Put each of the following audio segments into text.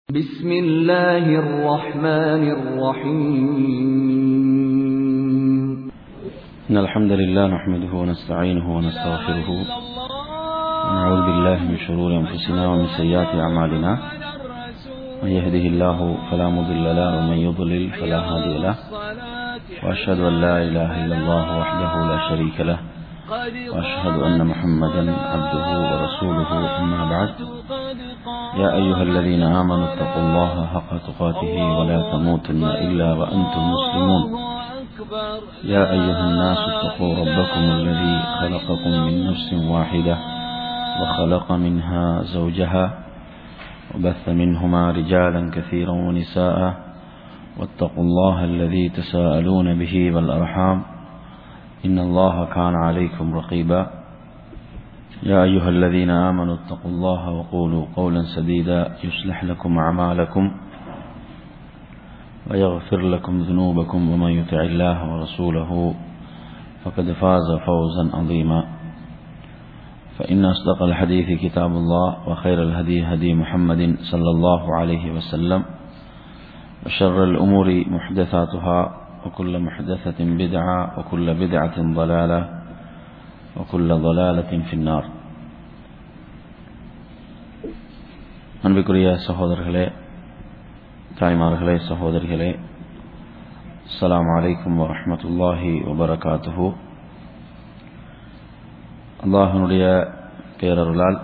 بسم الله الرحمن الرحيم إن الحمد لله نحمده ونستعينه ونستغفره ونعوذ بالله من شرور أنفسنا ومن سيئات أعمالنا من يهده الله فلا مضل له ومن يضلل فلا هادي له وأشهد أن لا إله إلا الله وحده لا شريك له وأشهد أن محمدا عبده ورسوله أما بعد يا أيها الذين آمنوا اتقوا الله حق تقاته ولا تموتن إلا وأنتم مسلمون يا أيها الناس اتقوا ربكم الذي خلقكم من نفس واحدة وخلق منها زوجها وبث منهما رجالا كثيرا ونساء واتقوا الله الذي تساءلون به والأرحام إن الله كان عليكم رقيبا يا أيها الذين آمنوا اتقوا الله وقولوا قولا سديدا يصلح لكم أعمالكم ويغفر لكم ذنوبكم ومن يطع الله ورسوله فقد فاز فوزا عظيما فإن أصدق الحديث كتاب الله وخير الهدي هدي محمد صلى الله عليه وسلم وشر الأمور محدثاتها وكل محدثة بدعة وكل بدعة ضلالة وكل ضلالة في النار அன்பிற்குரிய சகோதரர்களே தாய்மார்களே சகோதரிகளே அஸ்லாம் வலைக்கம் வரமத்துல்லாஹி வபரகாத்துஹு அல்லாஹனுடைய பேரருளால்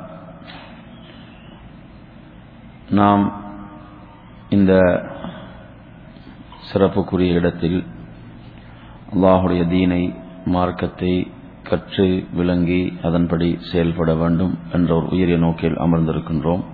நாம் இந்த சிறப்புக்குரிய இடத்தில் அல்லாஹுடைய தீனை மார்க்கத்தை கற்று விளங்கி அதன்படி செயல்பட வேண்டும் என்ற ஒரு உயரிய நோக்கில் அமர்ந்திருக்கின்றோம்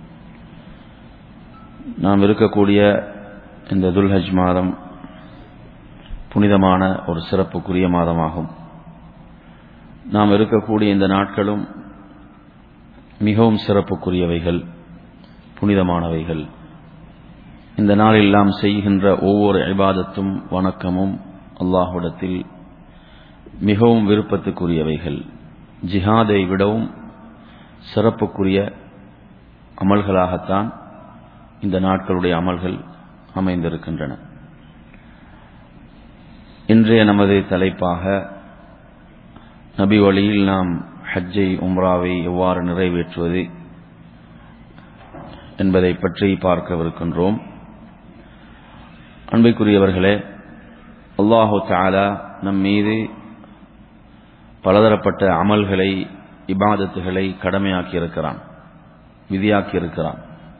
நாம் இருக்கக்கூடிய இந்த துல்ஹஜ் மாதம் புனிதமான ஒரு சிறப்புக்குரிய மாதமாகும் நாம் இருக்கக்கூடிய இந்த நாட்களும் மிகவும் சிறப்புக்குரியவைகள் புனிதமானவைகள் இந்த நாளில் நாம் செய்கின்ற ஒவ்வொரு இபாதத்தும் வணக்கமும் அல்லாஹுடத்தில் மிகவும் விருப்பத்துக்குரியவைகள் ஜிஹாதை விடவும் சிறப்புக்குரிய அமல்களாகத்தான் இந்த நாட்களுடைய அமல்கள் அமைந்திருக்கின்றன இன்றைய நமது தலைப்பாக நபி வழியில் நாம் ஹஜ்ஜை உம்ராவை எவ்வாறு நிறைவேற்றுவது என்பதை பற்றி பார்க்கவிருக்கின்றோம் அன்பைக்குரியவர்களே அல்லாஹு தாலா நம் மீது பலதரப்பட்ட அமல்களை இபாதத்துகளை கடமையாக்கி இருக்கிறான் விதியாக்கி இருக்கிறான்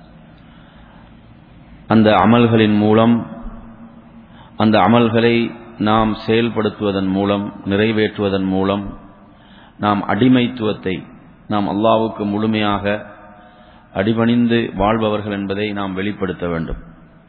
அந்த அமல்களின் மூலம் அந்த அமல்களை நாம் செயல்படுத்துவதன் மூலம் நிறைவேற்றுவதன் மூலம் நாம் அடிமைத்துவத்தை நாம் அல்லாவுக்கு முழுமையாக அடிபணிந்து வாழ்பவர்கள் என்பதை நாம் வெளிப்படுத்த வேண்டும்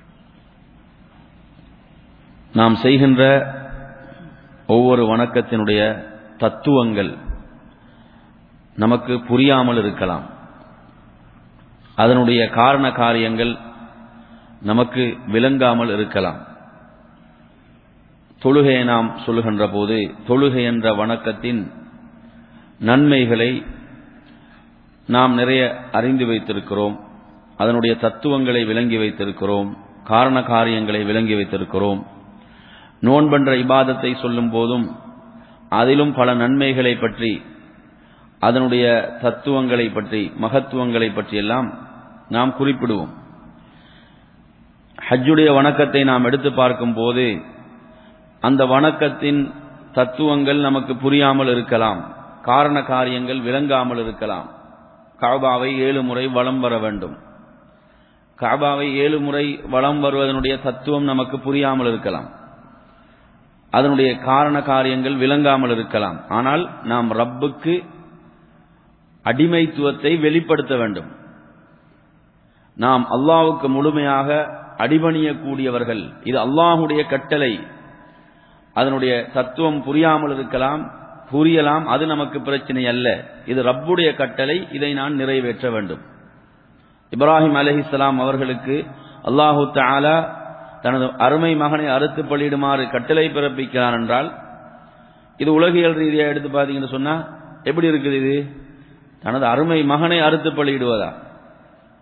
நாம் செய்கின்ற ஒவ்வொரு வணக்கத்தினுடைய தத்துவங்கள் நமக்கு புரியாமல் இருக்கலாம் அதனுடைய காரண காரியங்கள் நமக்கு விளங்காமல் இருக்கலாம் தொழுகையை நாம் சொல்லுகின்ற போது தொழுகை என்ற வணக்கத்தின் நன்மைகளை நாம் நிறைய அறிந்து வைத்திருக்கிறோம் அதனுடைய தத்துவங்களை விளங்கி வைத்திருக்கிறோம் காரண காரியங்களை விளங்கி வைத்திருக்கிறோம் நோன்பென்ற இபாதத்தை சொல்லும் போதும் அதிலும் பல நன்மைகளை பற்றி அதனுடைய தத்துவங்களை பற்றி மகத்துவங்களை பற்றியெல்லாம் நாம் குறிப்பிடுவோம் ஹஜ்ஜுடைய வணக்கத்தை நாம் எடுத்து பார்க்கும் போது அந்த வணக்கத்தின் தத்துவங்கள் நமக்கு புரியாமல் இருக்கலாம் காரண காரியங்கள் விளங்காமல் இருக்கலாம் காபாவை ஏழு முறை வளம் வர வேண்டும் காபாவை ஏழு முறை வளம் வருவதனுடைய தத்துவம் நமக்கு புரியாமல் இருக்கலாம் அதனுடைய காரண காரியங்கள் விளங்காமல் இருக்கலாம் ஆனால் நாம் ரப்புக்கு அடிமைத்துவத்தை வெளிப்படுத்த வேண்டும் நாம் அல்லாவுக்கு முழுமையாக அடிபணியக்கூடியவர்கள் இது அல்லாஹுடைய கட்டளை அதனுடைய தத்துவம் புரியாமல் இருக்கலாம் புரியலாம் அது நமக்கு பிரச்சனை அல்ல இது ரப்புடைய கட்டளை இதை நான் நிறைவேற்ற வேண்டும் இப்ராஹிம் அலஹிஸ்லாம் அவர்களுக்கு அல்லாஹு தாலா தனது அருமை மகனை அறுத்து பலியிடுமாறு கட்டளை பிறப்பிக்கிறான் என்றால் இது உலகியல் ரீதியாக எடுத்து பார்த்தீங்கன்னு சொன்னா எப்படி இருக்குது இது தனது அருமை மகனை அறுத்து பலியிடுவதா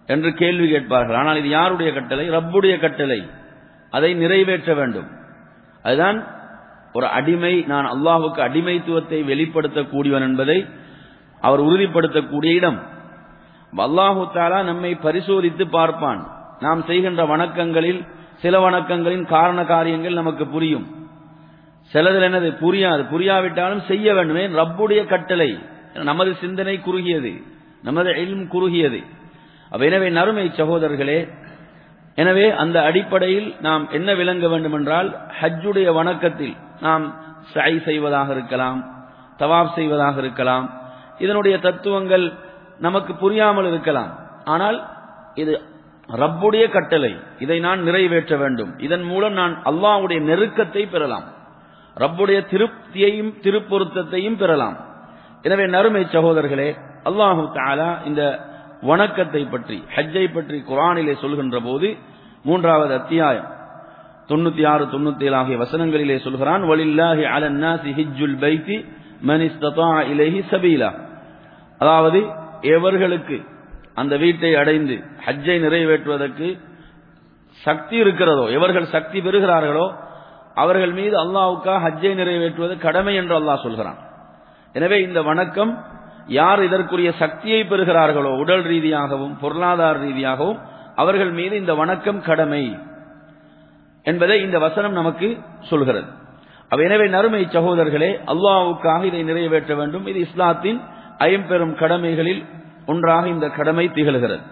என்று கேள்வி கேட்பார்கள் ஆனால் இது யாருடைய கட்டளை ரப்புடைய கட்டளை அதை நிறைவேற்ற வேண்டும் அதுதான் ஒரு அடிமை நான் அல்லாஹுக்கு அடிமைத்துவத்தை வெளிப்படுத்தக்கூடியவன் என்பதை அவர் உறுதிப்படுத்தக்கூடிய இடம் அல்லாஹு தாலா நம்மை பரிசோதித்து பார்ப்பான் நாம் செய்கின்ற வணக்கங்களில் சில வணக்கங்களின் காரண காரியங்கள் நமக்கு புரியும் சிலதில் என்னது புரியாது புரியாவிட்டாலும் செய்ய வேண்டுமே ரப்புடைய கட்டளை நமது சிந்தனை குறுகியது நமது எல்ம் குறுகியது அப்ப எனவே நறுமை சகோதரர்களே எனவே அந்த அடிப்படையில் நாம் என்ன விளங்க வேண்டும் என்றால் ஹஜ்ஜுடைய வணக்கத்தில் நாம் சை செய்வதாக இருக்கலாம் தவாப் செய்வதாக இருக்கலாம் இதனுடைய தத்துவங்கள் நமக்கு புரியாமல் இருக்கலாம் ஆனால் இது ரப்புடைய கட்டளை இதை நான் நிறைவேற்ற வேண்டும் இதன் மூலம் நான் அல்லாஹ்வுடைய நெருக்கத்தை பெறலாம் ரப்புடைய திருப்தியையும் திருப்பொருத்தத்தையும் பெறலாம் எனவே நறுமை சகோதரர்களே அல்லாஹு தாலா இந்த வணக்கத்தை பற்றி ஹஜ்ஜை பற்றி குரானிலே சொல்கின்ற போது மூன்றாவது அத்தியாயம் தொண்ணூத்தி ஆறு தொண்ணூத்தி ஏழு ஆகிய வசனங்களிலே சொல்கிறான் வலில்லாஹி அலன்னாசி ஹிஜ்ஜுல் பைத்தி மனிஸ்ததா இலேஹி சபீலா அதாவது எவர்களுக்கு அந்த வீட்டை அடைந்து ஹஜ்ஜை நிறைவேற்றுவதற்கு சக்தி இருக்கிறதோ எவர்கள் சக்தி பெறுகிறார்களோ அவர்கள் மீது அல்லாவுக்கா ஹஜ்ஜை நிறைவேற்றுவது கடமை என்று அல்லாஹ் சொல்கிறான் எனவே இந்த வணக்கம் யார் இதற்குரிய சக்தியை பெறுகிறார்களோ உடல் ரீதியாகவும் பொருளாதார ரீதியாகவும் அவர்கள் மீது இந்த வணக்கம் கடமை என்பதை இந்த வசனம் நமக்கு சொல்கிறது அவ எனவே நறுமை சகோதரர்களே அல்லாவுக்காக இதை நிறைவேற்ற வேண்டும் இது இஸ்லாத்தின் ஐம்பெரும் கடமைகளில் ஒன்றாக இந்த கடமை திகழ்கிறது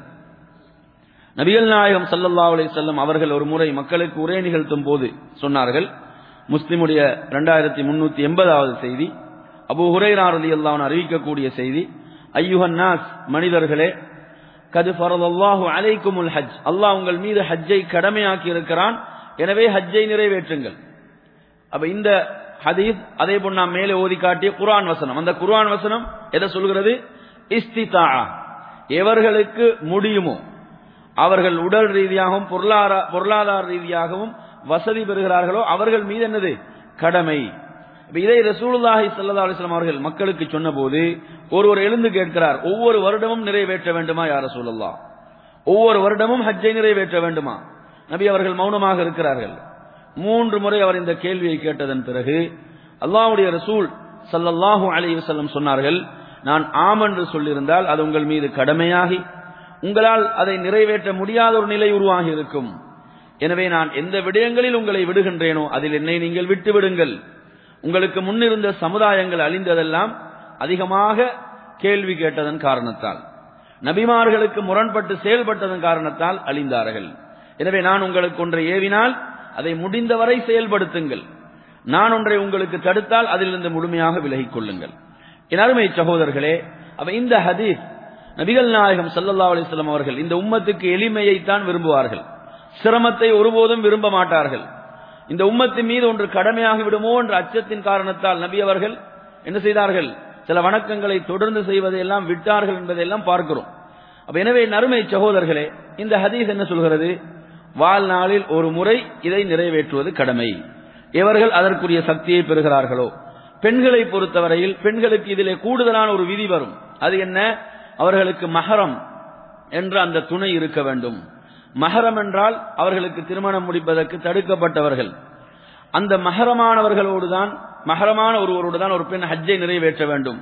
நபிகள் நாயகம் சல்லல்லா அலி செல்லம் அவர்கள் ஒரு முறை மக்களுக்கு உரை நிகழ்த்தும் போது சொன்னார்கள் முஸ்லிமுடைய இரண்டாயிரத்தி முன்னூத்தி எண்பதாவது செய்தி அபு ஹுரைரார் அலி அல்லாஹ் அறிவிக்கக்கூடிய செய்தி ஐயுஹன் நாஸ் மனிதர்களே கது ஃபரதல்லாஹு அலைக்குமுல் ஹஜ் அல்லாஹ் உங்கள் மீது ஹஜ்ஜை கடமையாக்கி இருக்கிறான் எனவே ஹஜ்ஜை நிறைவேற்றுங்கள் அப்ப இந்த ஹதீஸ் அதே போல் நாம் மேலே ஓதி காட்டிய குர்ஆன் வசனம் அந்த குர்ஆன் வசனம் எதை சொல்கிறது இஸ்திதா எவர்களுக்கு முடியுமோ அவர்கள் உடல் ரீதியாகவும் பொருளாதார பொருளாதார ரீதியாகவும் வசதி பெறுகிறார்களோ அவர்கள் மீது என்னது கடமை இதை ரசூலுல்லாஹி ஸல்லல்லாஹு அலைஹி வஸல்லம் அவர்கள் மக்களுக்கு சொன்னபோது ஒருவர் எழுந்து கேட்கிறார் ஒவ்வொரு வருடமும் நிறைவேற்ற வேண்டுமா யார் ரசூலுல்லாஹ் ஒவ்வொரு வருடமும் ஹஜ்ஜை நிறைவேற்ற வேண்டுமா நபி அவர்கள் மௌனமாக இருக்கிறார்கள் மூன்று முறை அவர் இந்த கேள்வியை கேட்டதன் பிறகு அல்லாஹ்வுடைய ரசூல் ஸல்லல்லாஹு அலைஹி வஸல்லம் சொன்னார்கள் நான் ஆம் என்று சொல்லியிருந்தால் அது உங்கள் மீது கடமையாகி உங்களால் அதை நிறைவேற்ற முடியாத ஒரு நிலை உருவாகி இருக்கும் எனவே நான் எந்த விடயங்களில் உங்களை விடுகின்றேனோ அதில் என்னை நீங்கள் விட்டு விடுங்கள் உங்களுக்கு முன்னிருந்த சமுதாயங்கள் அழிந்ததெல்லாம் அதிகமாக கேள்வி கேட்டதன் காரணத்தால் நபிமார்களுக்கு முரண்பட்டு செயல்பட்டதன் காரணத்தால் அழிந்தார்கள் எனவே நான் உங்களுக்கு ஒன்றை ஏவினால் அதை முடிந்தவரை செயல்படுத்துங்கள் நான் ஒன்றை உங்களுக்கு தடுத்தால் அதிலிருந்து முழுமையாக விலகிக் கொள்ளுங்கள் என் அருமை சகோதரர்களே அவ இந்த ஹதீஸ் நபிகள் நாயகம் சல்லல்லா அலிஸ்லாம் அவர்கள் இந்த உம்மத்துக்கு எளிமையைத்தான் விரும்புவார்கள் சிரமத்தை ஒருபோதும் விரும்ப மாட்டார்கள் இந்த உம்மத்தின் மீது ஒன்று கடமையாகி விடுமோ என்ற அச்சத்தின் காரணத்தால் நபி அவர்கள் என்ன செய்தார்கள் சில வணக்கங்களை தொடர்ந்து செய்வதையெல்லாம் விட்டார்கள் என்பதையெல்லாம் பார்க்கிறோம் அப்ப எனவே நறுமை சகோதரர்களே இந்த ஹதீஸ் என்ன சொல்கிறது வாழ்நாளில் ஒரு முறை இதை நிறைவேற்றுவது கடமை எவர்கள் அதற்குரிய சக்தியை பெறுகிறார்களோ பெண்களை பொறுத்தவரையில் பெண்களுக்கு இதிலே கூடுதலான ஒரு விதி வரும் அது என்ன அவர்களுக்கு மகரம் என்ற அந்த துணை இருக்க வேண்டும் மகரம் என்றால் அவர்களுக்கு திருமணம் முடிப்பதற்கு தடுக்கப்பட்டவர்கள் அந்த மகரமானவர்களோடு தான் மகரமான ஒருவரோடு தான் ஒரு பெண் ஹஜ்ஜை நிறைவேற்ற வேண்டும்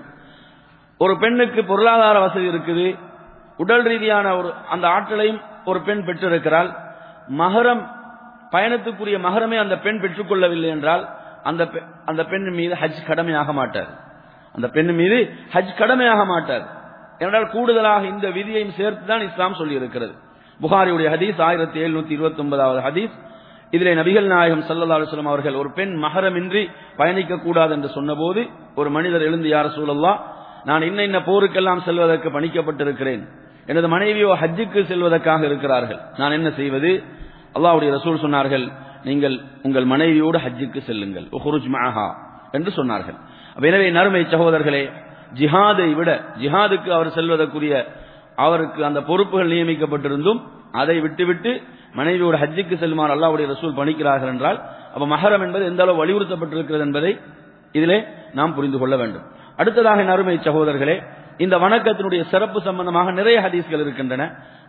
ஒரு பெண்ணுக்கு பொருளாதார வசதி இருக்குது உடல் ரீதியான ஒரு அந்த ஆற்றலையும் ஒரு பெண் பெற்றிருக்கிறாள் மகரம் பயணத்துக்குரிய மகரமே அந்த பெண் பெற்றுக்கொள்ளவில்லை என்றால் அந்த அந்த பெண் மீது ஹஜ் கடமையாக மாட்டார் அந்த பெண் மீது ஹஜ் கடமையாக மாட்டார் என்றால் கூடுதலாக இந்த விதியையும் சேர்த்து தான் இஸ்லாம் சொல்லி இருக்கிறது புகாரியுடைய ஹதீஸ் ஆயிரத்தி எழுநூத்தி இருபத்தி ஒன்பதாவது ஹதீஸ் இதிலே நபிகள் நாயகம் சல்லா அலுவலம் அவர்கள் ஒரு பெண் மகரமின்றி பயணிக்க கூடாது என்று சொன்னபோது ஒரு மனிதர் எழுந்து யார சூழல்லா நான் இன்ன இன்ன போருக்கெல்லாம் செல்வதற்கு பணிக்கப்பட்டிருக்கிறேன் எனது மனைவியோ ஹஜ்ஜுக்கு செல்வதற்காக இருக்கிறார்கள் நான் என்ன செய்வது அல்லாவுடைய ரசூல் சொன்னார்கள் நீங்கள் உங்கள் மனைவியோடு ஹஜ்ஜுக்கு செல்லுங்கள் உஹுருஜ் மஹா என்று சொன்னார்கள் எனவே நறுமை சகோதரர்களே ஜிஹாதை விட ஜிஹாதுக்கு அவர் செல்வதற்குரிய அவருக்கு அந்த பொறுப்புகள் நியமிக்கப்பட்டிருந்தும் அதை விட்டுவிட்டு மனைவியோட ஹஜ்ஜுக்கு செல்லுமாறு அல்லாவுடைய ரசூல் பணிக்கிறார்கள் என்றால் அப்ப மகரம் என்பது எந்த அளவு வலியுறுத்தப்பட்டிருக்கிறது என்பதை இதிலே நாம் புரிந்து கொள்ள வேண்டும் அடுத்ததாக நறுமை சகோதரர்களே இந்த வணக்கத்தினுடைய சிறப்பு சம்பந்தமாக நிறைய ஹதீஸ்கள் இருக்கின்றன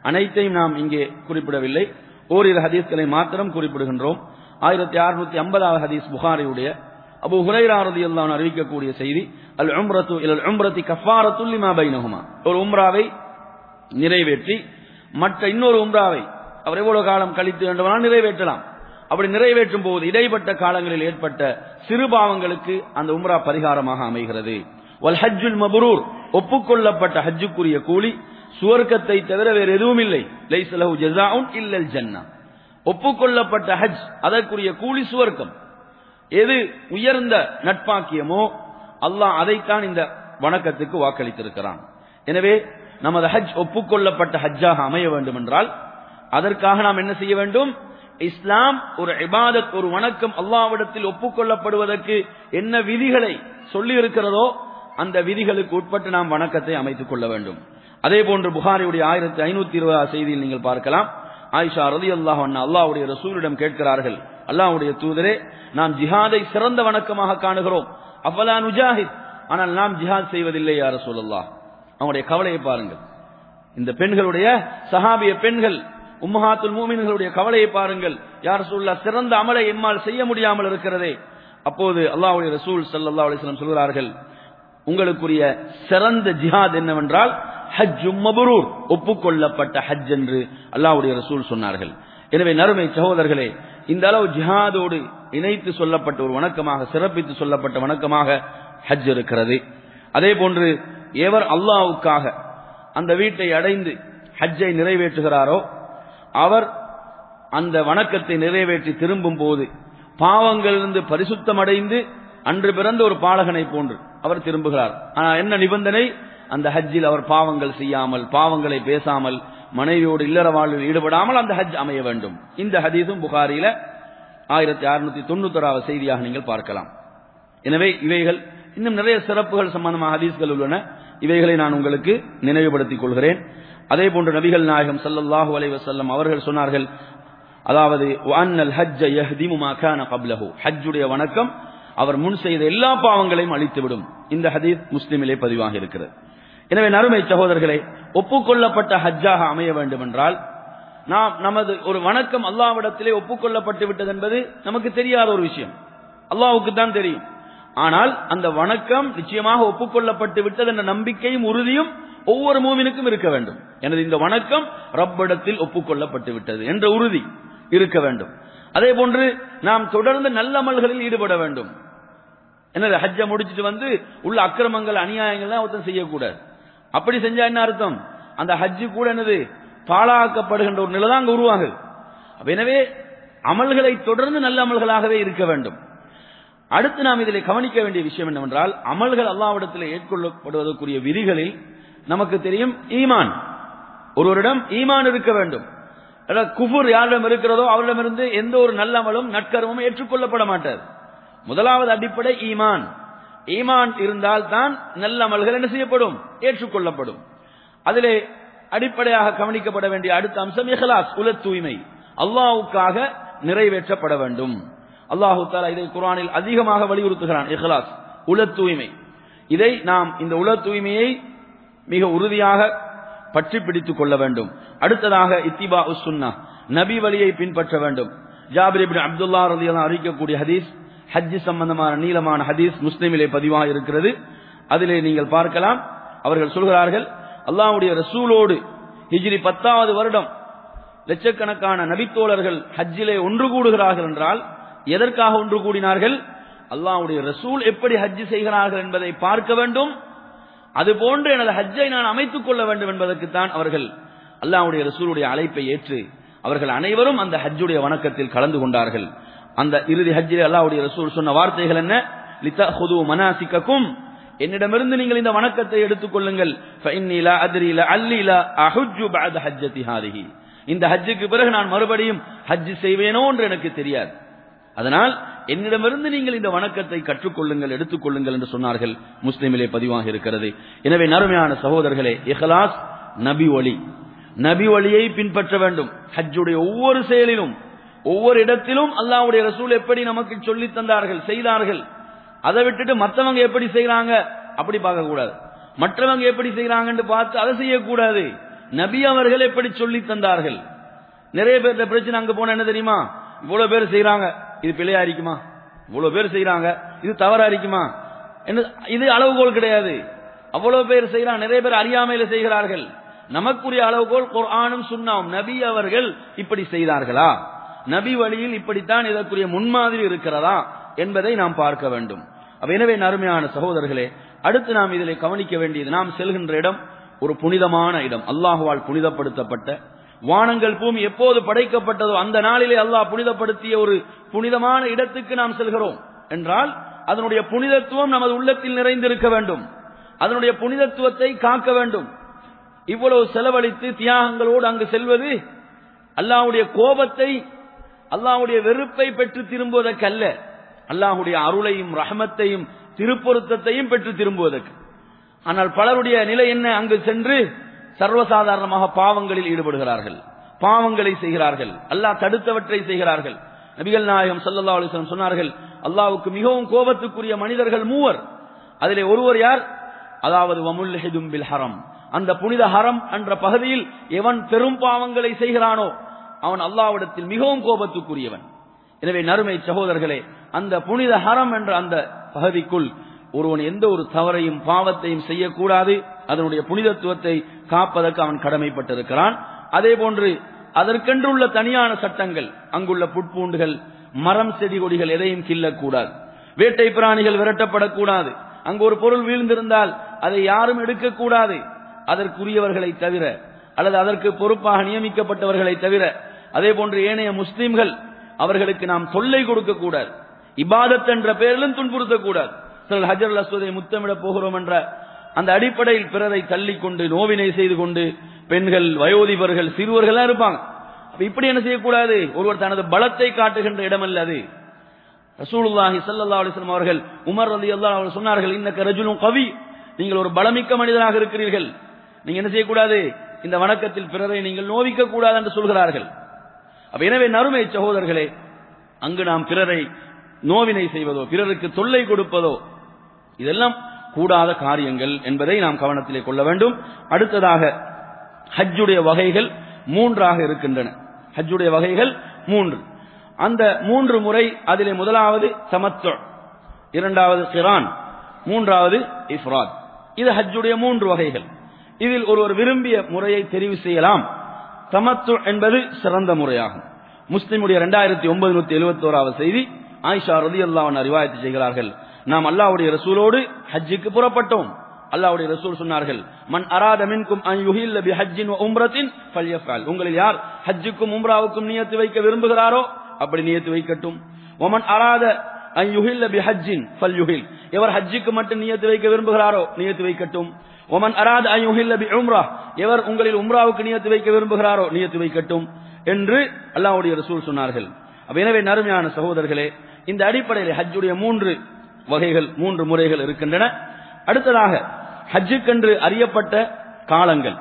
அனைத்தையும் நாம் இங்கே குறிப்பிடவில்லை ஓரிரு ஹதீஸ்களை மாத்திரம் குறிப்பிடுகின்றோம் ஆயிரத்தி அறுநூத்தி ஐம்பதாவது ஹதீஸ் புகாரியுடைய அபு ஹுரைரா ரலியல்லாஹு அன்ஹு அறிவிக்கக்கூடிய செய்தி அல் உம்ரத்து இலல் உம்ரத்தி கஃபாரத்துல் லிமா பைனஹுமா ஒரு உம்ராவை நிறைவேற்றி மற்ற இன்னொரு உம்ராவை அவர் எவ்வளவு காலம் கழித்து வேண்டுமானால் நிறைவேற்றலாம் அப்படி நிறைவேற்றும் போது இடைப்பட்ட காலங்களில் ஏற்பட்ட சிறு பாவங்களுக்கு அந்த உம்ரா பரிகாரமாக அமைகிறது வல் ஹஜ்ஜுல் மபரூர் ஒப்புக்கொள்ளப்பட்ட ஹஜ்ஜுக்குரிய கூலி சுவர்க்கத்தை தவிர வேறு எதுவும் இல்லை லைசலஹு ஜஸாஉன் இல்லல் ஜன்னா ஒப்புக்கொள்ளப்பட்ட ஹஜ் அதற்குரிய கூலி சுவர்க்கம் எது உயர்ந்த நட்பாக்கியமோ அல்லாஹ் அதைத்தான் இந்த வணக்கத்துக்கு வாக்களித்திருக்கிறான் எனவே நமது ஹஜ் ஒப்புக்கொள்ளப்பட்ட ஹஜ்ஜாக அமைய வேண்டும் என்றால் அதற்காக நாம் என்ன செய்ய வேண்டும் இஸ்லாம் ஒரு இபாதத் ஒரு வணக்கம் அல்லாவிடத்தில் ஒப்புக்கொள்ளப்படுவதற்கு என்ன விதிகளை சொல்லி இருக்கிறதோ அந்த விதிகளுக்கு உட்பட்டு நாம் வணக்கத்தை அமைத்துக் கொள்ள வேண்டும் அதே போன்று புகாரியுடைய ஆயிரத்தி ஐநூத்தி இருபது செய்தியில் நீங்கள் பார்க்கலாம் ஆயிஷா ரதி அல்லாஹ் அல்லாவுடைய ரசூலிடம் கேட்கிறார்கள் அல்லாஹ்வுடைய தூதரே நாம் ஜிஹாதை சிறந்த வணக்கமாக காணுகிறோம் அஃபலா நுஜாஹித் ஆனால் நாம் ஜிஹாத் செய்வதில்லை யார் ரசூலுல்லாஹ் அவங்களுடைய கவலையை பாருங்கள் இந்த பெண்களுடைய சஹாபிய பெண்கள் உம்மஹாத்துல் மூமின்களுடைய கவலையை பாருங்கள் யார் ரசூல்லா சிறந்த அமலை எம்மால் செய்ய முடியாமல் இருக்கிறதே அப்போது அல்லாஹ்வுடைய ரசூல் ஸல்லல்லாஹு அலைஹி வஸல்லம் சொல்கிறார்கள் உங்களுக்குரிய சிறந்த ஜிஹாத் என்னவென்றால் ஹஜ் மபரூர் ஒப்புக்கொள்ளப்பட்ட ஹஜ் என்று அல்லாஹ்வுடைய ரசூல் சொன்னார்கள் எனவே நறுமை சகோதரர்களே இந்த அளவு ஜிஹாதோடு இணைத்து சொல்லப்பட்ட ஒரு வணக்கமாக சிறப்பித்து சொல்லப்பட்ட வணக்கமாக ஹஜ் இருக்கிறது அதே போன்று எவர் அல்லாஹ்வுக்காக அந்த வீட்டை அடைந்து ஹஜ்ஜை நிறைவேற்றுகிறாரோ அவர் அந்த வணக்கத்தை நிறைவேற்றி திரும்பும் போது பாவங்களிலிருந்து பரிசுத்தமடைந்து அன்று பிறந்த ஒரு பாலகனை போன்று அவர் திரும்புகிறார் ஆனால் என்ன நிபந்தனை அந்த ஹஜ்ஜில் அவர் பாவங்கள் செய்யாமல் பாவங்களை பேசாமல் மனைவியோடு இல்லற வாழ்வில் ஈடுபடாமல் அந்த ஹஜ் அமைய வேண்டும் இந்த ஹதீஸும் புகாரில ஆயிரத்தி அறுநூத்தி தொண்ணூத்தொராவது செய்தியாக நீங்கள் பார்க்கலாம் எனவே இவைகள் இன்னும் நிறைய சிறப்புகள் சம்பந்தமாக ஹதீஸ்கள் உள்ளன இவைகளை நான் உங்களுக்கு நினைவுபடுத்திக் கொள்கிறேன் அதே போன்று நபிகள் நாயகம் ஸல்லல்லாஹு அலைஹி வஸல்லம் அவர்கள் சொன்னார்கள் அதாவது வஅன்னல் ஹஜ்ஜ யஹ்திமு மா கான கப்லஹு ஹஜ்ஜுடைய வணக்கம் அவர் முன் செய்த எல்லா பாவங்களையும் அழித்துவிடும் இந்த ஹதீஸ் முஸ்லிமிலே பதிவாக இருக்கிறது எனவே நறுமை சகோதரர்களே ஒப்புக்கொள்ளப்பட்ட ஹஜ்ஜாக அமைய வேண்டும் என்றால் நாம் நமது ஒரு வணக்கம் அல்லாவிடத்திலே ஒப்புக்கொள்ளப்பட்டு விட்டது என்பது நமக்கு தெரியாத ஒரு விஷயம் அல்லாவுக்கு தான் தெரியும் ஆனால் அந்த வணக்கம் நிச்சயமாக ஒப்புக்கொள்ளப்பட்டு விட்டது என்ற நம்பிக்கையும் உறுதியும் ஒவ்வொரு மூவினுக்கும் இருக்க வேண்டும் எனது இந்த வணக்கம் ரப்பிடத்தில் ஒப்புக்கொள்ளப்பட்டு விட்டது என்ற உறுதி இருக்க வேண்டும் அதே போன்று நாம் தொடர்ந்து நல்லமல்களில் ஈடுபட வேண்டும் என்னது ஹஜ்ஜ முடிச்சிட்டு வந்து உள்ள அக்கிரமங்கள் அநியாயங்கள்லாம் ஒருத்தன் செய்யக்கூடாது அப்படி செஞ்சா என்ன அர்த்தம் அந்த ஹஜ்ஜு கூட என்னது பாழாக்கப்படுகின்ற ஒரு நிலை தான் அங்க உருவாகுது அப்ப எனவே அமல்களை தொடர்ந்து நல்ல அமல்களாகவே இருக்க வேண்டும் அடுத்து நாம் இதில் கவனிக்க வேண்டிய விஷயம் என்னவென்றால் அமல்கள் அல்லாவிடத்தில் ஏற்கொள்ளப்படுவதற்குரிய விதிகளில் நமக்கு தெரியும் ஈமான் ஒருவரிடம் ஈமான் இருக்க வேண்டும் குஃபுர் யாரிடம் இருக்கிறதோ அவரிடமிருந்து எந்த ஒரு நல்ல அமலும் நற்கர்மமும் ஏற்றுக்கொள்ளப்பட மாட்டார் முதலாவது அடிப்படை ஈமான் ஈமான் இருந்தால் தான் நல்ல அமல்கள் என்ன செய்யப்படும் ஏற்றுக்கொள்ளப்படும் அதிலே அடிப்படையாக கவனிக்கப்பட வேண்டிய அடுத்த அம்சம் இஹ்லாஸ் உல தூய்மை அல்லாஹுக்காக நிறைவேற்றப்பட வேண்டும் அல்லாஹு தாலா இதை குரானில் அதிகமாக வலியுறுத்துகிறான் இஹ்லாஸ் உல தூய்மை இதை நாம் இந்த உல தூய்மையை மிக உறுதியாக பற்றி பிடித்துக் கொள்ள வேண்டும் அடுத்ததாக இத்திபா உசுன்னா நபி வழியை பின்பற்ற வேண்டும் ஜாபிர் இப்னு அப்துல்லா ரலியல்லாஹு அறிவிக்கக்கூடிய ஹதீஸ் ஹஜ் சம்பந்தமான நீளமான ஹதீஸ் முஸ்லிமிலே பதிவாக இருக்கிறது அதிலே நீங்கள் பார்க்கலாம் அவர்கள் சொல்கிறார்கள் அல்லாஹ்வுடைய ரசூலோடு ஹிஜ்ரி பத்தாவது வருடம் லட்சக்கணக்கான நபித்தோழர்கள் ஹஜ்ஜிலே ஒன்று கூடுகிறார்கள் என்றால் எதற்காக ஒன்று கூடினார்கள் அல்லாஹ்வுடைய ரசூல் எப்படி ஹஜ் செய்கிறார்கள் என்பதை பார்க்க வேண்டும் அதுபோன்று எனது ஹஜ்ஜை நான் அமைத்துக் கொள்ள வேண்டும் என்பதற்குத்தான் அவர்கள் அல்லாஹ்வுடைய ரசூலுடைய அழைப்பை ஏற்று அவர்கள் அனைவரும் அந்த ஹஜ்ஜுடைய வணக்கத்தில் கலந்து கொண்டார்கள் அந்த இறுதி ஹஜ்ஜில் அல்லாஹ்வுடைய ரசூல் சொன்ன வார்த்தைகள் என்ன லித்தஹுது மனாசிக்கக்கும் என்னிடமிருந்து நீங்கள் இந்த வணக்கத்தை எடுத்துக் கொள்ளுங்கள் ஃபஇன்னி லா அத்ரி லஅல்லி லா அஹுஜ்ஜு பஅத ஹஜ்ஜதி ஹாதிஹி இந்த ஹஜ்ஜுக்கு பிறகு நான் மறுபடியும் ஹஜ் செய்வேனோ என்று எனக்கு தெரியாது அதனால் என்னிடமிருந்து நீங்கள் இந்த வணக்கத்தை கற்றுக்கொள்ளுங்கள் எடுத்துக்கொள்ளுங்கள் என்று சொன்னார்கள் முஸ்லிமிலே பதிவாக இருக்கிறது எனவே நறுமையான சகோதரர்களே இஹ்லாஸ் நபி ஒளி நபி வழியை பின்பற்ற வேண்டும் ஹஜ்ஜுடைய ஒவ்வொரு செயலிலும் ஒவ்வொரு இடத்திலும் அல்லாஹ்வுடைய ரசூல் எப்படி நமக்கு சொல்லி தந்தார்கள் செய்தார்கள் அதை விட்டுட்டு மற்றவங்க எப்படி செய்யறாங்க அப்படி பார்க்க கூடாது மற்றவங்க எப்படி செய்யறாங்கன்னு பார்த்து அதை செய்யக்கூடாது நபி அவர்கள் எப்படி சொல்லி தந்தார்கள் நிறைய பேர் பிரச்சனை அங்க போனா என்ன தெரியுமா இவ்வளவு பேர் செய்யறாங்க இது பிழையா இருக்குமா இவ்வளவு பேர் செய்யறாங்க இது தவறா இருக்குமா என்ன இது அளவுகோல் கிடையாது அவ்வளவு பேர் செய்யறாங்க நிறைய பேர் அறியாமையில செய்கிறார்கள் நமக்குரிய அளவுகோல் குர்ஆனும் சுன்னாவும் நபி அவர்கள் இப்படி செய்தார்களா நபி வழியில் இப்படித்தான் இதற்குரிய முன்மாதிரி இருக்கிறதா என்பதை நாம் பார்க்க வேண்டும் அப்ப எனவே நறுமையான சகோதரர்களே அடுத்து நாம் இதில் கவனிக்க வேண்டியது நாம் செல்கின்ற இடம் ஒரு புனிதமான இடம் அல்லாஹுவால் புனிதப்படுத்தப்பட்ட வானங்கள் பூமி எப்போது படைக்கப்பட்டதோ அந்த நாளிலே அல்லாஹ் புனிதப்படுத்திய ஒரு புனிதமான இடத்துக்கு நாம் செல்கிறோம் என்றால் அதனுடைய புனிதத்துவம் நமது உள்ளத்தில் நிறைந்திருக்க வேண்டும் அதனுடைய புனிதத்துவத்தை காக்க வேண்டும் இவ்வளவு செலவழித்து தியாகங்களோடு அங்கு செல்வது அல்லாஹ்வுடைய கோபத்தை அல்லாஹ்வுடைய வெறுப்பை பெற்று திரும்புவதற்கல்ல அல்லாஹ்வுடைய அருளையும் ரஹமத்தையும் திருப்பொருத்தத்தையும் பெற்று திரும்புவதற்கு ஆனால் பலருடைய நிலை என்ன அங்கு சென்று சர்வசாதாரணமாக பாவங்களில் ஈடுபடுகிறார்கள் பாவங்களை செய்கிறார்கள் அல்லாஹ் தடுத்தவற்றை செய்கிறார்கள் நபிகள் நாயகம் சல்லா அலிஸ்லாம் சொன்னார்கள் அல்லாவுக்கு மிகவும் கோபத்துக்குரிய மனிதர்கள் மூவர் அதிலே ஒருவர் யார் அதாவது வமுல்ஹிதும் பில் ஹரம் அந்த புனித ஹரம் என்ற பகுதியில் எவன் பெரும் பாவங்களை செய்கிறானோ அவன் அல்லாவிடத்தில் மிகவும் கோபத்துக்குரியவன் எனவே நறுமை சகோதரர்களே அந்த புனித ஹரம் என்ற அந்த பகுதிக்குள் ஒருவன் எந்த ஒரு தவறையும் பாவத்தையும் செய்யக்கூடாது அதனுடைய புனிதத்துவத்தை காப்பதற்கு அவன் கடமைப்பட்டிருக்கிறான் அதே போன்று அதற்கென்று உள்ள தனியான சட்டங்கள் அங்குள்ள புட்பூண்டுகள் மரம் செடி கொடிகள் எதையும் கில்லக்கூடாது வேட்டை பிராணிகள் விரட்டப்படக்கூடாது அங்கு ஒரு பொருள் வீழ்ந்திருந்தால் அதை யாரும் எடுக்கக்கூடாது அதற்குரியவர்களை தவிர அல்லது அதற்கு பொறுப்பாக நியமிக்கப்பட்டவர்களை தவிர அதே போன்று ஏனைய முஸ்லிம்கள் அவர்களுக்கு நாம் தொல்லை கொடுக்க கூடாது இபாதத் என்ற பெயரிலும் துன்புறுத்தக்கூடாது சிலர் ஹஜர் அஸ்வதை முத்தமிட போகிறோம் என்ற அந்த அடிப்படையில் பிறரை தள்ளிக்கொண்டு நோவினை செய்து கொண்டு பெண்கள் வயோதிபர்கள் சிறுவர்கள் இருப்பாங்க அப்ப இப்படி என்ன செய்யக்கூடாது ஒருவர் தனது பலத்தை காட்டுகின்ற இடம் அல்ல அது ரசூலுல்லாஹி ஸல்லல்லாஹு அலைஹி வஸல்லம் அவர்கள் உமர் ரலியல்லாஹு அவர்கள் சொன்னார்கள் இன்னக்க ரஜுலுன் கவி நீங்கள் ஒரு பலமிக்க மனிதராக இருக்கிறீர்கள் நீங்க என்ன செய்யக்கூடாது இந்த வணக்கத்தில் பிறரை நீங்கள் நோவிக்க கூடாது என்று சொல்கிறார்கள் அப்ப எனவே நறுமை சகோதரர்களே அங்கு நாம் பிறரை நோவினை செய்வதோ பிறருக்கு தொல்லை கொடுப்பதோ இதெல்லாம் கூடாத காரியங்கள் என்பதை நாம் கவனத்திலே கொள்ள வேண்டும் அடுத்ததாக ஹஜ்ஜுடைய வகைகள் மூன்றாக இருக்கின்றன ஹஜ்ஜுடைய வகைகள் மூன்று அந்த மூன்று முறை அதிலே முதலாவது சமத்து இரண்டாவது கிரான் மூன்றாவது இஃப்ராத் இது ஹஜ்ஜுடைய மூன்று வகைகள் இதில் ஒருவர் விரும்பிய முறையை தெரிவு செய்யலாம் தமத்து என்பது சிறந்த முறையாகும் முஸ்லிமுடைய இரண்டாயிரத்தி ஒன்பது நூத்தி எழுபத்தோராவது செய்தி ஆயிஷா ரதி அல்லாவன் அறிவாயத்து செய்கிறார்கள் நாம் அல்லாவுடைய ரசூலோடு ஹஜ்ஜுக்கு புறப்பட்டோம் அல்லாவுடைய ரசூல் சொன்னார்கள் மன் அராத மின்கும் அன் யுஹில்ல பி ஹஜ்ஜின் வ உம்ரத்தின் ஃபல்யஃபல் உங்களில் யார் ஹஜ்ஜுக்கும் உம்ராவுக்கும் நியத்து வைக்க விரும்புகிறாரோ அப்படி நியத்து வைக்கட்டும் ஒமன் அராத அன் யுஹில்ல பி ஹஜ்ஜின் ஃபல்யுஹில் எவர் ஹஜ்ஜுக்கு மட்டும் நியத்து வைக்க விரும்புகிறாரோ நியத்து வைக்கட்டும் ஒமன் அராத அன் யுஹில்ல பி உம்ரா எவர் உங்களில் உம்ராவுக்கு நியத்து வைக்க விரும்புகிறாரோ நியத்து வைக்கட்டும் என்று அல்லாஹ்வுடைய ரசூல் சொன்னார்கள் அப்ப எனவே நறுமையான சகோதரர்களே இந்த அடிப்படையில் ஹஜ்ஜுடைய மூன்று வகைகள் மூன்று முறைகள் இருக்கின்றன அடுத்ததாக ஹஜ்ஜுக்கென்று அறியப்பட்ட காலங்கள்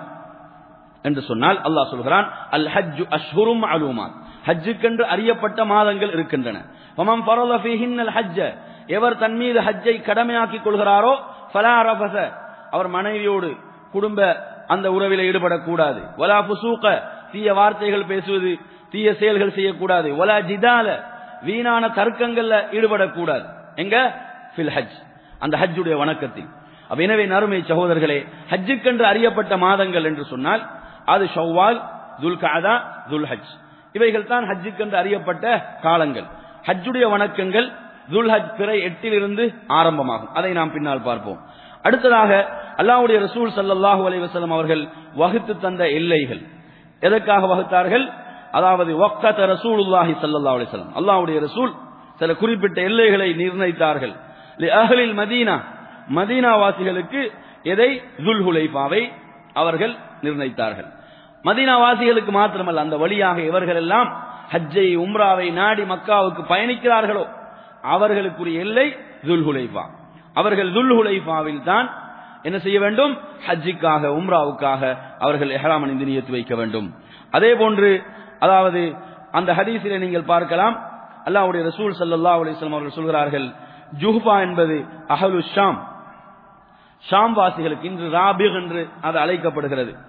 என்று சொன்னால் அல்லாஹ் சொல்கிறான் அல் ஹஜ்ஜு அஷ்ஹுரும் அலூமான் ஹஜ்ஜுக்கென்று அறியப்பட்ட மாதங்கள் இருக்கின்றன வமம் ஃபரல ஃபீஹின்னல் ஹஜ்ஜ எவர் தன் மீது ஹஜ்ஜை கடமையாக்கிக் கொள்கிறாரோ ஃபலா ரஃபஸ அவர் மனைவியோடு குடும்ப அந்த உறவில் ஈடுபடக்கூடாது வலா புசூக தீய வார்த்தைகள் பேசுவது தீய செயல்கள் செய்யக்கூடாது வலா ஜிதால வீணான தர்க்கங்கள்ல ஈடுபடக்கூடாது எங்க ஃபில் ஹஜ் அந்த ஹஜ்ஜுடைய வணக்கத்தில் அப்ப எனவே நறுமை சகோதரர்களே ஹஜ்ஜுக்கென்று அறியப்பட்ட மாதங்கள் என்று சொன்னால் அது ஷவ்வால் துல் காதா துல் ஹஜ் இவைகள் தான் ஹஜ்ஜுக்கென்று அறியப்பட்ட காலங்கள் ஹஜ்ஜுடைய வணக்கங்கள் துல் ஹஜ் பிறை எட்டிலிருந்து ஆரம்பமாகும் அதை நாம் பின்னால் பார்ப்போம் அடுத்ததாக அல்லாஹ்வுடைய ரசூல் சல்லல்லாஹு அலைஹி வஸல்லம் அவர்கள் வகுத்து தந்த எல்லைகள் எதற்காக வகுத்தார்கள் அதாவது வக்தத் ரசூலுல்லாஹி ஸல்லல்லாஹு அலைஹி வஸல்லம் அல்லாஹ்வுடைய ரசூல் சில குறிப்பிட்ட எல்லைகளை நிர்ணயித்தார்கள் லி அஹ்லில் மதீனா மதீனா வாசிகளுக்கு எதை துல்ஹுலைஃபாவை அவர்கள் நிர்ணயித்தார்கள் மதீனா வாசிகளுக்கு மாத்திரமல்ல அந்த வழியாக இவர்கள் எல்லாம் ஹஜ்ஜை உம்ராவை நாடி மக்காவுக்கு பயணிக்கிறார்களோ அவர்களுக்குரிய எல்லை துல்ஹுலைஃபா அவர்கள் துல்ஹுலைஃபாவில் தான் என்ன செய்ய வேண்டும் ஹஜ்ஜிக்காக உம்ராவுக்காக அவர்கள் எஹராம் அணிந்து நியத்து வைக்க வேண்டும் அதே போன்று அதாவது அந்த ஹதீஸிலே நீங்கள் பார்க்கலாம் அல்லாஹ்வுடைய ரசூல் ஸல்லல்லாஹு அலைஹி வஸல்லம் அவர்கள் சொல்கிறார்கள் ஜுஹ்பா என்பது அஹலு ஷாம் ஷாம் வாசிகளுக்கு இன்று ராபிக் என்று அது அழைக்கப்படுகிறது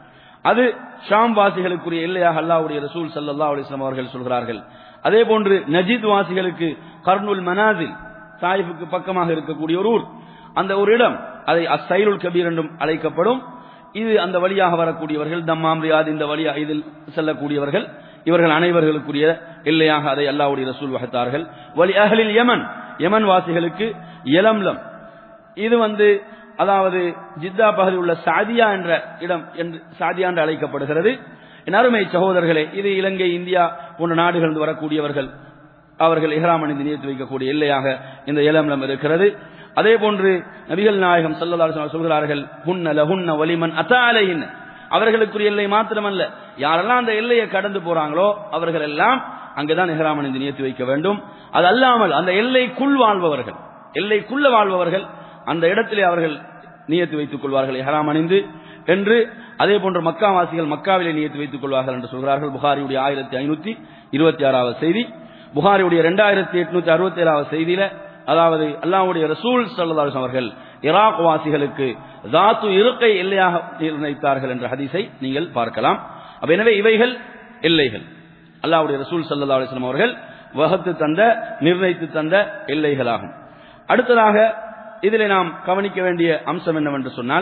அது ஷாம் வாசிகளுக்குரிய எல்லையாக அல்லாஹ்வுடைய ரசூல் ஸல்லல்லாஹு அலைஹி வஸல்லம் அவர்கள் சொல்கிறார்கள் அதே போன்று நஜீத் வாசிகளுக்கு கர்னுல் மனாசில் தாயிஃபுக்கு பக்கமாக இருக்கக்கூடிய ஒரு ஊர் அந்த ஒரு இடம் அதை அஸ்ஸைலுல் கபீர் என்றும் அழைக்கப்படும் இது அந்த வழியாக வரக்கூடியவர்கள் தம்மாம் ரியாத் இந்த வழியாக இதில் செல்லக்கூடியவர்கள் இவர்கள் அனைவர்களுக்குரிய எல்லையாக அதை அல்லாஹ்வுடைய ரசூல் வகுத்தார்கள் வலி அஹ்லில் யமன் யமன் வாசிகளுக்கு யலம்லம் இது வந்து அதாவது ஜித்தா பகுதியில் உள்ள சாதியா என்ற இடம் என்று சாதியா என்று அழைக்கப்படுகிறது என் அருமை சகோதரர்களே இது இலங்கை இந்தியா போன்ற நாடுகளிலிருந்து வரக்கூடியவர்கள் அவர்கள் இஹ்ராம் அணிந்து நியத்து வைக்கக்கூடிய எல்லையாக இந்த ஏலம்லம் இருக்கிறது அதே போன்று நபிகள் நாயகம் ஸல்லல்லாஹு அலைஹி வஸல்லம் சொல்கிறார்கள் ஹுன்ன லஹுன்ன வலிமன் அத்தாலைஹின் அவர்களுக்குரிய எல்லை மாத்திரமல்ல யாரெல்லாம் அந்த எல்லையை கடந்து போறாங்களோ அவர்கள் எல்லாம் அங்குதான் இஹ்ராம் அணிந்து நியத்து வைக்க வேண்டும் அது அல்லாமல் அந்த எல்லைக்குள் வாழ்பவர்கள் எல்லைக்குள்ள வாழ்பவர்கள் அந்த இடத்திலே அவர்கள் நியத்து வைத்துக் கொள்வார்கள் இஹ்ராம் அணிந்து என்று அதே போன்று மக்காவாசிகள் மக்காவிலே நியத்து வைத்துக் கொள்வார்கள் என்று சொல்கிறார்கள் புகாரியுடைய ஆயிரத்தி ஐநூத்தி இருபத்தி ஆறாவது செய்தி புகாரியுடைய இரண்டாயிரத்தி எட்நூத்தி அறுபத்தி ஏழாவது செய்தியில அதாவது அல்லாஹ்வுடைய ரசூல் ஸல்லல்லாஹு அவர்கள் இராக் வாசிகளுக்கு தாத்து இருக்கை எல்லையாக நிர்ணயித்தார்கள் என்ற ஹதீஸை நீங்கள் பார்க்கலாம் அப்ப எனவே இவைகள் எல்லைகள் அல்லாஹ்வுடைய ரசூல் ஸல்லல்லாஹு அலைஹி வஸல்லம் அவர்கள் வகுத்து தந்த நிர்ணயித்து தந்த எல்லைகளாகும் அடுத்ததாக இதிலே நாம் கவனிக்க வேண்டிய அம்சம் என்னவென்று சொன்னால்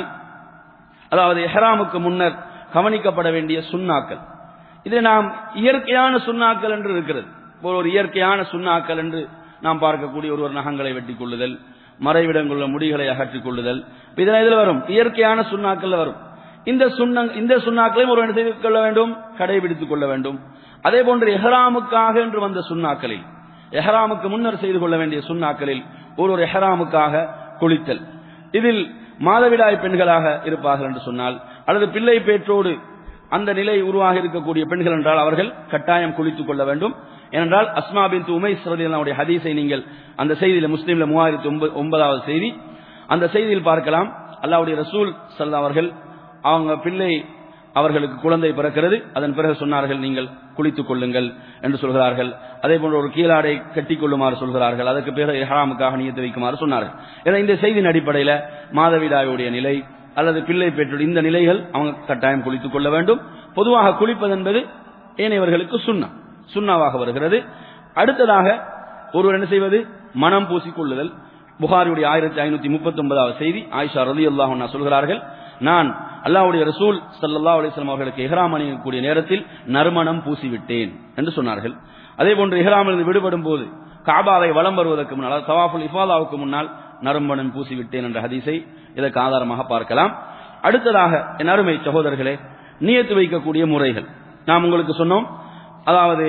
அதாவது எஹ்ராமுக்கு முன்னர் கவனிக்கப்பட வேண்டிய சுண்ணாக்கள் இது நாம் இயற்கையான சுண்ணாக்கள் என்று இருக்கிறது இப்போ ஒரு இயற்கையான சுண்ணாக்கள் என்று நாம் பார்க்கக்கூடிய ஒருவர் நகங்களை வெட்டிக் கொள்ளுதல் மறைவிடங்குள்ள முடிகளை அகற்றிக் கொள்ளுதல் இதெல்லாம் இதில் வரும் இயற்கையான சுண்ணாக்கள் வரும் இந்த சுண்ண இந்த சுண்ணாக்களையும் ஒரு செய்து கொள்ள வேண்டும் கடைபிடித்துக் கொள்ள வேண்டும் அதே போன்று எஹ்ராமுக்காக என்று வந்த சுண்ணாக்களில் எஹ்ராமுக்கு முன்னர் செய்து கொள்ள வேண்டிய சுண்ணாக்களில் ஒரு ஒரு எஹ்ராமுக்காக குளித்தல் இதில் மாதவிடாய் பெண்களாக இருப்பார்கள் என்று சொன்னால் அல்லது பிள்ளை பேற்றோடு அந்த நிலை உருவாக இருக்கக்கூடிய பெண்கள் என்றால் அவர்கள் கட்டாயம் குளித்துக் கொள்ள வேண்டும் ஏனென்றால் அஸ்மா பின் உமைஸ் ரதியல்லாவுடைய ஹதீஸை நீங்கள் அந்த செய்தியில முஸ்லீம்ல மூவாயிரத்தி ஒன்பதாவது செய்தி அந்த செய்தியில் பார்க்கலாம் அல்லாவுடைய ரசூல் சல்லா அவர்கள் அவங்க பிள்ளை அவர்களுக்கு குழந்தை பிறக்கிறது அதன் பிறகு சொன்னார்கள் நீங்கள் குளித்துக் கொள்ளுங்கள் என்று சொல்கிறார்கள் அதே போன்ற ஒரு கீழாடை கட்டிக் கொள்ளுமாறு சொல்கிறார்கள் அதற்கு பிறகு இஹ்ராமுக்காக நியத்து வைக்குமாறு சொன்னார்கள் ஏன்னா இந்த செய்தியின் அடிப்படையில் மாதவிடாயுடைய நிலை அல்லது பிள்ளை பெற்று இந்த நிலைகள் அவங்க கட்டாயம் குளித்துக் கொள்ள வேண்டும் பொதுவாக குளிப்பது என்பது ஏனையவர்களுக்கு சுண்ணா சுண்ணாவாக வருகிறது அடுத்ததாக ஒருவர் என்ன செய்வது மனம் பூசிக்கொள்ளுதல் புகாரியுடைய ஆயிரத்தி ஐநூத்தி முப்பத்தி ஒன்பதாவது செய்தி ஆயிஷா ரதி அல்லாஹ் சொல்கிறார்கள் நான் அல்லாவுடைய ரசூல் சல்லா அலிஸ்லாம் அவர்களுக்கு இஹ்ராம் அணியக்கூடிய நேரத்தில் நறுமணம் பூசிவிட்டேன் என்று சொன்னார்கள் அதே போன்று இஹ்ராமிலிருந்து விடுபடும் போது காபாவை வலம் வருவதற்கு முன்னால் தவாஃபுல் இஃபாதாவுக்கு முன்னால் நறுமணம் பூசிவிட்டேன் என்ற ஹதீஸை இதற்கு ஆதாரமாக பார்க்கலாம் அடுத்ததாக என் அருமை சகோதரர்களே நியத்து வைக்கக்கூடிய முறைகள் நாம் உங்களுக்கு சொன்னோம் அதாவது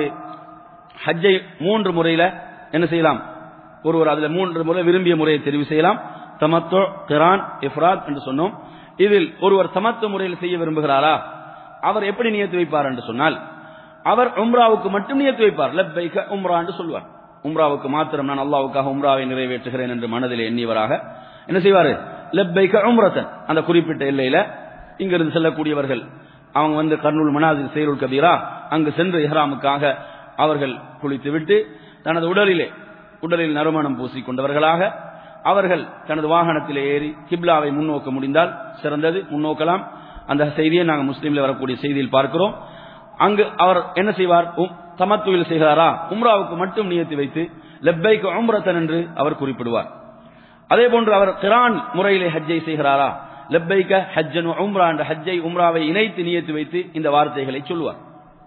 ஹஜ்ஜை மூன்று முறையில என்ன செய்யலாம் ஒருவர் அதுல மூன்று முறை விரும்பிய முறையை தெரிவு செய்யலாம் தமத்தோ கிரான் இஃப்ராத் என்று சொன்னோம் இதில் ஒருவர் தமத்து முறையில் செய்ய விரும்புகிறாரா அவர் எப்படி நியத்து வைப்பார் என்று சொன்னால் அவர் உம்ராவுக்கு மட்டும் நியத்து வைப்பார் லப்பைக உம்ரா என்று சொல்வார் உம்ராவுக்கு மாத்திரம் நான் அல்லாவுக்காக உம்ராவை நிறைவேற்றுகிறேன் என்று மனதில் எண்ணியவராக என்ன செய்வாரு லப்பைக உம்ரத்தன் அந்த குறிப்பிட்ட எல்லையில இங்கிருந்து செல்லக்கூடியவர்கள் அவங்க வந்து கர்னூல் மனாசில் செயலுல் கபீரா அங்கு சென்று இஹ்ராமுக்காக அவர்கள் குளித்துவிட்டு தனது உடலிலே உடலில் நறுமணம் பூசிக் கொண்டவர்களாக அவர்கள் தனது வாகனத்தில் ஏறி கிப்லாவை முன்னோக்க முடிந்தால் சிறந்தது முன்னோக்கலாம் அந்த செய்தியை நாங்கள் முஸ்லீம்ல வரக்கூடிய செய்தியில் பார்க்கிறோம் அங்கு அவர் என்ன செய்வார் தமத்துவில் செய்கிறாரா உம்ராவுக்கு மட்டும் நியத்தி வைத்து லெப்பைக்கு உம்ரத்தன் என்று அவர் குறிப்பிடுவார் அதே போன்று அவர் கிரான் முறையிலே ஹஜ்ஜை செய்கிறாரா லெப்பைக்க ஹஜ்ஜன் உம்ரா என்ற ஹஜ்ஜை உம்ராவை இணைத்து நியத்து வைத்து இந்த வார்த்தைகளை சொல்லுவார்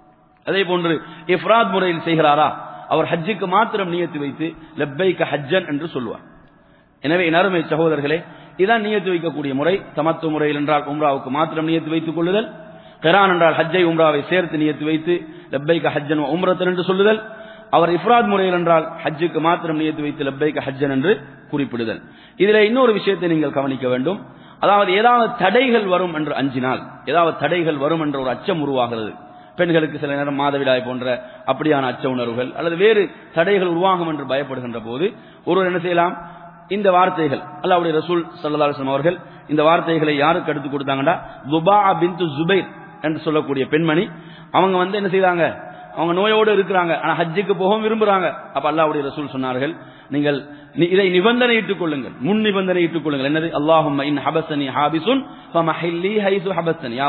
அதே போன்று இஃப்ராத் முறையில் செய்கிறாரா அவர் ஹஜ்ஜுக்கு மாத்திரம் நியத்து வைத்து லெப்பைக்க ஹஜ்ஜன் என்று சொல்லுவார் எனவே நறுமை சகோதரர்களே இதான் நியத்து வைக்கக்கூடிய முறை தமத்து முறையில் என்றால் உம்ராவுக்கு மாத்திரம் நியத்து வைத்துக் கொள்ளுதல் கெரான் என்றால் ஹஜ்ஜை உம்ராவை சேர்த்து நியத்து வைத்து லெப்பைக்க ஹஜ்ஜன் உம்ரத்தன் என்று சொல்லுதல் அவர் இஃப்ராத் முறையில் என்றால் ஹஜ்ஜுக்கு மாத்திரம் நியத்து வைத்து லெப்பைக்க ஹஜ்ஜன் என்று குறிப்பிடுதல் இதில் இன்னொரு விஷயத்தை நீங்கள் கவனிக்க வேண்டும் அதாவது ஏதாவது தடைகள் வரும் என்று அஞ்சினால் ஏதாவது தடைகள் வரும் என்ற ஒரு அச்சம் உருவாகிறது பெண்களுக்கு சில நேரம் மாதவிடாய் போன்ற அப்படியான அச்ச உணர்வுகள் அல்லது வேறு தடைகள் உருவாகும் என்று பயப்படுகின்ற போது ஒருவர் என்ன செய்யலாம் இந்த வார்த்தைகள் அல்லாவுடைய ரசூல் சல்லாஸ்லாம் அவர்கள் இந்த வார்த்தைகளை யாருக்கு எடுத்து கொடுத்தாங்கடா துபா பிந்து ஜுபைர் என்று சொல்லக்கூடிய பெண்மணி அவங்க வந்து என்ன செய்தாங்க அவங்க நோயோடு இருக்கிறாங்க ஆனா ஹஜ்ஜுக்கு போகவும் விரும்புறாங்க அப்ப அல்லாவுடைய ரசூல் சொன்னார்கள் நீங்கள் இதை நிபந்தனை இட்டுக் கொள்ளுங்கள் முன் நிபந்தனை இட்டுக் கொள்ளுங்கள் என்னது அல்லாஹும் இன் ஹபசனி ஹாபிசுன் ஃபமஹில்லி ஹைசு ஹபசனி யா அல்லாஹ்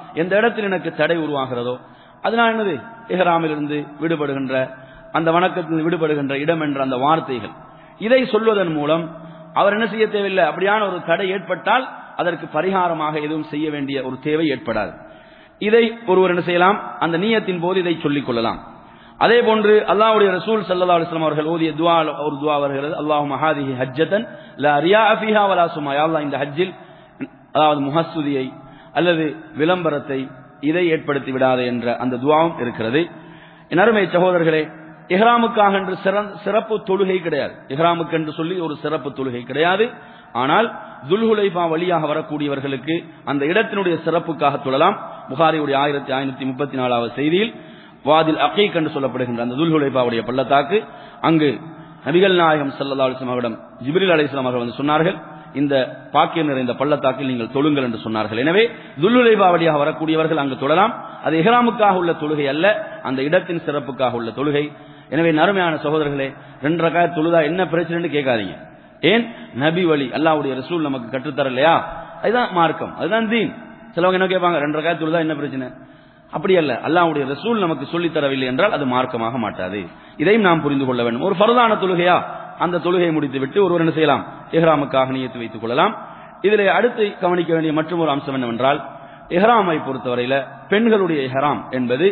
எந்த இடத்தில் எனக்கு தடை உருவாகிறதோ அதனால் என்னது இஹ்ராமிலிருந்து விடுபடுகின்ற அந்த வணக்கத்தில் விடுபடுகின்ற இடம் என்ற அந்த வார்த்தைகள் இதை சொல்வதன் மூலம் அவர் என்ன செய்ய தேவையில்லை அப்படியான ஒரு தடை ஏற்பட்டால் அதற்கு பரிகாரமாக எதுவும் செய்ய வேண்டிய ஒரு தேவை ஏற்படாது இதை ஒருவர் என்ன செய்யலாம் அந்த நீயத்தின் போது இதை சொல்லிக் கொள்ளலாம் அதே போன்று அல்லாஹ்வுடைய ரசூல் ஸல்லல்லாஹு அலைஹி வஸல்லம் அவர்கள் ஓதிய துஆ ஒரு துஆ வருகிறது அல்லாஹும்ம ஹாதிஹி ஹஜ்ஜத்தன் லா ரியா ஃபீஹா வலா சுமா யா அல்லாஹ் இந்த ஹஜ்ஜில் அதாவது முஹஸ்ஸுதியை அல்லது விளம்பரத்தை இதை ஏற்படுத்தி விடாதே என்ற அந்த துவாவும் இருக்கிறது என் அருமை சகோதரர்களே இஹ்ராமுக்காக என்று சிறந்த- சிறப்பு தொழுகை கிடையாது இஹ்ராமுக்கு என்று சொல்லி ஒரு சிறப்பு தொழுகை கிடையாது ஆனால் துல்ஹுலைஃபா வழியாக வரக்கூடியவர்களுக்கு அந்த இடத்தினுடைய சிறப்புக்காக தொழலாம் புகாரியுடைய ஆயிரத்தி ஐநூத்தி முப்பத்தி நாலாவது செய்தியில் வாதில் அகீக் என்று சொல்லப்படுகின்ற அந்த துல்ஹுலைஃபாவுடைய பள்ளத்தாக்கு அங்கு நபிகள் நாயகம் ஸல்லல்லாஹு அலைஹி வஸல்லம் அவரிடம் ஜிப்ரீல் அலைஹிஸ்ஸலாம் அவர்கள் வந்து சொன்னார்கள் இந்த பாக்கியம் நிறைந்த பள்ளத்தாக்கில் நீங்கள் தொழுங்கள் என்று சொன்னார்கள் எனவே துல்லுலைபா வழியாக வரக்கூடியவர்கள் அங்கு தொழலாம் அது இஹ்ராமுக்காக உள்ள தொழுகை அல்ல அந்த இடத்தின் சிறப்புக்காக உள்ள தொழுகை எனவே நறுமையான சகோதரர்களே ரெண்டு ரகாய தொழுதா என்ன பிரச்சனைன்னு கேட்காதீங்க ஏன் நபி வழி அல்லாஹ்வுடைய ரசூல் நமக்கு கற்றுத்தரலையா அதுதான் மார்க்கம் அதுதான் தீன் சிலவங்க என்ன கேட்பாங்க ரெண்டு ரகாய தொழுதா என்ன பிரச்சனை அப்படி அல்ல அல்லாஹ்வுடைய ரசூல் நமக்கு சொல்லித் தரவில்லை என்றால் அது மார்க்கமாக மாட்டாது இதையும் நாம் புரிந்து கொள்ள வேண்டும் ஒரு ஃபர்தான தொழுகையா அந்த தொழுகையை முடித்துவிட்டு ஒருவர் என்ன செய்யலாம் இஹ்ராமுக்காக நியத்து வைத்துக் கொள்ளலாம் இதிலே அடுத்து கவனிக்க வேண்டிய மற்றும் ஒரு அம்சம் என்னவென்றால் இஹ்ராமை பொறுத்தவரையில பெண்களுடைய இஹ்ராம் என்பது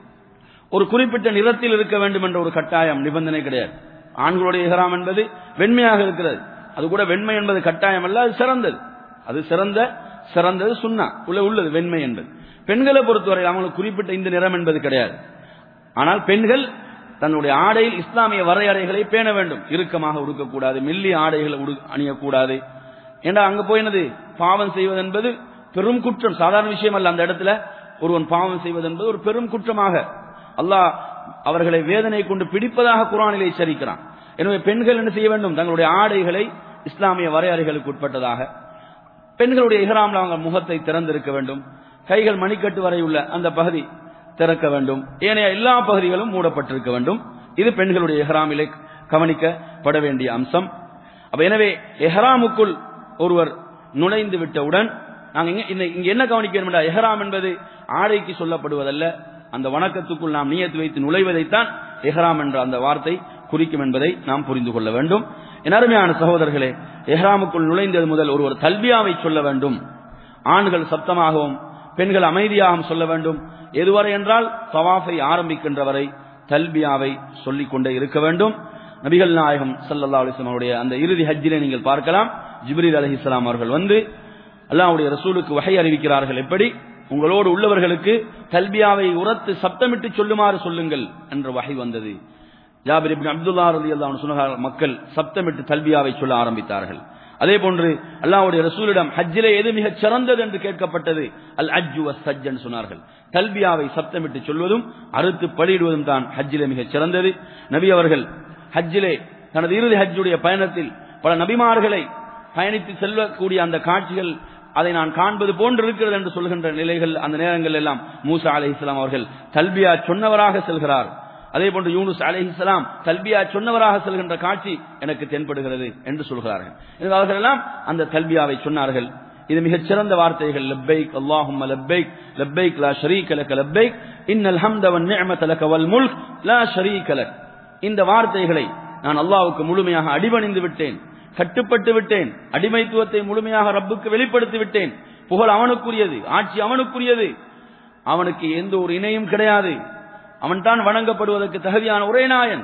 ஒரு குறிப்பிட்ட நிறத்தில் இருக்க வேண்டும் என்ற ஒரு கட்டாயம் நிபந்தனை கிடையாது ஆண்களுடைய இஹ்ராம் என்பது வெண்மையாக இருக்கிறது அது கூட வெண்மை என்பது கட்டாயம் அல்ல அது சிறந்தது அது சிறந்த சிறந்தது சுண்ணா உள்ள உள்ளது வெண்மை என்பது பெண்களை பொறுத்தவரை அவங்களுக்கு குறிப்பிட்ட இந்த நிறம் என்பது கிடையாது ஆனால் பெண்கள் தன்னுடைய ஆடையில் இஸ்லாமிய வரையறைகளை பேண வேண்டும் இறுக்கமாக உடுக்கக்கூடாது மெல்லிய ஆடைகளை உடு அணியக்கூடாது ஏண்டா அங்க போய் என்னது பாவம் செய்வது என்பது பெரும் குற்றம் சாதாரண விஷயம் அல்ல அந்த இடத்துல ஒருவன் பாவம் செய்வது என்பது ஒரு பெரும் குற்றமாக அல்லாஹ் அவர்களை வேதனை கொண்டு பிடிப்பதாக குரானிலே எச்சரிக்கிறான் எனவே பெண்கள் என்ன செய்ய வேண்டும் தங்களுடைய ஆடைகளை இஸ்லாமிய வரையறைகளுக்கு உட்பட்டதாக பெண்களுடைய இஹ்ராம்ல அவங்க முகத்தை திறந்திருக்க வேண்டும் கைகள் மணிக்கட்டு வரை உள்ள அந்த பகுதி திறக்க வேண்டும் ஏனைய எல்லா பகுதிகளும் மூடப்பட்டிருக்க வேண்டும் இது பெண்களுடைய இஹ்ராமிலே கவனிக்கப்பட வேண்டிய அம்சம் அப்ப எனவே எஹ்ராமுக்குள் ஒருவர் நுழைந்து விட்டவுடன் நாங்க இங்க இந்த- இங்க என்ன கவனிக்க வேண்டும் என்றால், எஹ்ராம் என்பது ஆடைக்கு சொல்லப்படுவதல்ல அந்த வணக்கத்துக்குள் நாம் நியத்து வைத்து நுழைவதைத்தான் எஹ்ராம் என்ற அந்த வார்த்தை குறிக்கும் என்பதை நாம் புரிந்து கொள்ள வேண்டும் என் அருமையான சகோதரர்களே எஹ்ராமுக்குள் நுழைந்தது முதல் ஒருவர் தல்பியாவை சொல்ல வேண்டும் ஆண்கள் சப்தமாகவும் பெண்கள் அமைதியாகவும் சொல்ல வேண்டும் எதுவரை என்றால் தவாஃபை ஆரம்பிக்கின்ற வரை தல்பியாவை சொல்லிக் கொண்டே இருக்க வேண்டும் நபிகள் நாயகம் ஸல்லல்லாஹு அலைஹி வஸல்லம் அவருடைய அந்த இறுதி ஹஜ்ஜிலே நீங்கள் பார்க்கலாம் ஜிப்ரீல் அலைஹிஸ்ஸலாம் அவர்கள் வந்து அல்லாஹ்வுடைய ரசூலுக்கு வகை அறிவிக்கிறார்கள் எப்படி உங்களோடு உள்ளவர்களுக்கு தல்பியாவை உரத்து சப்தமிட்டு சொல்லுமாறு சொல்லுங்கள் என்ற வகை வந்தது ஜாபிர் இப்னு அப்துல்லா ரலியல்லாஹு அன்ஹு சொன்னார்கள் மக்கள் சப்தமிட்டு தல்பியாவை சொல்ல ஆரம்பித்தார்கள் அதே போன்று அல்லாஹ்வுடைய ரசூலிடம் ஹஜ்ஜிலே எது மிகச் சிறந்தது என்று கேட்கப்பட்டது அல் அஜ்ஜு வஸ் சஜ் என்று சொன்னார்கள் தல்பியாவை சப்தமிட்டு சொல்வதும் அறுத்து பலியிடுவதும் தான் ஹஜ்ஜிலே மிகச் சிறந்தது நபி அவர்கள் ஹஜ்ஜிலே தனது இறுதி ஹஜ்ஜுடைய பயணத்தில் பல நபிமார்களை பயணித்து செல்லக்கூடிய அந்த காட்சிகள் அதை நான் காண்பது போன்று இருக்கிறது என்று சொல்கின்ற நிலைகள் அந்த நேரங்கள் எல்லாம் மூசா அலைஹிஸ்ஸலாம் அவர்கள் தல்பியா சொன்னவராக செல்கிறார் அதே போன்று யூனுஸ் அலைஹிஸ்ஸலாம் தல்பியா சொன்னவராக செல்கின்ற காட்சி எனக்கு தென்படுகிறது என்று சொல்கிறார்கள் எனவே அவர்கள் எல்லாம் அந்த தல்பியாவை சொன்னார்கள் இது மிகச் சிறந்த வார்த்தைகள் லப்பைக் அல்லாஹும்ம லப்பைக் லப்பைக் லா ஷரீக லக லப்பைக் இன்னல் ஹம்த வன் நிஅமத லக வல் முல்க் லா ஷரீக லக் இந்த வார்த்தைகளை நான் அல்லாஹ்வுக்கு முழுமையாக அடிபணிந்து விட்டேன் கட்டுப்பட்டு விட்டேன் அடிமைத்துவத்தை முழுமையாக ரப்புக்கு வெளிப்படுத்தி விட்டேன் புகழ் அவனுக்குரியது ஆட்சி அவனுக்குரியது அவனுக்கு எந்த ஒரு இணையும் கிடையாது அவன்தான் வணங்கப்படுவதற்கு தகுதியான ஒரே நாயன்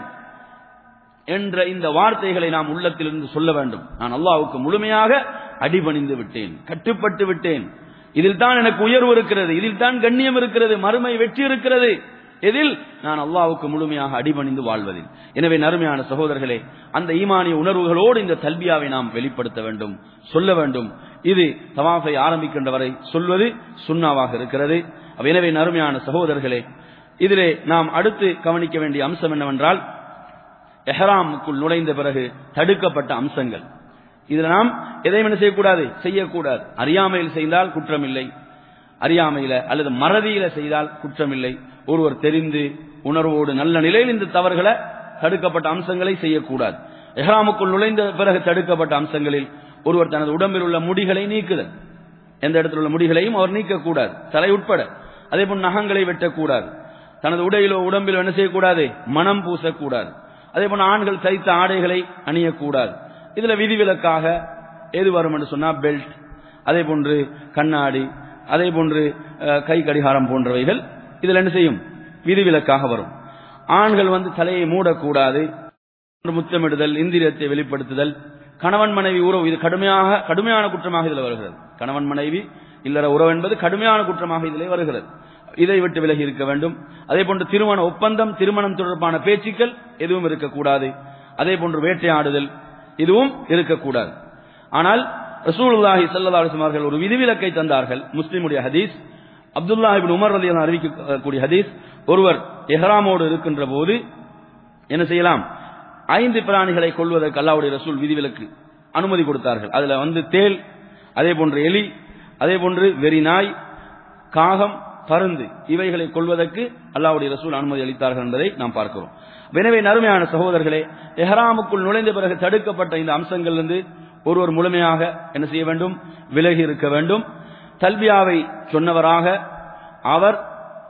என்ற இந்த வார்த்தைகளை நாம் உள்ளத்திலிருந்து சொல்ல வேண்டும் நான் அல்லாஹ்வுக்கு முழுமையாக அடிபணிந்து விட்டேன் கட்டுப்பட்டு விட்டேன் இதில் தான் எனக்கு உயர்வு இருக்கிறது இதில் தான் கண்ணியம் இருக்கிறது மறுமை வெற்றி இருக்கிறது எதில் நான் அல்லாஹ்வுக்கு முழுமையாக அடிபணிந்து வாழ்வதில் எனவே நறுமையான சகோதரர்களே அந்த ஈமானிய உணர்வுகளோடு இந்த தல்பியாவை நாம் வெளிப்படுத்த வேண்டும் சொல்ல வேண்டும் இது தவாஃபை ஆரம்பிக்கின்ற வரை சொல்வது சுண்ணாவாக இருக்கிறது அப்ப எனவே நறுமையான சகோதரர்களே இதிலே நாம் அடுத்து கவனிக்க வேண்டிய அம்சம் என்னவென்றால் எஹ்ராமுக்குள் நுழைந்த பிறகு தடுக்கப்பட்ட அம்சங்கள் இதுல நாம் எதையும் என்ன செய்யக்கூடாது செய்யக்கூடாது அறியாமையில் செய்தால் குற்றமில்லை அறியாமையில அல்லது மறதியில செய்தால் குற்றமில்லை ஒருவர் தெரிந்து உணர்வோடு நல்ல நிலையில் இந்த தவறுகளை தடுக்கப்பட்ட அம்சங்களை செய்யக்கூடாது எஹ்ராமுக்குள் நுழைந்த பிறகு தடுக்கப்பட்ட அம்சங்களில் ஒருவர் தனது உடம்பில் உள்ள முடிகளை நீக்குதல் எந்த இடத்துல உள்ள முடிகளையும் அவர் நீக்கக்கூடாது தலை உட்பட அதே போல் நகங்களை வெட்டக்கூடாது தனது உடையிலோ உடம்பிலோ என்ன செய்யக்கூடாது மனம் பூசக்கூடாது அதே போல ஆண்கள் தைத்த ஆடைகளை அணியக்கூடாது இதுல விதிவிலக்காக எது வரும் என்று சொன்னா பெல்ட் அதே போன்று கண்ணாடி அதே போன்று அஹ், கை கடிகாரம் போன்றவைகள் இதுல என்ன செய்யும் விதிவிலக்காக வரும் ஆண்கள் வந்து தலையை மூடக்கூடாது முத்தமிடுதல் இந்திரியத்தை வெளிப்படுத்துதல் கணவன் மனைவி உறவு இது கடுமையாக கடுமையான குற்றமாக இதில் வருகிறது கணவன் மனைவி இல்லற உறவு என்பது கடுமையான குற்றமாக இதிலே வருகிறது இதை விட்டு விலகி இருக்க வேண்டும் அதே போன்று திருமண ஒப்பந்தம் திருமணம் தொடர்பான பேச்சுக்கள் எதுவும் இருக்கக்கூடாது அதே போன்று வேட்டையாடுதல் இதுவும் இருக்கக்கூடாது ஆனால் ரசூலுல்லாஹி ஸல்லல்லாஹு அலைஹி வஸல்லம் அவர்கள் ஒரு விதிவிலக்கை தந்தார்கள் முஸ்லிமுடைய ஹதீஸ் அப்துல்லா இப்னு உமர் ரலியல்லாஹு அன்ஹு அறிவிக்கக்கூடிய ஹதீஸ் ஒருவர் இஹ்ராமோடு இருக்கின்ற போது என்ன செய்யலாம் ஐந்து பிராணிகளை கொள்வதற்கு அல்லாஹ்வுடைய ரசூல் விதிவிலக்கு அனுமதி கொடுத்தார்கள் அதுல வந்து தேல் அதே போன்று எலி அதே போன்று வெறி நாய் காகம் பருந்து இவைகளை கொள்வதற்கு அல்லாஹ்வுடைய ரசூல் அனுமதி அளித்தார்கள் என்பதை நாம் பார்க்கிறோம் எனவே நறுமையான சகோதரர்களே எஹ்ராமுக்குள் நுழைந்த பிறகு தடுக்கப்பட்ட இந்த அம்சங்களிலிருந்து ஒருவர் முழுமையாக என்ன செய்ய வேண்டும் விலகி இருக்க வேண்டும் தல்பியாவை சொன்னவராக அவர்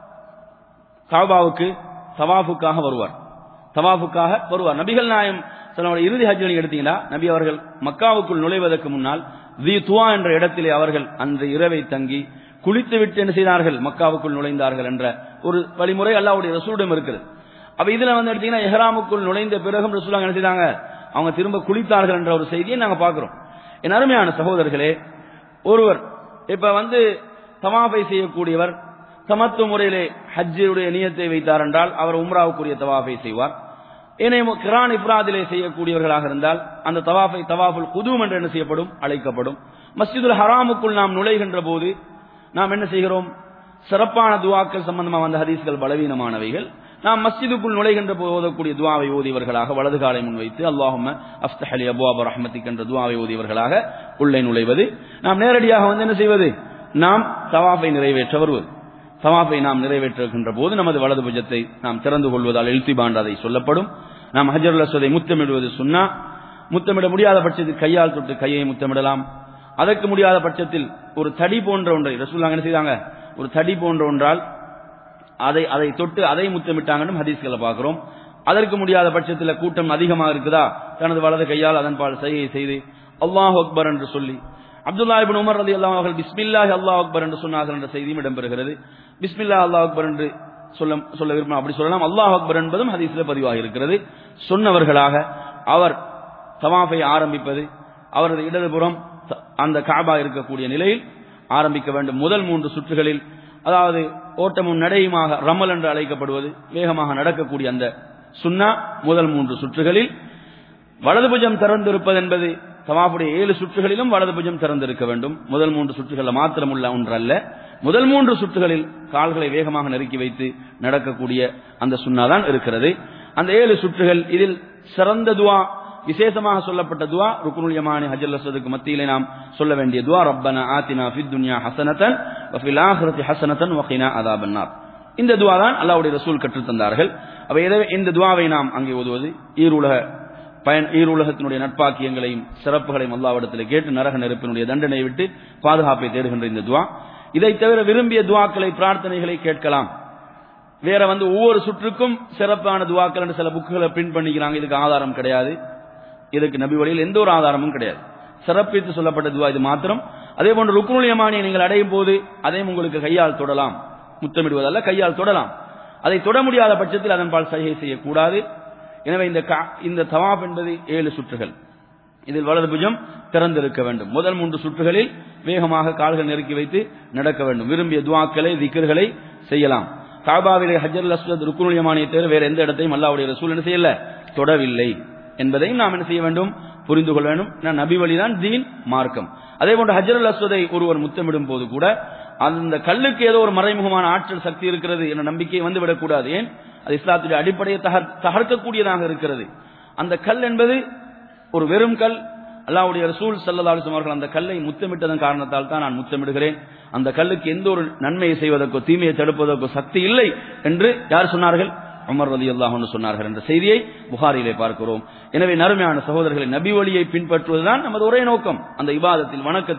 காபாவுக்கு தவாஃபுக்காக வருவார் தவாஃபுக்காக வருவார் நபிகள் நாயம் சில இறுதி ஹஜ் நீங்க எடுத்தீங்கன்னா நபி அவர்கள் மக்காவுக்குள் நுழைவதற்கு முன்னால் தி துவா என்ற இடத்திலே அவர்கள் அன்று இரவை தங்கி குளித்துவிட்டு என்ன செய்தார்கள் மக்காவுக்குள் நுழைந்தார்கள் என்ற ஒரு வழிமுறை அல்லாவுடைய ரசூலிடம் இருக்கிறது அப்ப இதுல வந்து எடுத்தீங்கன்னா எஹ்ராமுக்குள் நுழைந்த பிறகும் ரசூலாங்க என்ன செய்தாங்க அவங்க திரும்ப குளித்தார்கள் என்ற ஒரு செய்தியை நாங்க பார்க்கிறோம் என் அருமையான சகோதரர்களே ஒருவர் இப்ப வந்து தவாஃபை செய்யக்கூடியவர் சமத்துவ முறையிலே ஹஜ்ஜுடைய நியத்தை வைத்தார் என்றால் அவர் உம்ராவுக்குரிய தவாஃபை செய்வார் ஏனைய கிரான் இப்ராதிலே செய்யக்கூடியவர்களாக இருந்தால் அந்த தவாஃபை தவாஃபுல் குதூம் என்று என்ன செய்யப்படும் அழைக்கப்படும் மஸ்ஜிதுல் ஹராமுக்குள் நாம் நுழைகின்ற போது நாம் என்ன செய்கிறோம் சிறப்பான துவாக்கள் சம்பந்தமாக வந்த ஹதீஸ்கள் பலவீனமானவைகள் நாம் மஸ்ஜிதுக்குள் நுழைகின்ற போது ஓதக்கூடிய துவாவை ஓதியவர்களாக வலது காலை முன்வைத்து அல்லாஹும அஃப்தஹலி அபுவாப ரஹ்மத்திக் என்ற துவாவை ஓதியவர்களாக உள்ளே நுழைவது நாம் நேரடியாக வந்து என்ன செய்வது நாம் தவாஃபை நிறைவேற்ற வருவது தவாஃபை நாம் நிறைவேற்றுகின்ற போது நமது வலது புஜத்தை நாம் திறந்து கொள்வதால் எழுத்திபாண்ட் அதை சொல்லப்படும் நாம் ஹஜருல் அஸ்வதை முத்தமிடுவது சுன்னா முத்தமிட முடியாத பட்சத்தில் கையால் தொட்டு கையை முத்தமிடலாம் அதற்கு முடியாத பட்சத்தில் ஒரு தடி போன்ற ஒன்றை ரசூல்லாங்க என்ன செய்தாங்க ஒரு தடி போன்ற ஒன்றால் அதை அதை தொட்டு அதை முத்தமிட்டாங்கன்னு ஹதீஸ்களை பார்க்கிறோம் அதற்கு முடியாத பட்சத்தில் கூட்டம் அதிகமாக இருக்குதா தனது வலது கையால் அதன் பால் செய்கை செய்து அல்லாஹ் அக்பர் என்று சொல்லி அப்துல்லா இபின் உமர் அலி அல்லாஹ் அவர்கள் பிஸ்மில்லாஹி அல்லாஹ் அக்பர் என்று சொன்னார்கள் என்ற செய்தியும் இடம்பெறுகிறது பிஸ்மில்லா அல்லாஹ் அக்பர் என்று சொல்ல சொல்ல விரும்பலாம் அப்படி சொல்லலாம் அல்லாஹ் அக்பர் என்பதும் ஹதீஸில் பதிவாக இருக்கிறது சொன்னவர்களாக அவர் தவாஃபை ஆரம்பிப்பது அவரது இடதுபுறம் த- அந்த காபா இருக்கக்கூடிய நிலையில் ஆரம்பிக்க வேண்டும் முதல் மூன்று சுற்றுகளில் அதாவது ஓட்டமும் நடையுமாக ரமல் என்று அழைக்கப்படுவது வேகமாக நடக்கக்கூடிய அந்த சுன்னா முதல் மூன்று சுற்றுகளில் வலதுபுஜம் திறந்திருப்பது என்பது தவாஃபுடைய ஏழு சுற்றுகளிலும் வலதுபுஜம் திறந்திருக்க வேண்டும் முதல் மூன்று சுற்றுகளில் மாத்திரமுள்ள ஒன்றல்ல முதல் மூன்று சுற்றுகளில் கால்களை வேகமாக நெருக்கி வைத்து நடக்கக்கூடிய அந்த சுன்னா தான் இருக்கிறது அந்த ஏழு சுற்றுகள் இதில் சிறந்த துவா விசேஷமாக சொல்லப்பட்ட துவா ருக்குனுல் யமானி ஹஜல் அஸ்வதுக்கு மத்தியிலே நாம் சொல்ல வேண்டிய துவா ரப்பனா ஆத்தினா ஃபித் துன்யா ஹசனத்தன் வஃபில் ஆஹிரத்தி ஹசனத்தன் வகினா அதாபன்னார் இந்த துவா தான் அல்லாஹ்வுடைய ரசூல் கற்றுத் தந்தார்கள் அப்ப எனவே இந்த துவாவை நாம் அங்கே ஓதுவது ஈருலக பயன் ஈருலகத்தினுடைய நட்பாக்கியங்களையும் சிறப்புகளையும் அல்லாவிடத்தில் கேட்டு நரக நெருப்பினுடைய தண்டனை விட்டு பாதுகாப்பை தேடுகின்ற இந்த துவா இதை தவிர விரும்பிய துவாக்களை பிரார்த்தனைகளை கேட்கலாம் வேற வந்து ஒவ்வொரு சுற்றுக்கும் சிறப்பான துவாக்கள் என்று சில புக்குகளை பிரிண்ட் பண்ணிக்கிறாங்க இதுக்கு ஆதாரம் கிடையாது இதுக்கு நபி வழியில் எந்த ஒரு ஆதாரமும் கிடையாது சிறப்பித்து சொல்லப்பட்ட துவா இது மாத்திரம் அதே போன்று ருக்குனுல் யமானியை நீங்கள் அடையும் போது அதையும் உங்களுக்கு கையால் தொடலாம் முத்தமிடுவதல்ல கையால் தொடலாம் அதை தொட முடியாத பட்சத்தில் அதன் பால் சைகை செய்யக்கூடாது எனவே இந்த கா- இந்த தவாப் என்பது ஏழு சுற்றுகள் இதில் வலது புஜம் திறந்திருக்க வேண்டும் முதல் மூன்று சுற்றுகளில் வேகமாக கால்கள் நெருக்கி வைத்து நடக்க வேண்டும் விரும்பிய துவாக்களை திக்கர்களை செய்யலாம் காபாவிலே ஹஜர் அஸ்வத் ருக்குனுல் யமானியை தவிர வேற எந்த இடத்தையும் அல்லாவுடைய ரசூல் என்ன செய்யல தொடவில்லை என்பதையும் நாம் என்ன செய்ய வேண்டும் புரிந்து கொள்ள வேண்டும் ஏன்னா நபி வழிதான் தீன் மார்க்கம் அதே போன்று ஹஜர் அஸ்வதை ஒருவர் முத்தமிடும் போது கூட அந்த கல்லுக்கு ஏதோ ஒரு மறைமுகமான ஆற்றல் சக்தி இருக்கிறது என்ற நம்பிக்கை வந்துவிடக்கூடாது ஏன் அது இஸ்லாத்துடைய அடிப்படையை தகர் தகர்க்கக்கூடியதாக இருக்கிறது அந்த கல் என்பது ஒரு வெறும் கல் அல்லாஹ்வுடைய ரசூல் ஸல்லல்லாஹு அலைஹி வஸல்லம் அவர்கள் அந்த கல்லை முத்தமிட்டதன் காரணத்தால் தான் நான் முத்தமிடுகிறேன் அந்த கல்லுக்கு எந்த ஒரு நன்மையை செய்வதற்கோ தீமையை தடுப்பதற்கோ சக்தி இல்லை என்று யார் சொன்னார்கள் உமர் ரலியல்லாஹு அன்ஹு சொன்னார்கள் என்ற செய்தியை புகாரிலே பார்க்கிறோம் எனவே நறுமையான சகோதரர்களை நபி வழியை பின்பற்றுவதுதான் நமது ஒரே நோக்கம் அந்த இபாதத்தில் வணக்கத்தில்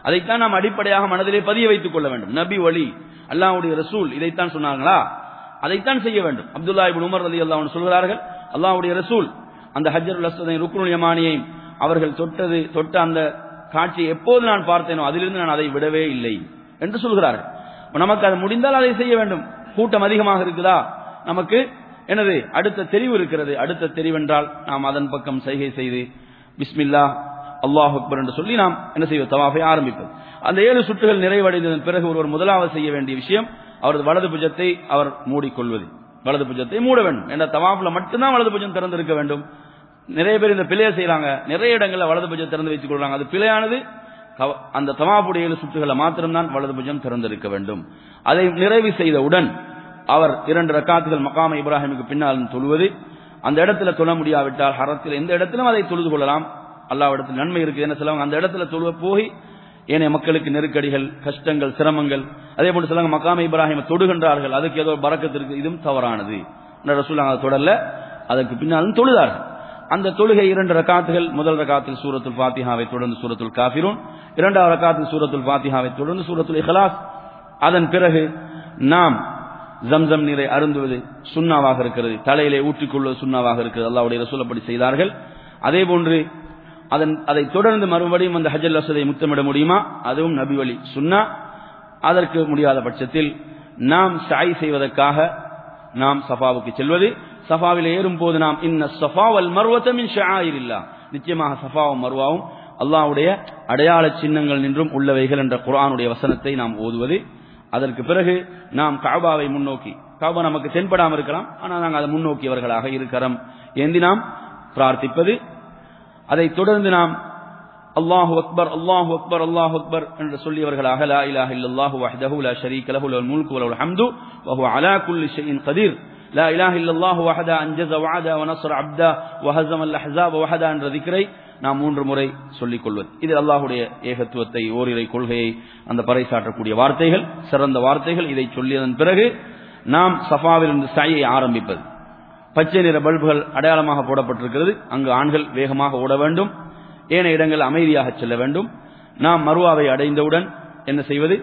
அதைத்தான் நாம் அடிப்படையாக மனதிலே பதிய வைத்துக் கொள்ள வேண்டும் நபி வழி அல்லாஹ்வுடைய ரசூல் இதைத்தான் சொன்னாங்களா அதைத்தான் செய்ய வேண்டும் அப்துல்லா இப்னு உமர் ரலியல்லாஹு அன்ஹு சொல்கிறார்கள் அல்லாஹ்வுடைய ரசூல் அந்த ஹஜ்ஜருல் அஸ்வதை ருக்னுல் யமானியையும் அவர்கள் தொட்டது தொட்ட அந்த காட்சியை எப்போது நான் பார்த்தேனோ அதிலிருந்து நான் அதை விடவே இல்லை என்று சொல்கிறார்கள் அப்ப நமக்கு அது முடிந்தால் அதை செய்ய வேண்டும் கூட்டம் அதிகமாக இருக்குதா நமக்கு எனது அடுத்த தெரிவு இருக்கிறது அடுத்த தெரிவென்றால் நாம் அதன் பக்கம் சைகை செய்து பிஸ்மில்லா அல்லாஹ் அக்பர் என்று சொல்லி நாம் என்ன செய்வோம் தவாஃபை ஆரம்பிப்பது அந்த ஏழு சுற்றுகள் நிறைவடைந்ததன் பிறகு ஒருவர் முதலாவது செய்ய வேண்டிய விஷயம் அவரது வலது புஜத்தை அவர் மூடிக்கொள்வது வலது புஜத்தை மூட வேண்டும் என்ற தவாஃப்ல மட்டும்தான் வலது புஜம் திறந்திருக்க வேண்டும் நிறைய பேர் இந்த பிழையை செய்யறாங்க நிறைய இடங்கள்ல வலது புஜம் திறந்து வைத்துக் கொள்றாங்க அது பிழையானது கவ- அந்த தவாஃபுடைய ஏழு சுற்றுகளை மாத்திரம்தான் வலது புஜம் திறந்திருக்க வேண்டும் அதை நிறைவு செய்தவுடன் அவர் இரண்டு ரக்காத்துகள் மக்காம இப்ராஹிமுக்கு பின்னால் தொழுவது அந்த இடத்துல தொழ முடியாவிட்டால் ஹரத்தில் எந்த இடத்திலும் அதை தொழுது கொள்ளலாம் அல்லாவிடத்தில் நன்மை இருக்கு என்ன சொல்லுவாங்க அந்த இடத்துல தொழுவ போய் ஏனைய மக்களுக்கு நெருக்கடிகள் கஷ்டங்கள் சிரமங்கள் அதே போன்று சிலங்க மக்காம இப்ராஹிமை தொடுகின்றார்கள் அதுக்கு ஏதோ பறக்கத்து இருக்கு இதுவும் தவறானது ரசூல் அதை தொடரல அதற்கு பின்னாலும் தொழுதார்கள் அந்த தொழுகை இரண்டு ரக்காத்துகள் முதல் ரக்காத்தில் சூரத்துல் ஃபாத்திஹாவை தொடர்ந்து சூரத்துல் காஃபிரூன் இரண்டாவது ரக்காத்தில் சூரத்துல் ஃபாத்திஹாவை தொடர்ந்து சூரத்துல் இஹ்லாஸ் அதன் பிறகு நாம் ஜம்சம் நீரை அருந்துவது சுண்ணாவாக இருக்கிறது தலையிலே ஊற்றிக்கொள்வது சுண்ணாவாக இருக்கிறது அல்லாவுடைய ரசூல் அப்படி செய்தார்கள் அதே போன்று அதன் அதை தொடர்ந்து மறுபடியும் அந்த ஹஜல் அசதை முத்தமிட முடியுமா அதுவும் நபி வழி சுன்னா அதற்கு முடியாத பட்சத்தில் நாம் சாய் செய்வதற்காக நாம் சஃபாவுக்கு செல்வது சஃபாவில் ஏறும் போது நாம் இன்ன சஃபாவல் மர்வத்தமின் ஷாயிரில்லா நிச்சயமாக சஃபாவும் மர்வாவும் அல்லாஹ்வுடைய அடையாள சின்னங்கள் நின்றும் உள்ளவைகள் என்ற குர்ஆனுடைய வசனத்தை நாம் ஓதுவது அதற்கு பிறகு நாம் காபாவை முன்னோக்கி காபா நமக்கு தென்படாமல் இருக்கலாம் ஆனால் நாங்கள் அதை முன்னோக்கியவர்களாக இருக்கரம் ஏந்தி நாம் பிரார்த்திப்பது அதைத் தொடர்ந்து நாம் அல்லாஹு அக்பர் அல்லாஹு அக்பர் அல்லாஹு அக்பர் என்று சொல்லியவர்களாக லா இலாஹ இல்லல்லாஹு வஹ்தஹு லா ஷரீக லஹு லல் முல்கு வலல் ஹம்து வஹுவ அலா குல்லி ஷைஇன் கதீர் லா இலாஹ இல்லல்லாஹு வஹதா அன்ஜஸ வஅதா வனஸர அப்தா வஹஸம அல் அஹ்ஸாப வஹதா என்ற திக்ரை நாம் மூன்று முறை சொல்லிக் கொள்வது இது அல்லாஹுடைய ஏகத்துவத்தை ஓரிரை கொள்கையை அந்த பறைசாற்றக்கூடிய வார்த்தைகள் சிறந்த வார்த்தைகள் இதை சொல்லியதன் பிறகு நாம் சஃபாவிலிருந்து சாயை ஆரம்பிப்பது பச்சை நிற பல்புகள் அடையாளமாக போடப்பட்டிருக்கிறது அங்கு ஆண்கள் வேகமாக ஓட வேண்டும் ஏனைய இடங்கள் அமைதியாக செல்ல வேண்டும் நாம் மருவாவை அடைந்தவுடன் என்ன செய்வது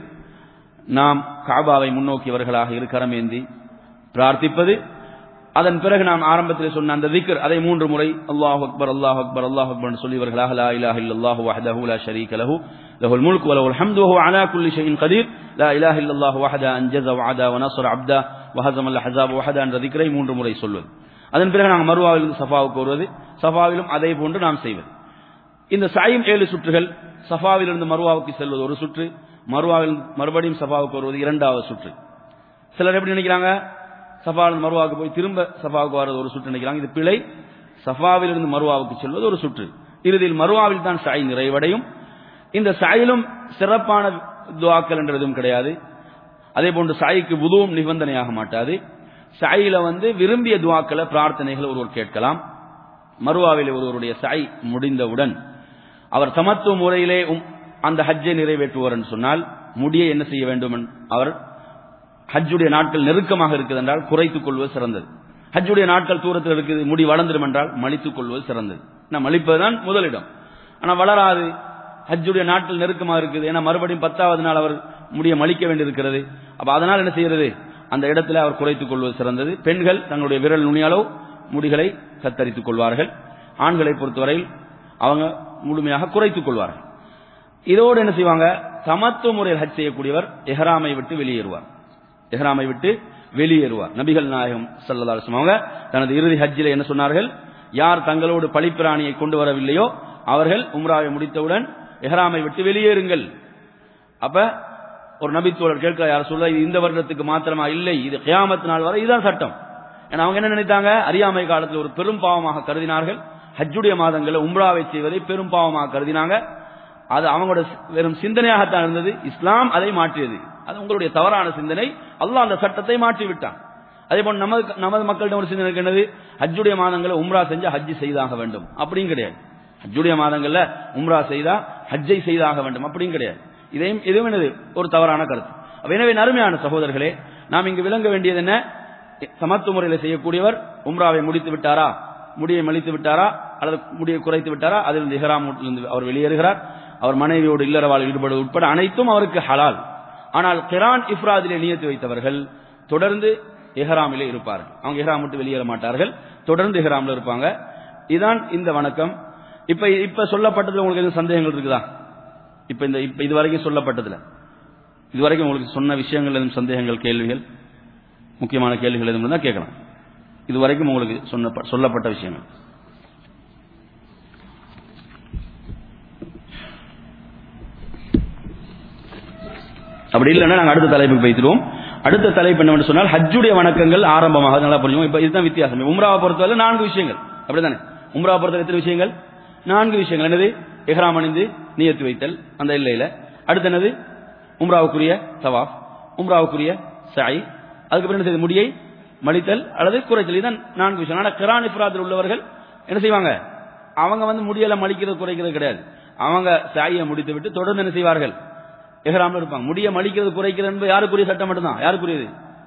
நாம் காபாவை முன்னோக்கியவர்களாக இரு கரமேந்தி பிரார்த்திப்பது அதன் பிறகு நாம் ஆரம்பத்தில் சொன்ன அந்த திக்ர் அதை மூன்று முறை அல்லாஹ் அக்பர் அல்லாஹ் அக்பர் அல்லாஹ் அக்பர் சொல்லியவர்களாக லா இலாஹ இல்லல்லாஹு வஹதஹு லா ஷரீக லஹு லஹுல் முல்கு வலஹுல் ஹம்து வஹுவ அலா குல்லி ஷைஇன் கதீர் லா இலாஹ இல்லல்லாஹு வஹதா அன்ஜஸ வஅதா வனஸர அப்தா வஹஸம அல் அஹ்ஸாப வஹதா என்ற திக்ரை மூன்று முறை சொல்வது அதன் பிறகு நாங்கள் மருவாவிலிருந்து சஃபாவுக்கு வருவது சஃபாவிலும் அதே போன்று நாம் செய்வது இந்த சாயும் ஏழு சுற்றுகள் சஃபாவிலிருந்து மருவாவுக்கு செல்வது ஒரு சுற்று மருவாவில் மறுபடியும் சஃபாவுக்கு வருவது இரண்டாவது சுற்று சிலர் எப்படி நினைக்கிறாங்க சஃபாவிலிருந்து மருவாவுக்கு போய் திரும்ப சஃபாவுக்கு வர்றது ஒரு சுற்று நினைக்கிறாங்க இது பிழை சஃபாவிலிருந்து மருவாவுக்கு செல்வது ஒரு சுற்று இறுதியில் மருவாவில் தான் சாய் நிறைவடையும் இந்த சாயிலும் சிறப்பான துவாக்கள் என்ற எதுவும் கிடையாது அதே போன்று சாய்க்கு புதுவும் நிபந்தனையாக மாட்டாது சாயில வந்து விரும்பிய துவாக்களை பிரார்த்தனைகளை ஒருவர் கேட்கலாம் மருவாவில் ஒருவருடைய சாய் முடிந்தவுடன் அவர் சமத்துவ முறையிலே உம் அந்த ஹஜ்ஜை நிறைவேற்றுவார் என்று சொன்னால் முடிய என்ன செய்ய வேண்டும் என்- அவர் ஹஜ்ஜுடைய நாட்கள் நெருக்கமாக இருக்குது என்றால் குறைத்துக் கொள்வது சிறந்தது ஹஜ்ஜுடைய நாட்கள் தூரத்தில் இருக்குது முடி வளர்ந்துடும் என்றால் மலித்துக் கொள்வது சிறந்தது நான் மலிப்பதுதான் முதலிடம் ஆனா வளராது ஹஜ்ஜுடைய நாட்கள் நெருக்கமாக இருக்குது ஏன்னா மறுபடியும் பத்தாவது நாள் அவர் முடிய மலிக்க வேண்டியிருக்கிறது அப்ப அதனால் என்ன செய்யறது அந்த இடத்துல அவர் குறைத்துக் கொள்வது சிறந்தது பெண்கள் தங்களுடைய விரல் நுனியாலோ முடிகளை கத்தரித்துக் கொள்வார்கள் ஆண்களை பொறுத்தவரையில் அவங்க முழுமையாக குறைத்துக் கொள்வார்கள் இதோடு என்ன செய்வாங்க சமத்துவ முறையில் ஹஜ் செய்யக்கூடியவர் எஹ்ராமை விட்டு வெளியேறுவார் எஹ்ராமை விட்டு வெளியேறுவார் நபிகள் நாயகம் ஸல்லல்லாஹு அலைஹி வஸல்லம் அவங்க தனது இறுதி ஹஜ்ஜில் என்ன சொன்னார்கள் யார் தங்களோடு பழிப்பிராணியை கொண்டு வரவில்லையோ அவர்கள் உம்ராவை முடித்தவுடன் எஹ்ராமை விட்டு வெளியேறுங்கள் அப்ப ஒரு நபித்தோழர் கேட்க யார் சொல்ல இது இந்த வருடத்துக்கு மாத்திரமா இல்லை இது கியாமத் நாள் வரை இதுதான் சட்டம் ஏன்னா அவங்க என்ன நினைத்தாங்க அறியாமை காலத்தில் ஒரு பெரும் பாவமாக கருதினார்கள் ஹஜ்ஜுடைய மாதங்களில் உம்ராவை செய்வதை பெரும் பாவமாக கருதினாங்க அது அவங்களோட வெறும் சிந்தனையாகத்தான் இருந்தது இஸ்லாம் அதை மாற்றியது அது உங்களுடைய தவறான சிந்தனை அல்லாஹ் அந்த சட்டத்தை மாற்றி விட்டான் அதே போல நமது நமது மக்களிடம் ஒரு சிந்தனை என்னது ஹஜ்ஜுடைய மாதங்களில் உம்ரா செஞ்சா ஹஜ்ஜி செய்தாக வேண்டும் அப்படியும் கிடையாது ஹஜ்ஜுடைய மாதங்கள்ல உம்ரா செய்தா ஹஜ்ஜை செய்தாக வேண்டும் அப்படியும் கிடையாது இதையும் இதுவும் என்னது ஒரு தவறான கருத்து அப்ப எனவே நறுமையான சகோதரர்களே நாம் இங்கு விளங்க வேண்டியது என்ன சமத்துவ முறையில் செய்யக்கூடியவர் உம்ராவை முடித்து விட்டாரா முடியை மலித்து விட்டாரா அல்லது முடியை குறைத்து விட்டாரா அதிலிருந்து இஹ்ராமிலிருந்து அவர் வெளியேறுகிறார் அவர் மனைவியோடு இல்லற வாழ் ஈடுபடுவது உட்பட அனைத்தும் அவருக்கு ஹலால் ஆனால் கிரான் இஃப்ராதிலே நியத்து வைத்தவர்கள் தொடர்ந்து எஹராமிலே இருப்பார்கள் அவங்க எஹராம் விட்டு வெளியேற மாட்டார்கள் தொடர்ந்து எஹராம்ல இருப்பாங்க இதான் இந்த வணக்கம் இப்ப இப்ப சொல்லப்பட்டதுல உங்களுக்கு எதுவும் சந்தேகங்கள் இருக்குதா இப்ப இந்த இப்ப இதுவரைக்கும் சொல்லப்பட்டதுல இதுவரைக்கும் உங்களுக்கு சொன்ன விஷயங்கள் எதுவும் சந்தேகங்கள் கேள்விகள் முக்கியமான கேள்விகள் எதுவும் இருந்தா கேட்கலாம் இதுவரைக்கும் உங்களுக்கு சொன்ன சொல்லப்பட்ட விஷயங்கள் அப்படி இல்லைன்னா நாங்கள் அடுத்த தலைப்புக்கு போய்த்துருவோம் அடுத்த தலைப்பு என்னவென்று சொன்னால் ஹஜ்ஜுடைய வணக்கங்கள் ஆரம்பமாக நல்லா புரியும் இப்போ இதுதான் வித்தியாசம் உம்ராவை பொறுத்தவரை நான்கு விஷயங்கள் அப்படிதானே உம்ராவை பொறுத்தவரை எத்தனை விஷயங்கள் நான்கு விஷயங்கள் என்னது எஹ்ராம் அணிந்து நியத்து வைத்தல் அந்த இல்லையில அடுத்து என்னது உம்ராவுக்குரிய தவாஃப் உம்ராவுக்குரிய சாய் அதுக்கப்புறம் என்ன செய்யுது முடியை மலித்தல் அல்லது குறைத்தல் இதுதான் நான்கு விஷயம் ஆனால் கிரான் இஃப்ராத்தில் உள்ளவர்கள் என்ன செய்வாங்க அவங்க வந்து முடியல மலிக்கிறது குறைக்கிறது கிடையாது அவங்க சாயை முடித்து விட்டு தொடர்ந்து என்ன செய்வார்கள் எஹ்ராம்ல இருப்பாங்க முடிய மலிக்கிறது குறைக்கிறது என்பது யாருக்குரிய சட்டம் மட்டும்தான் யாருக்குரியது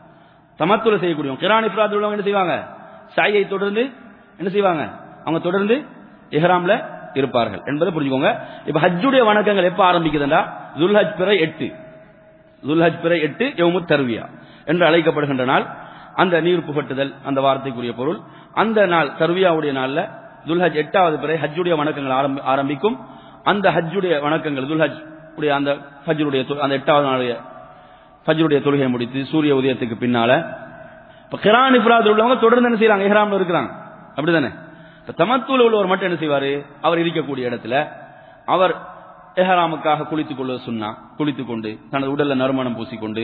தமத்துல செய்யக்கூடியவங்க கிரான் இஃப்ராத் உள்ளவங்க என்ன செய்வாங்க சாயை தொடர்ந்து என்ன செய்வாங்க அவங்க தொடர்ந்து எஹ்ராம்ல இருப்பார்கள் என்பதை புரிஞ்சுக்கோங்க இப்ப ஹஜ்ஜுடைய வணக்கங்கள் எப்ப ஆரம்பிக்குதுண்டா துல்ஹஜ் பிறை எட்டு துல்ஹஜ் பிறை எட்டு யவுமு தருவியா என்று அழைக்கப்படுகின்ற நாள் அந்த நீர் புகட்டுதல் அந்த வார்த்தைக்குரிய பொருள் அந்த நாள் தருவியாவுடைய நாள்ல துல்ஹஜ் எட்டாவது பிறை ஹஜ்ஜுடைய வணக்கங்கள் ஆரம்பி- ஆரம்பிக்கும் அந்த ஹஜ்ஜுடைய வணக்கங்கள் துல்ஹஜ் உடைய அந்த ஃபஜ்ருடைய தொ- அந்த எட்டாவது நாளுடைய ஃபஜ்ருடைய தொழுகை முடித்து சூரிய உதயத்துக்கு பின்னால இப்ப கிரான் இஃப்ராத் உள்ளவங்க தொடர்ந்து என்ன செய்யறாங்க இஹ்ராம்ல இருக்கிறாங்க அப்படிதானே இப்ப தமத்தூல உள்ளவர் மட்டும் என்ன செய்வாரு அவர் இருக்கக்கூடிய இடத்துல அவர் எஹராமுக்காக குளித்துக் கொள்வது சுன்னா குளித்துக் கொண்டு தனது உடல்ல நறுமணம் பூசிக்கொண்டு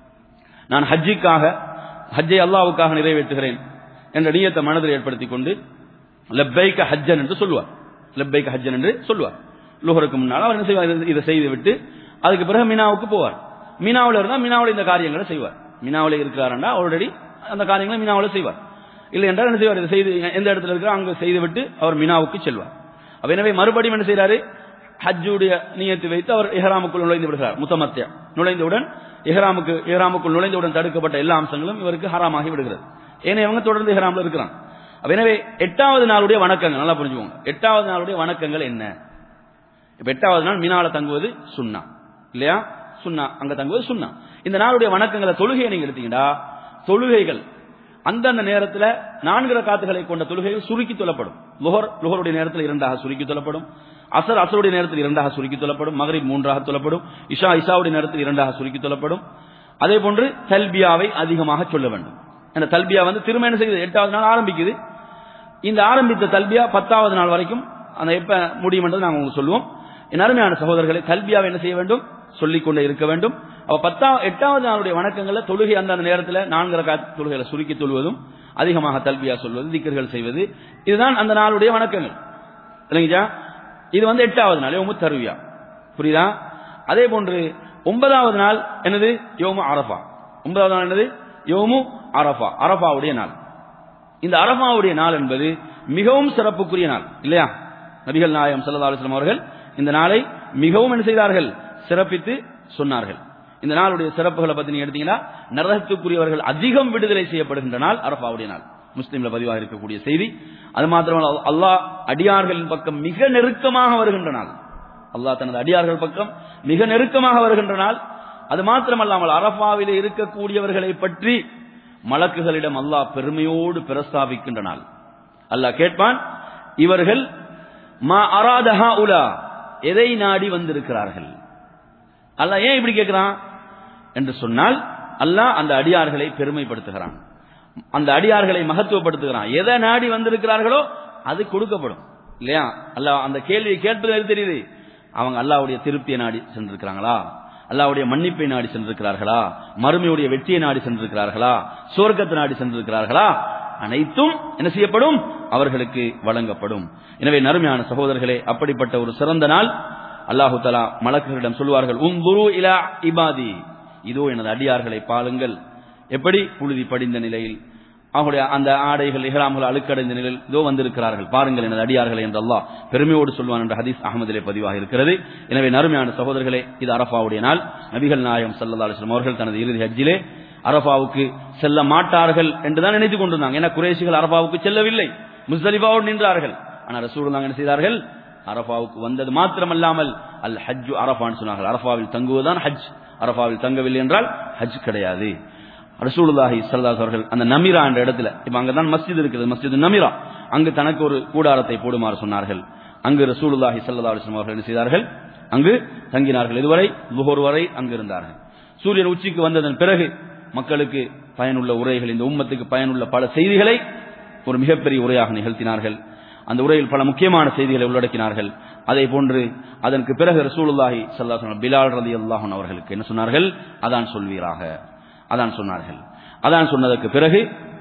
நான் ஹஜ்ஜிக்காக ஹஜ்ஜை அல்லாவுக்காக நிறைவேற்றுகிறேன் என்ற நியத்தை மனதில் ஏற்படுத்திக் கொண்டு லப்பைக்க ஹஜ்ஜன் என்று சொல்லுவார் லப்பைக்க ஹஜ்ஜன் என்று சொல்லுவார் லுஹருக்கு முன்னால் அவர் என்ன செய்வார் இதை- இதை செய்து விட்டு அதுக்கு பிறகு மினாவுக்கு போவார் மினாவில் இருந்தால் மினாவில் இந்த காரியங்களை செய்வார் மினாவில் இருக்கிறாருன்னா ஆல்ரெடி அந்த காரியங்களை மினாவில் செய்வார் இல்லை என்றால் என்ன செய்வார் இதை செய்து எந்த இடத்துல இருக்கிறார் அங்கு செய்துவிட்டு அவர் மினாவுக்கு செல்வார் அப்ப எனவே மறுபடியும் என்ன செய்றாரு ஹஜ்ஜுடைய நியத்து வைத்து அவர் இஹ்ராமுக்குள் நுழைந்து விடுகிறார் முத்தமத்தியா நுழைந்தவுடன் இஹ்ராமுக்கு இஹ்ராமுக்குள் நுழைந்தவுடன் தடுக்கப்பட்ட எல்லா அம்சங்களும் இவருக்கு ஹராமாகி விடுகிறது ஏன்னா இவங்க தொடர்ந்து இஹ்ராம்ல இருக்கிறாங்க அப்ப எனவே எட்டாவது நாளுடைய வணக்கங்கள் நல்லா புரிஞ்சுக்கோங்க எட்டாவது நாளுடைய வணக்கங்கள் என்ன இப்ப எட்டாவது நாள் மினால தங்குவது சுன்னா இல்லையா சுன்னா அங்க தங்குவது சுன்னா இந்த நாளுடைய வணக்கங்களை தொழுகையை நீங்க எடுத்தீங்கன்னா தொழுகைகள் அந்தந்த நேரத்துல நான்கு ரக்காத்துகளை கொண்ட தொழுகைகள் சுருக்கி தொல்லப்படும் லுஹர் லுஹருடைய நேரத்தில் இரண்டாக சுருக்கி தொல்லப்படும் அசர் அசருடைய நேரத்தில் இரண்டாக சுருக்கி தொல்லப்படும் மகரிப் மூன்றாக தொல்லப்படும் இஷா இஷாவுடைய நேரத்தில் இரண்டாக சுருக்கி தொல்லப்படும் அதே போன்று தல்பியாவை அதிகமாக சொல்ல வேண்டும் அந்த தல்பியா வந்து திரும்ப என்ன செய்யுது எட்டாவது நாள் ஆரம்பிக்குது இந்த ஆரம்பித்த தல்பியா பத்தாவது நாள் வரைக்கும் அந்த எப்ப முடியும் என்றது நாங்கள் உங்களுக்கு சொல்லுவோம் என் அருமையான சகோதரர்களை தல்பியாவை என்ன செய்ய வேண்டும் சொல்லிக் கொண்டே இருக்க வேண்டும் அப்ப பத்தா எட்டாவது நாளுடைய வணக்கங்கள்ல தொழுகை அந்த நேரத்தில் நான்கு ரகாத் தொழுகைகளை சுருக்கி தொழுவதும் அதிகமாக தல்பியா சொல்வது திக்கர்கள் செய்வது இதுதான் அந்த நாளுடைய வணக்கங்கள் இல்லைங்களா இது வந்து எட்டாவது நாள் யோமு தருவியா புரியுதா அதே போன்று ஒன்பதாவது நாள் என்னது யோமு அரஃபா ஒன்பதாவது நாள் என்னது யோமு அரஃபா அரஃபாவுடைய நாள் இந்த அரபாவுடைய நாள் என்பது மிகவும் சிறப்புக்குரிய நாள் இல்லையா நபிகள் நாயகம் ஸல்லல்லாஹு அலைஹி வஸல்லம் அவர்கள் இந்த நாளை மிகவும் என்ன செய்தார்கள் சிறப்பித்து சொன்னார்கள் இந்த நாளுடைய சிறப்புகளை பத்தி நீங்க எடுத்தீங்கன்னா நரகத்துக்குரியவர்கள் அதிகம் விடுதலை செய்யப்படுகின்ற நாள் அரபாவுடைய நாள் முஸ்லீம்ல பதிவாக இருக்கக்கூடிய செய்தி அது மாத்திரமல்ல அல்லாஹ் அடியார்களின் பக்கம் மிக நெருக்கமாக வருகின்ற நாள் அல்லாஹ் தனது அடியார்கள் பக்கம் மிக நெருக்கமாக வருகின்ற நாள் அது மாத்திரமல்லாமல் அரபாவிலே இருக்கக்கூடியவர்களை பற்றி மலக்குகளிடம் அல்லாஹ் பெருமையோடு பிரஸ்தாபிக்கின்ற நாள் அல்லாஹ் கேட்பான் இவர்கள் மா அராதஹா உலா எதை நாடி வந்திருக்கிறார்கள் அல்லாஹ் ஏன் இப்படி கேட்கிறான் என்று சொன்னால் அல்லாஹ் அந்த அடியார்களை பெருமைப்படுத்துகிறான் அந்த அடியார்களை மகத்துவப்படுத்துகிறான் எதை நாடி வந்திருக்கிறார்களோ அது கொடுக்கப்படும் இல்லையா அல்லாஹ் அந்த கேள்வியை கேட்பது எது தெரியுது அவங்க அல்லாஹ்வுடைய திருப்தியை நாடி சென்றிருக்கிறாங்களா அல்லாஹ்வுடைய மன்னிப்பை நாடி சென்றிருக்கிறார்களா மறுமையுடைய வெற்றியை நாடி சென்றிருக்கிறார்களா சுவர்க்கத்தை நாடி சென்றிருக்கிறார்களா அனைத்தும் என்ன செய்யப்படும் அவர்களுக்கு வழங்கப்படும் எனவே நறுமையான சகோதரர்களே அப்படிப்பட்ட ஒரு சிறந்த நாள் அல்லாஹு தலா மலக்குகளிடம் சொல்வார்கள் உந்துரு இலா இபாதி இதோ எனது அடியார்களை பாருங்கள் எப்படி புழுதி படிந்த நிலையில் அவங்களுடைய அந்த ஆடைகள் இஹ்ராம்கள் அழுக்கடைந்த நிலையில் இதோ வந்திருக்கிறார்கள் பாருங்கள் எனது அடியார்களை என்று அல்லாஹ் பெருமையோடு சொல்வான் என்ற ஹதீஸ் அகமதிலே பதிவாக இருக்கிறது எனவே நறுமையான சகோதரர்களே இது அரஃபாவுடைய நாள் நபிகள் நாயகம் சல்லா அலிஸ்லாம் அவர்கள் தனது இறுதி ஹஜ்ஜிலே அரஃபாவுக்கு செல்ல மாட்டார்கள் என்றுதான் நினைத்துக் கொண்டிருந்தாங்க ஏன்னா குறைசிகள் அரஃபாவுக்கு செல்லவில்லை முஸ்தலிஃபாவோடு நின்றார்கள் ஆனால் ரசூலுல்லாஹ் என்ன செய்தார்கள் அரஃபாவுக்கு வந்தது மாத்திரமல்லாமல் அல் ஹஜ் அரஃபான்னு சொன்னார்கள் அரஃபாவில் தங்குவதுதான் ஹஜ் அரஃபாவில் தங்கவில்லை என்றால் ஹஜ் கிடையாது ரசூலுல்லாஹி ஸல்லல்லாஹு அவர்கள் அந்த நமிரா என்ற இடத்துல இப்ப அங்கதான் மஸ்ஜித் இருக்குது மஸ்ஜித் நமிரா அங்கு தனக்கு ஒரு கூடாரத்தை போடுமாறு சொன்னார்கள் அங்கு ரசூலுல்லாஹி ஸல்லல்லாஹு அலைஹி வஸல்லம் அவர்கள் என்ன செய்தார்கள் அங்கு தங்கினார்கள் இதுவரை லுஹர் வரை அங்கு இருந்தார்கள் சூரியன் உச்சிக்கு வந்ததன் பிறகு மக்களுக்கு பயனுள்ள உரைகள் இந்த உம்மத்துக்கு பயனுள்ள பல செய்திகளை ஒரு மிகப்பெரிய உரையாக நிகழ்த்தினார்கள் அந்த உரையில் பல முக்கியமான செய்திகளை உள்ளடக்கினார்கள் அதே போன்று அதற்கு பிறகு ரசூலுல்லாஹி ஸல்லல்லாஹு அலைஹி பிலால் ரலியல்லாஹு அன்ஹு அவர்களுக்கு என்ன சொன்னார்கள் அதான் சொல்வீராக அதான் சொன்னார்கள் அதான் சொன்னதற்கு பிறகு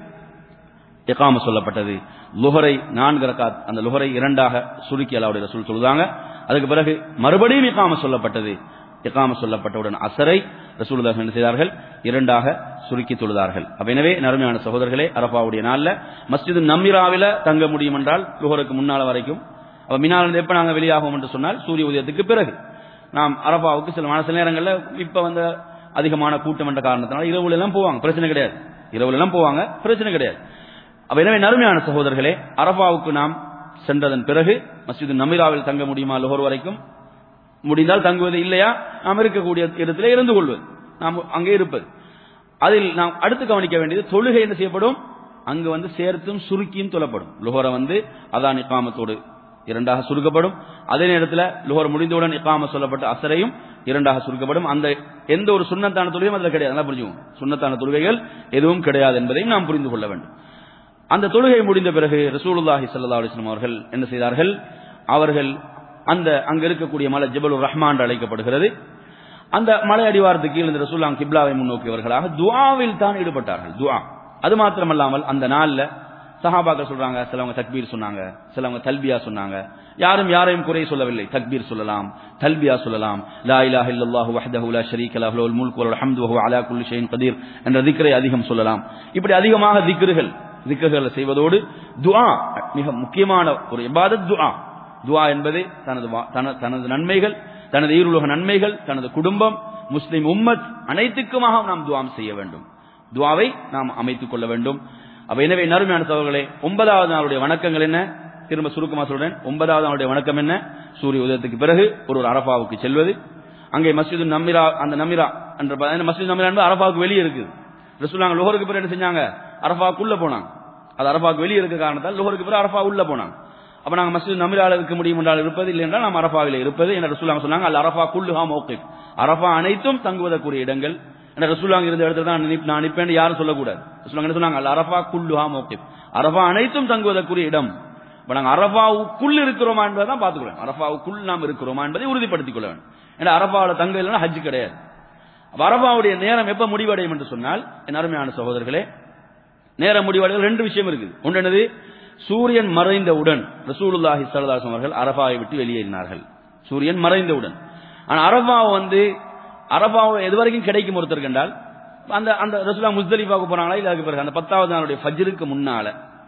இகாம சொல்லப்பட்டது லுஹரை நான்கு ரக்காத் அந்த லுஹரை இரண்டாக சுருக்கி அல்லாவுடைய ரசூல் சொல்லுதாங்க அதுக்கு பிறகு மறுபடியும் இகாம சொல்லப்பட்டது இகாம சொல்லப்பட்டவுடன் அசரை ரசூலுல்லாஹ் என்ன செய்தார்கள் இரண்டாக சுருக்கி தொழுதார்கள் அப்ப எனவே நறுமையான சகோதரர்களே அரபாவுடைய நாள்ல மஸ்ஜிது நம்மிராவில தங்க முடியும் என்றால் லுஹருக்கு முன்னால வரைக்கும் அப்ப மினால் எப்ப நாங்க வெளியாகும் என்று சொன்னால் சூரிய உதயத்துக்கு பிறகு நாம் அரபாவுக்கு சில சில நேரங்களில் இப்ப வந்த அதிகமான கூட்டம் என்ற காரணத்தினால இரவுல எல்லாம் போவாங்க பிரச்சனை கிடையாது இரவுல எல்லாம் போவாங்க பிரச்சனை கிடையாது அப்ப எனவே நறுமையான சகோதரர்களே அரபாவுக்கு நாம் சென்றதன் பிறகு மஸ்ஜிது நமிராவில் தங்க முடியுமா லுஹர் வரைக்கும் முடிந்தால் தங்குவது இல்லையா நாம் இருக்கக்கூடிய இடத்திலே இருந்து கொள்வது நாம் அங்கே இருப்பது அதில் நாம் அடுத்து கவனிக்க வேண்டியது தொழுகை என்ன செய்யப்படும் அங்கு வந்து சேர்த்தும் சுருக்கியும் தொழப்படும் லுஹரை வந்து அதான் இக்காமத்தோடு இரண்டாக சுருக்கப்படும் அதே நேரத்தில் லுஹர் முடிந்தவுடன் இக்காம சொல்லப்பட்ட அசரையும் இரண்டாக சுருக்கப்படும் அந்த எந்த ஒரு சுண்ணத்தான தொழுகையும் அதில் கிடையாது நல்லா புரிஞ்சுவோம் சுண்ணத்தான தொழுகைகள் எதுவும் கிடையாது என்பதையும் நாம் புரிந்து கொள்ள வேண்டும் அந்த தொழுகை முடிந்த பிறகு ரசூலுல்லாஹி ஸல்லல்லாஹு அலைஹி வஸல்லம் அவர்கள் என்ன செய்தார்கள் அவர்கள் அந்த அங்க இருக்கக்கூடிய மலை ஜபலுர் ரஹ்மான் என்று அழைக்கப்படுகிறது அந்த மலை அடிவாரத்துக்கு கீழ் இந்த ரசூல்லாம் கிப்லாவை முன்னோக்கியவர்களாக துஆவில் தான் ஈடுபட்டார்கள் துஆ அது மாத்திரமல்லாமல் அந்த நாள்ல சஹாபாக்கள் சொல்றாங்க சிலவங்க தக்பீர் சொன்னாங்க சிலவங்க தல்பியா சொன்னாங்க யாரும் யாரையும் குறை சொல்லவில்லை தக்பீர் சொல்லலாம் தல்பியா சொல்லலாம் லா இலாஹ இல்லல்லாஹு வஹ்தஹு லா ஷரீக லஹு லஹுல் முல்கு வல் ஹம்து வஹுவ அலா குல்லி ஷைஇன் கதீர் என்ற திக்ரை அதிகம் சொல்லலாம் இப்படி அதிகமாக திக்ருகள் திக்ருகளை செய்வதோடு துஆ மிக முக்கியமான ஒரு இபாதத் துஆ துஆ என்பது தனது தனது நன்மைகள் தனது ஈருலக நன்மைகள் தனது குடும்பம் முஸ்லிம் உம்மத் அனைத்துக்குமாக நாம் துவாம் செய்ய வேண்டும் துவாவை நாம் அமைத்துக் கொள்ள வேண்டும் அப்ப எனவே நறுமையான சகோதரர்களே ஒன்பதாவது நாளுடைய வணக்கங்கள் என்ன திரும்ப சுருக்கமா சொல்றேன் ஒன்பதாவது நாளுடைய வணக்கம் என்ன சூரிய உதயத்துக்கு பிறகு ஒரு ஒரு அரபாவுக்கு செல்வது அங்கே மஸ்ஜிது நமிரா அந்த நமிரா என்ற மஸ்ஜித் நமிரா என்பது அரபாவுக்கு வெளியே இருக்குது ரசூலாங்க லோகருக்கு பிறகு என்ன செஞ்சாங்க அரபாவுக்குள்ள போனாங்க அது அரபாவுக்கு வெளியே இருக்க காரணத்தால் லோகருக்கு பிறகு அரபா உள்ள போனாங்க அப்ப நாங்க மஸ்ஜித் நமிரால இருக்க முடியும் என்றால் இருப்பது இல்லை என்றால் நாம் அரபாவில் இருப்பது என்ற ரசூலாங்க சொன்னாங்க அல்ல அரபா குல்லுஹா மௌகிப் அரபா அனைத்தும் தங்குவதற்குரிய இடங்கள் என்ற ரசூலாங்க இருந்த இடத்துல தான் நான் அனுப்பேன் யாரும் சொல்லக்கூடாது ரசூலாங்க என்ன சொன்னாங்க அல்ல அரபா குல்லுஹா மௌகிப் அரபா அனைத்தும் தங்குவதற்குரிய இடம் இப்ப நாங்க அரபாவுக்குள் இருக்கிறோமா என்பதை தான் பார்த்துக்கொள்ளணும் அரபாவுக்குள் நாம் இருக்கிறோமா என்பதை உறுதிப்படுத்திக் கொள்ள வேண்டும் ஏன்னா அரபாவில் தங்க இல்லைன்னா ஹஜ் கிடையாது அப்ப அரபாவுடைய நேரம் எப்ப முடிவடையும் என்று சொன்னால் என் அருமையான சகோதரர்களே நேரம் முடிவடைதல் ரெண்டு விஷயம் இருக்குது ஒன்று என்னது சூரியன் மறைந்தவுடன் ரசூலுல்லாஹி சல்லாஹம் அவர்கள் அரபாவை விட்டு வெளியேறினார்கள் சூரியன் மறைந்தவுடன் ஆனா அரபாவை வந்து அரபாவை எது வரைக்கும் கிடைக்கும் ஒருத்தர் கண்டால் அந்த அந்த ரசூலா முஸ்தலிஃபாவுக்கு போனாங்களா இல்ல அதுக்கு பிறகு அந்த பத்தாவது நாளுடைய ஃபஜ்ருக்கு முன்னால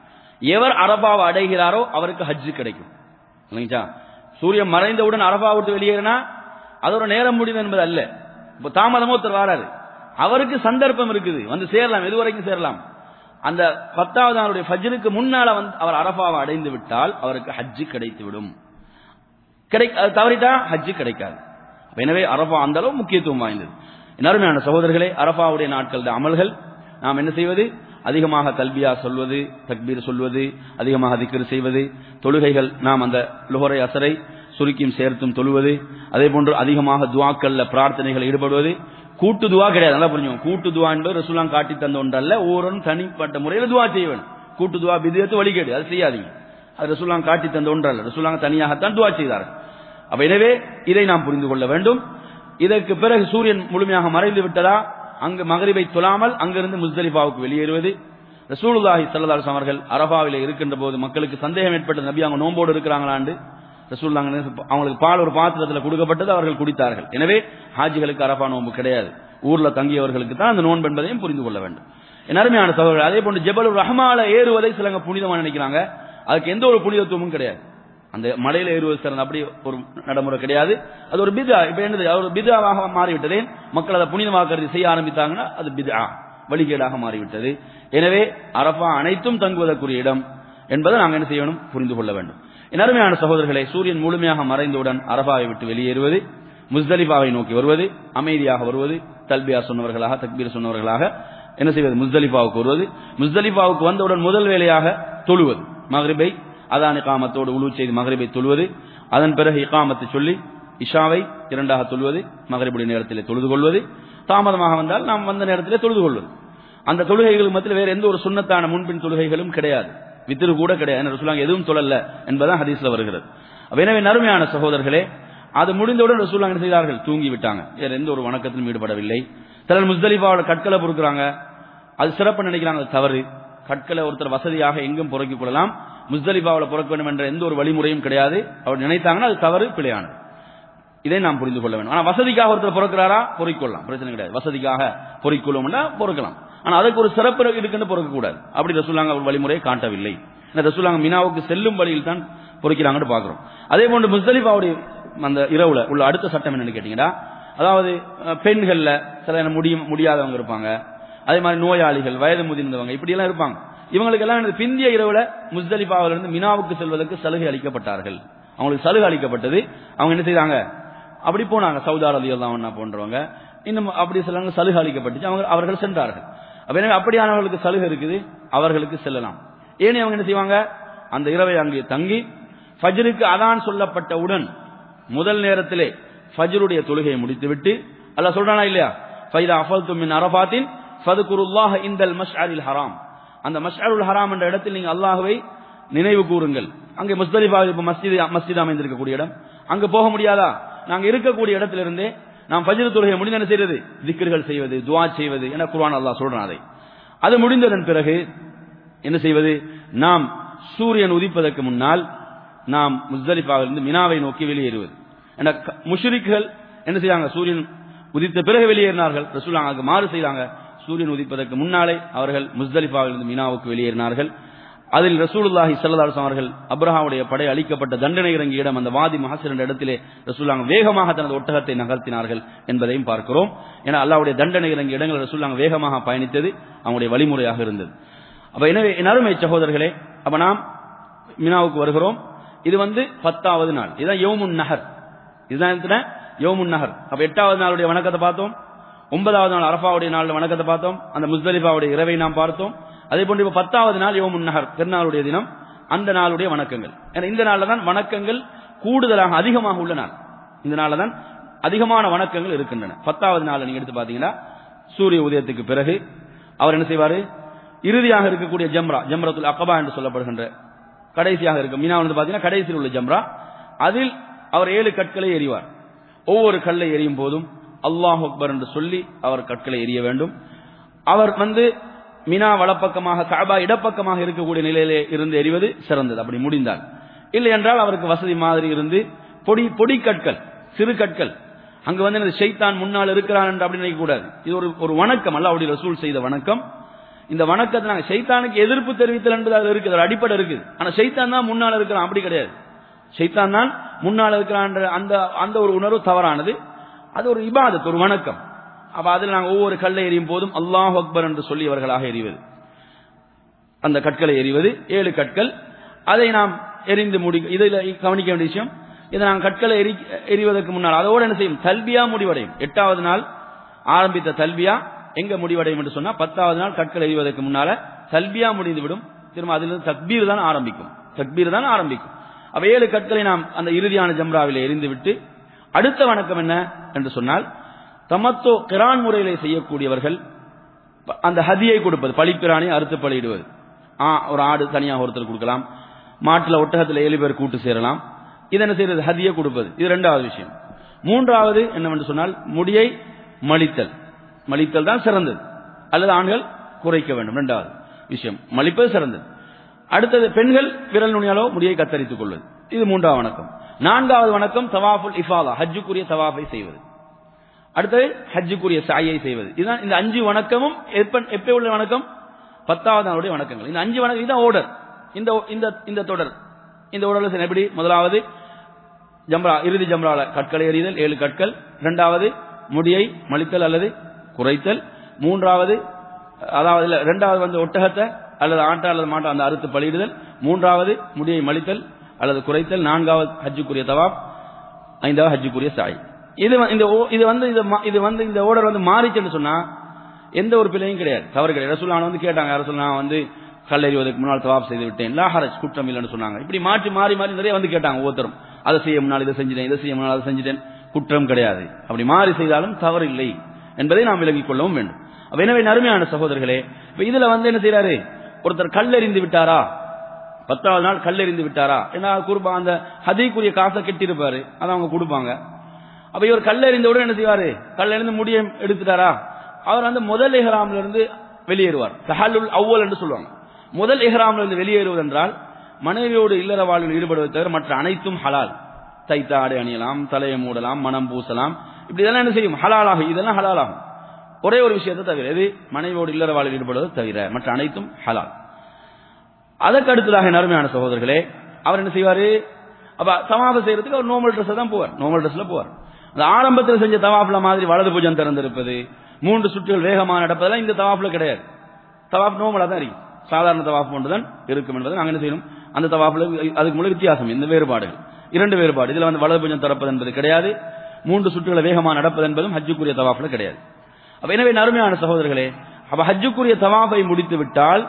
எவர் அரபாவை அடைகிறாரோ அவருக்கு ஹஜ்ஜு கிடைக்கும் இல்லைங்களா சூரியன் மறைந்தவுடன் அரபா விட்டு வெளியேறினா அது ஒரு நேரம் முடிவு என்பது அல்ல இப்போ தாமதமோ ஒருத்தர் வராரு அவருக்கு சந்தர்ப்பம் இருக்குது வந்து சேரலாம் எது வரைக்கும் சேரலாம் அந்த பத்தாவது நாளுடைய ஃபஜ்ருக்கு முன்னால வந்து அவர் அரபாவை அடைந்து விட்டால் அவருக்கு ஹஜ்ஜு கிடைத்து விடும் கிடை தவறிட்டா ஹஜ்ஜு கிடைக்காது எனவே அரபா அந்த அளவு முக்கியத்துவம் வாய்ந்தது அருமையான சகோதரர்களே அரபாவுடைய நாட்கள் அமல்கள் நாம் என்ன செய்வது அதிகமாக கல்வியா சொல்வது தக்பீர் சொல்வது அதிகமாக திக்ரு செய்வது தொழுகைகள் நாம் அந்த லுஹரை அசரை சுருக்கியும் சேர்த்தும் தொழுவது அதே போன்று அதிகமாக துவாக்கள்ல பிரார்த்தனைகள் ஈடுபடுவது கூட்டு துவா கிடையாது நல்லா புரிஞ்சுக்கோங்க கூட்டு துவா என்பது ரசூலாம் காட்டி தந்த ஒன்றல்ல ஒவ்வொருவரும் தனிப்பட்ட முறையில் துவா செய்ய வேணும் கூட்டு துவா விதியத்து வழிகேடு அது செய்யாதீங்க அது ரசூலாம் காட்டி தந்த ஒன்றல்ல ரசூலாங்க தனியாகத்தான் துவா செய்தார்கள் அப்ப எனவே இதை நாம் புரிந்து கொள்ள வேண்டும் இதற்கு பிறகு சூரியன் முழுமையாக மறைந்து விட்டதா அங்கு மகரிபை தொழாமல் அங்கிருந்து முஸ்தலிஃபாவுக்கு வெளியேறுவது ரசூலுல்லாஹி சல்லாஸ் அவர்கள் அரபாவில இருக்கின்ற போது மக்களுக்கு சந்தேகம் ஏற்பட்ட நபி அவங்க நோம்போடு இருக்கிறாங்களாண்டு ரசூல்லாங்க அவங்களுக்கு பால் ஒரு பாத்திரத்தில் கொடுக்கப்பட்டது அவர்கள் குடித்தார்கள் எனவே ஹாஜிகளுக்கு அரபா நோன்பு கிடையாது ஊர்ல தங்கியவர்களுக்கு தான் அந்த நோன்பு என்பதையும் புரிந்து கொள்ள வேண்டும் என் அருமையான சகோதரர்கள் அதே போன்று ஜபல் ரஹ்மால ஏறுவதை சிலங்க புனிதமா நினைக்கிறாங்க அதுக்கு எந்த ஒரு புனிதத்துவமும் கிடையாது அந்த மலையில ஏறுவது சிறந்த அப்படி ஒரு நடைமுறை கிடையாது அது ஒரு பிதா இப்ப என்னது ஒரு பிதாவாக மாறிவிட்டதே மக்கள் அதை புனிதமாக கருதி செய்ய ஆரம்பித்தாங்கன்னா அது பிதா வழிகேடாக மாறிவிட்டது எனவே அரபா அனைத்தும் தங்குவதற்குரிய இடம் என்பதை நாங்கள் என்ன செய்யணும் புரிந்து கொள்ள வேண்டும் என் அருமையான சகோதரர்களே சூரியன் முழுமையாக மறைந்தவுடன் அரபாவை விட்டு வெளியேறுவது முஸ்தலிஃபாவை நோக்கி வருவது அமைதியாக வருவது தல்பியா சொன்னவர்களாக தக்பீர் சொன்னவர்களாக என்ன செய்வது முஸ்தலிஃபாவுக்கு வருவது முஸ்தலிஃபாவுக்கு வந்தவுடன் முதல் வேலையாக தொழுவது மகரிபை அதான் இகாமத்தோடு உழு செய்து மகரிபை தொழுவது அதன் பிறகு இகாமத்தை சொல்லி இஷாவை இரண்டாக தொழுவது மகரிபுடைய நேரத்திலே தொழுது கொள்வது தாமதமாக வந்தால் நாம் வந்த நேரத்திலே தொழுது கொள்வது அந்த தொழுகைகளுக்கு மத்தியில் வேற எந்த ஒரு சுண்ணத்தான முன்பின் தொழுகைகளும் கிடையாது வித்திரு கூட கிடையாது ரசூலாங்க எதுவும் தொழல்ல என்பதான் ஹதீஸ்ல வருகிறது அப்ப எனவே நறுமையான சகோதரர்களே அது முடிந்தவுடன் ரசூலாங்க என்ன செய்தார்கள் தூங்கி விட்டாங்க வேற எந்த ஒரு வணக்கத்திலும் ஈடுபடவில்லை சிலர் முஸ்தலிஃபாவோட கற்களை பொறுக்கிறாங்க அது சிறப்பு நினைக்கிறாங்க அது தவறு கற்களை ஒருத்தர் வசதியாக எங்கும் புறக்கிக் கொள்ளலாம் முஸ்தலிஃபாவில் புறக்க வேண்டும் என்ற எந்த ஒரு வழிமுறையும் கிடையாது அவர் நினைத்தாங்கன்னா அது தவறு பிழையானது இதை நாம் புரிந்து கொள்ள வேண்டும் ஆனா வசதிக்காக ஒருத்தர் பொறுக்கிறாரா பொறிக்கொள்ளலாம் பிரச்சனை கிடையாது வசதிக்காக பொறிக்கொள்ளும்னா பொறுக்கலாம் ஆனா அதுக்கு ஒரு சிறப்பு இருக்குன்னு பொறுக்க கூடாது அப்படி ரசூலாங்க ஒரு வழிமுறையை காட்டவில்லை ஏன்னா ரசூலாங்க மினாவுக்கு செல்லும் வழியில் தான் பொறிக்கிறாங்கன்னு பாக்குறோம் அதே போன்று முஸ்தலிஃபாவுடைய அந்த இரவுல உள்ள அடுத்த சட்டம் என்னன்னு கேட்டீங்கன்னா அதாவது அஹ், பெண்கள்ல சில முடியும் முடியாதவங்க இருப்பாங்க அதே மாதிரி நோயாளிகள் வயது முதிர்ந்தவங்க இப்படி எல்லாம் இருப்பாங்க இவங்களுக்கு எல்லாம் இந்த பிந்திய இரவுல முஸ்தலிஃபாவிலிருந்து மினாவுக்கு செல்வதற்கு சலுகை அளிக்கப்பட்டார்கள் அவங்களுக்கு சலுகை அளிக்கப்பட்டது அவங்க என்ன செய்றாங்க அப்படி போனாங்க சவுதார் அலி அல்லா போன்றவங்க இன்னும் அப்படி சிலவங்க சலுகை அளிக்கப்பட்டுச்சு அவங்க அவர்கள் சென்றார்கள் அப்ப எனவே அப்படியானவர்களுக்கு சலுகை இருக்குது அவர்களுக்கு செல்லலாம் ஏனே அவங்க என்ன செய்வாங்க அந்த இரவை அங்கே தங்கி ஃபஜ்ருக்கு அதான் சொல்லப்பட்டவுடன் முதல் நேரத்திலே ஃபஜ்ருடைய தொழுகையை முடித்துவிட்டு அல்லாஹ் சொல்றானா இல்லையா ஃபைதா அஃபல்து மின் அரபாத்தின் ஃபதுகுருல்லாஹ இந்தல் மஷ்அரில் ஹராம் அந்த மஷ்அருல் ஹராம் என்ற இடத்தில் நீங்க அல்லாஹ்வை நினைவு கூறுங்கள் அங்கே முஸ்தலிஃபா இப்ப மஸ்ஜித் மஸ்ஜித் அமைந்திருக்கக்கூடிய இடம் அங்க போக முடியாதா நாங்க இருக்கக்கூடிய இடத்திலிருந்தே நாம் ஃபஜ்ர் தொழுகை முடிந்த என்ன செய்வது திக்ர்கள் செய்வது துஆ செய்வது என குர்ஆன் அல்லாஹ் சொல்றான் அதை அது முடிந்ததன் பிறகு என்ன செய்வது நாம் சூரியன் உதிப்பதற்கு முன்னால் நாம் முஸ்தலிஃபாவிலிருந்து மினாவை நோக்கி வெளியேறுவது என முஷ்ரிக்குகள் என்ன செய்றாங்க சூரியன் உதித்த பிறகு வெளியேறினார்கள் ரசூலாங்க மாறு செய்தாங்க சூரியன் உதிப்பதற்கு முன்னாலே அவர்கள் முஸ்தலிஃபாவிலிருந்து மினாவுக்கு வெளியேறினார்கள் அதில் ரசூலுல்லாஹி ஸல்லல்லாஹு அலைஹி அவர்கள் அப்ரஹாவுடைய படை அளிக்கப்பட்ட தண்டனை இறங்கிய இடம் அந்த வாதி மஹசர் என்ற இடத்திலே ரசூலாங்க வேகமாக தனது ஒட்டகத்தை நகர்த்தினார்கள் என்பதையும் பார்க்கிறோம் ஏன்னா அல்லாஹ்வுடைய தண்டனை இறங்கிய இடங்கள் ரசூலாங்க வேகமாக பயணித்தது அவங்களுடைய வழிமுறையாக இருந்தது அப்ப எனவே என் அருமை சகோதரர்களே அப்ப நாம் மினாவுக்கு வருகிறோம் இது வந்து பத்தாவது நாள் இதுதான் யோமுன் நகர் இதுதான் எத்தனை யோமுன் நகர் அப்ப எட்டாவது நாளுடைய வணக்கத்தை பார்த்தோம் ஒன்பதாவது நாள் அரஃபாவுடைய நாள் வணக்கத்தை பார்த்தோம் அந்த முஸ்தலிஃபாவுடைய இரவை நாம் பார்த்தோம் அதே போன்று இப்ப பத்தாவது நாள் யோமுன் நகர் திருநாளுடைய தினம் அந்த நாளுடைய வணக்கங்கள் ஏன்னா இந்த நாளில் தான் வணக்கங்கள் கூடுதலாக அதிகமாக உள்ள நாள் இந்த நாளில் தான் அதிகமான வணக்கங்கள் இருக்கின்றன பத்தாவது நாள் நீங்க எடுத்து பாத்தீங்கன்னா சூரிய உதயத்துக்கு பிறகு அவர் என்ன செய்வாரு இறுதியாக இருக்கக்கூடிய ஜம்ரா ஜம்ரத்துல் அக்கபா என்று சொல்லப்படுகின்ற கடைசியாக இருக்கும் மீனா வந்து பாத்தீங்கன்னா கடைசியில் உள்ள ஜம்ரா அதில் அவர் ஏழு கற்களை எறிவார் ஒவ்வொரு கல்லை எறியும் போதும் அல்லாஹ் அக்பர் என்று சொல்லி அவர் கற்களை எறிய வேண்டும் அவர் வந்து மினா வலப்பக்கமாக காபா இடப்பக்கமாக இருக்கக்கூடிய நிலையிலே இருந்து எறிவது சிறந்தது அப்படி முடிந்தால் இல்லை என்றால் அவருக்கு வசதி மாதிரி இருந்து பொடி பொடி கற்கள் சிறு கற்கள் அங்க வந்து எனது ஷைத்தான் முன்னால் இருக்கிறான் என்று அப்படி நினைக்க கூடாது இது ஒரு ஒரு வணக்கம் அல்ல அப்படி ரசூல் செய்த வணக்கம் இந்த வணக்கத்தை நாங்க ஷைத்தானுக்கு எதிர்ப்பு தெரிவித்தல் என்பது அது இருக்குது ஒரு அடிப்படை இருக்குது ஆனா ஷைத்தான் தான் முன்னால் இருக்கிறான் அப்படி கிடையாது ஷைத்தான் தான் முன்னால் இருக்கிறான் அந்த அந்த ஒரு உணர்வு தவறானது அது ஒரு இபாதத் ஒரு வணக்கம் அப்ப அதில் நாங்கள் ஒவ்வொரு கல்லை எறியும் போதும் அல்லாஹ் அக்பர் என்று சொல்லியவர்களாக எறிவது அந்த கற்களை எறிவது ஏழு கற்கள் அதை நாம் எரிந்து முடி இதில் கவனிக்க வேண்டிய விஷயம் இதை நாம் கற்களை எரி எறிவதற்கு முன்னால் அதோடு என்ன செய்யும் தல்பியா முடிவடையும் எட்டாவது நாள் ஆரம்பித்த தல்பியா எங்க முடிவடையும் என்று சொன்னா பத்தாவது நாள் கற்கள் எறிவதற்கு முன்னால தல்பியா முடிந்துவிடும் திரும்ப அதிலிருந்து தக்பீர் தான் ஆரம்பிக்கும் தக்பீர் தான் ஆரம்பிக்கும் அப்ப ஏழு கற்களை நாம் அந்த இறுதியான ஜம்ராவில் எரிந்து விட்டு அடுத்த வணக்கம் என்ன என்று சொன்னால் தமத்தோ கிரான் முறையிலே செய்யக்கூடியவர்கள் அந்த ஹதியை கொடுப்பது பழிப்பிராணி அறுத்து பலியிடுவது ஆ, ஒரு ஆடு தனியாக ஒருத்தர் கொடுக்கலாம் மாட்டுல ஒட்டகத்தில் ஏழு பேர் கூட்டு சேரலாம் இது என்ன செய்யறது ஹதியை கொடுப்பது இது ரெண்டாவது விஷயம் மூன்றாவது என்னவென்று சொன்னால் முடியை மலித்தல் மலித்தல் தான் சிறந்தது அல்லது ஆண்கள் குறைக்க வேண்டும் இரண்டாவது விஷயம் மலிப்பது சிறந்தது அடுத்தது பெண்கள் விரல் நுனியாலோ முடியை கத்தரித்துக் கொள்வது இது மூன்றாவது வணக்கம் நான்காவது வணக்கம் தவாஃபுல் இஃபாதா ஹஜ்ஜுக்குரிய தவாஃபை செய்வது அடுத்தது ஹஜ்ஜுக்குரிய சாயை செய்வது இதுதான் இந்த அஞ்சு வணக்கமும் எப்ப எப்ப உள்ள வணக்கம் பத்தாவது நாளுடைய வணக்கங்கள் இந்த அஞ்சு வணக்கம் இதுதான் ஓர்டர் இந்த இந்த இந்த தொடர் இந்த ஓர்டர் எப்படி முதலாவது ஜம்ரா இறுதி ஜம்ரால கற்களை எறிதல் ஏழு கற்கள் இரண்டாவது முடியை மலித்தல் அல்லது குறைத்தல் மூன்றாவது அதாவது இல்ல, இரண்டாவது வந்து ஒட்டகத்தை அல்லது ஆட்டா அல்லது மாட்டா அந்த அறுத்து பலியிடுதல் மூன்றாவது முடியை மலித்தல் அல்லது குறைத்தல் நான்காவது ஹஜ்ஜுக்குரிய தவாப் ஐந்தாவது ஹஜ்ஜுக்குரிய சாய் இது வ- இந்த ஓ- இது வந்து இது மா- இது வந்து இந்த ஓர்டர் வந்து மாறிச்சுன்னு சொன்னா எந்த ஒரு பிழையும் கிடையாது தவறு கிடையாது ரசூலான வந்து கேட்டாங்க ரசூல் நான் வந்து கல்லறிவதற்கு முன்னால் தவாப் செய்து விட்டேன் லா ஹரஜ் குற்றம் இல்லைன்னு சொன்னாங்க இப்படி மாற்றி மாறி மாறி நிறைய வந்து கேட்டாங்க ஒவ்வொருத்தரும் அதை செய்ய முன்னால் இதை செஞ்சிட்டேன் இதை செய்ய முன்னால் அதை செஞ்சிட்டேன் குற்றம் கிடையாது அப்படி மாறி செய்தாலும் தவறு இல்லை என்பதை நாம் விலகிக் கொள்ளவும் வேண்டும் அப்ப எனவே நறுமையான சகோதரர்களே இப்ப இதுல வந்து என்ன செய்யறாரு ஒருத்தர் கல்லெறிந்து விட்டாரா பத்தாவது நாள் கல்லெறிந்து விட்டாரா ஏன்னா குருபா அந்த ஹதிக்குரிய காசை கெட்டிருப்பாரு அதை அவங்க கொடுப்பாங்க அப்ப இவர் கல்லெறிந்த உடனே என்ன செய்வாரு கல்லெறிந்து முடிய எடுத்துட்டாரா அவர் வந்து முதல் இஹ்ராம்ல இருந்து வெளியேறுவார் தஹல்லுல் அவ்வல் என்று சொல்லுவாங்க முதல் இஹ்ராம்ல இருந்து வெளியேறுவது என்றால் மனைவியோடு இல்லற வாழ்வில் ஈடுபடுவதை தவிர மற்ற அனைத்தும் ஹலால் தைத்த ஆடை அணியலாம் தலையை மூடலாம் மனம் பூசலாம் இப்படி இதெல்லாம் என்ன செய்யும் ஹலாலாகும் இதெல்லாம் ஹலாலாகும் ஒரே ஒரு விஷயத்தை தவிர எது மனைவியோடு இல்லற வாழ்வில் ஈடுபடுவதை தவிர மற்ற அனைத்தும் ஹலால் அதற்கு அடுத்ததாக நறுமையான சகோதரர்களே அவர் என்ன செய்வாரு அப்ப தவாஃப செய்யறதுக்கு அவர் நார்மல் ட்ரெஸ் தான் போவார் நார்மல் ட்ரெஸ்ல போவார் அந்த ஆரம்பத்தில் செஞ்ச தவாஃப்ல மாதிரி வலது புஜம் திறந்திருப்பது மூன்று சுற்றுகள் வேகமாக நடப்பதெல்லாம் இந்த தவாஃப்ல கிடையாது தவாஃப் நோமலா தான் இருக்கும் சாதாரண தவாஃப் ஒன்றுதான் இருக்கும் என்பதை நாங்கள் என்ன செய்யணும் அந்த தவாஃப்ல அதுக்கு முழு வித்தியாசம் இந்த வேறுபாடுகள் இரண்டு வேறுபாடு இதுல வந்து வலது புஜம் திறப்பது என்பது கிடையாது மூன்று சுற்றுகளை வேகமாக நடப்பது என்பதும் ஹஜ்ஜுக்குரிய தவாஃப்ல கிடையாது அப்ப எனவே நறுமையான சகோதரர்களே அப்ப ஹஜ்ஜுக்குரிய தவாஃபை முடித்து விட்டால்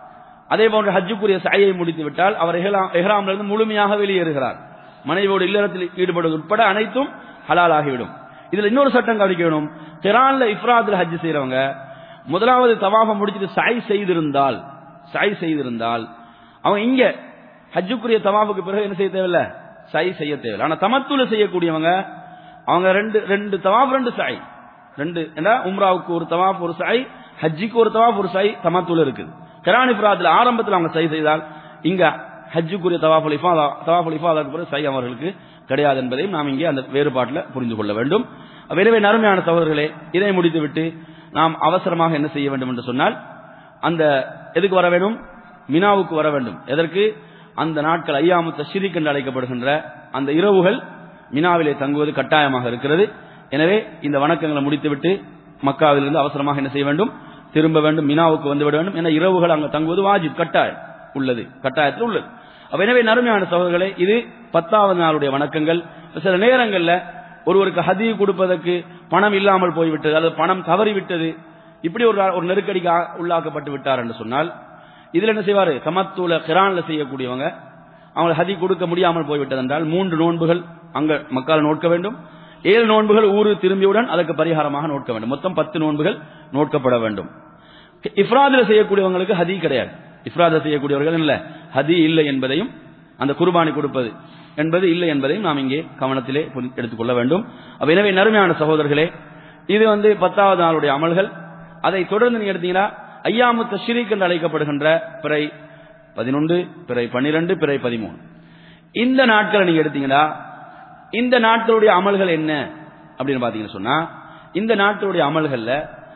அதே போன்று ஹஜ்ஜுக்குரிய சாயை முடித்து விட்டால் அவர் எஹ்ராம்- எஹ்ராமிலிருந்து முழுமையாக வெளியேறுகிறார் மனைவியோடு இல்லறத்தில் ஈடுபடுவது உட்பட அனைத்தும் ஹலால் ஆகிவிடும் இதுல இன்னொரு சட்டம் கவனிக்கணும் திரான்ல இஃப்ராத்ல ஹஜ் செய்யறவங்க முதலாவது தவாஃபை முடிச்சிட்டு சாய் செய்திருந்தால் சாய் செய்திருந்தால் அவங்க இங்க ஹஜ்ஜுக்குரிய தவாஃபுக்கு பிறகு என்ன செய்ய தேவையில்ல சாய் செய்ய தேவையில்லை ஆனா தமத்துல செய்யக்கூடியவங்க அவங்க ரெண்டு ரெண்டு தவாஃப் ரெண்டு சாய் ரெண்டு ஏன்னா உம்ராவுக்கு ஒரு தவாஃப் ஒரு சாய் ஹஜ்ஜிக்கு ஒரு தவாஃப் ஒரு சாய் தமத்துல இருக்குது கிரான் இஃப்ராத்ல ஆரம்பத்தில் அவங்க சை செய்தால் இங்க ஹஜ்ஜுக்குரிய தவாஃபுல் இஃபாதா தவாஃபுல் இஃபாதாக்கு பிறகு சை அவர்களுக்கு கிடையாது என்பதையும் நாம் இங்கே அந்த வேறுபாட்டில் புரிந்து கொள்ள வேண்டும் எனவே நறுமையான சகோதரர்களே இதை முடித்துவிட்டு நாம் அவசரமாக என்ன செய்ய வேண்டும் என்று சொன்னால் அந்த எதுக்கு வர வேண்டும் மினாவுக்கு வர வேண்டும் எதற்கு அந்த நாட்கள் ஐயாமு தஷ்ரீக் என்று அழைக்கப்படுகின்ற அந்த இரவுகள் மினாவிலே தங்குவது கட்டாயமாக இருக்கிறது எனவே இந்த வணக்கங்களை முடித்துவிட்டு மக்காவிலிருந்து அவசரமாக என்ன செய்ய வேண்டும் திரும்ப வேண்டும் மினாவுக்கு வந்து விட வேண்டும் என இரவுகள் அங்கு தங்குவது வாஜிப் கட்டாயம் உள்ளது கட்டாயத்தில் உள்ளது அப்ப எனவே நறுமையான சகோதரர்களே இது பத்தாவது நாளுடைய வணக்கங்கள் சில நேரங்கள்ல ஒருவருக்கு ஹதி கொடுப்பதற்கு பணம் இல்லாமல் போய்விட்டது அல்லது பணம் தவறிவிட்டது இப்படி ஒரு ஒரு நெருக்கடிக்கு ஆ- உள்ளாக்கப்பட்டு விட்டார் என்று சொன்னால் இதுல என்ன செய்வாரு சமத்துவ கிரான்ல செய்யக்கூடியவங்க அவங்க ஹதி கொடுக்க முடியாமல் போய்விட்டது என்றால் மூன்று நோன்புகள் அங்க மக்கள் நோட்க வேண்டும் ஏழு நோன்புகள் ஊரு திரும்பியவுடன் அதற்கு பரிகாரமாக நோட்க வேண்டும் மொத்தம் பத்து நோன்புகள் நோட்கப்பட வேண்டும் இஃப்ராதில் செய்யக்கூடியவங்களுக்கு ஹதி கிடையாது இஃப்ராத செய்யக்கூடியவர்கள் இல்ல ஹதி இல்லை என்பதையும் அந்த குர்பானி கொடுப்பது என்பது இல்லை என்பதையும் நாம் இங்கே கவனத்திலே புரி- எடுத்துக்கொள்ள வேண்டும் அப்ப எனவே நறுமையான சகோதரர்களே இது வந்து பத்தாவது நாளுடைய அமல்கள் அதை தொடர்ந்து நீங்க எடுத்தீங்கன்னா ஐயாமு தஷ்ரீக் என்று அழைக்கப்படுகின்ற பிறை பதினொன்று பிறை பன்னிரண்டு பிறை பதிமூணு இந்த நாட்களை நீங்க எடுத்தீங்கன்னா இந்த நாட்களுடைய அமல்கள் என்ன அப்படின்னு பாத்தீங்கன்னு சொன்னா இந்த நாட்களுடைய அமல்கள்ல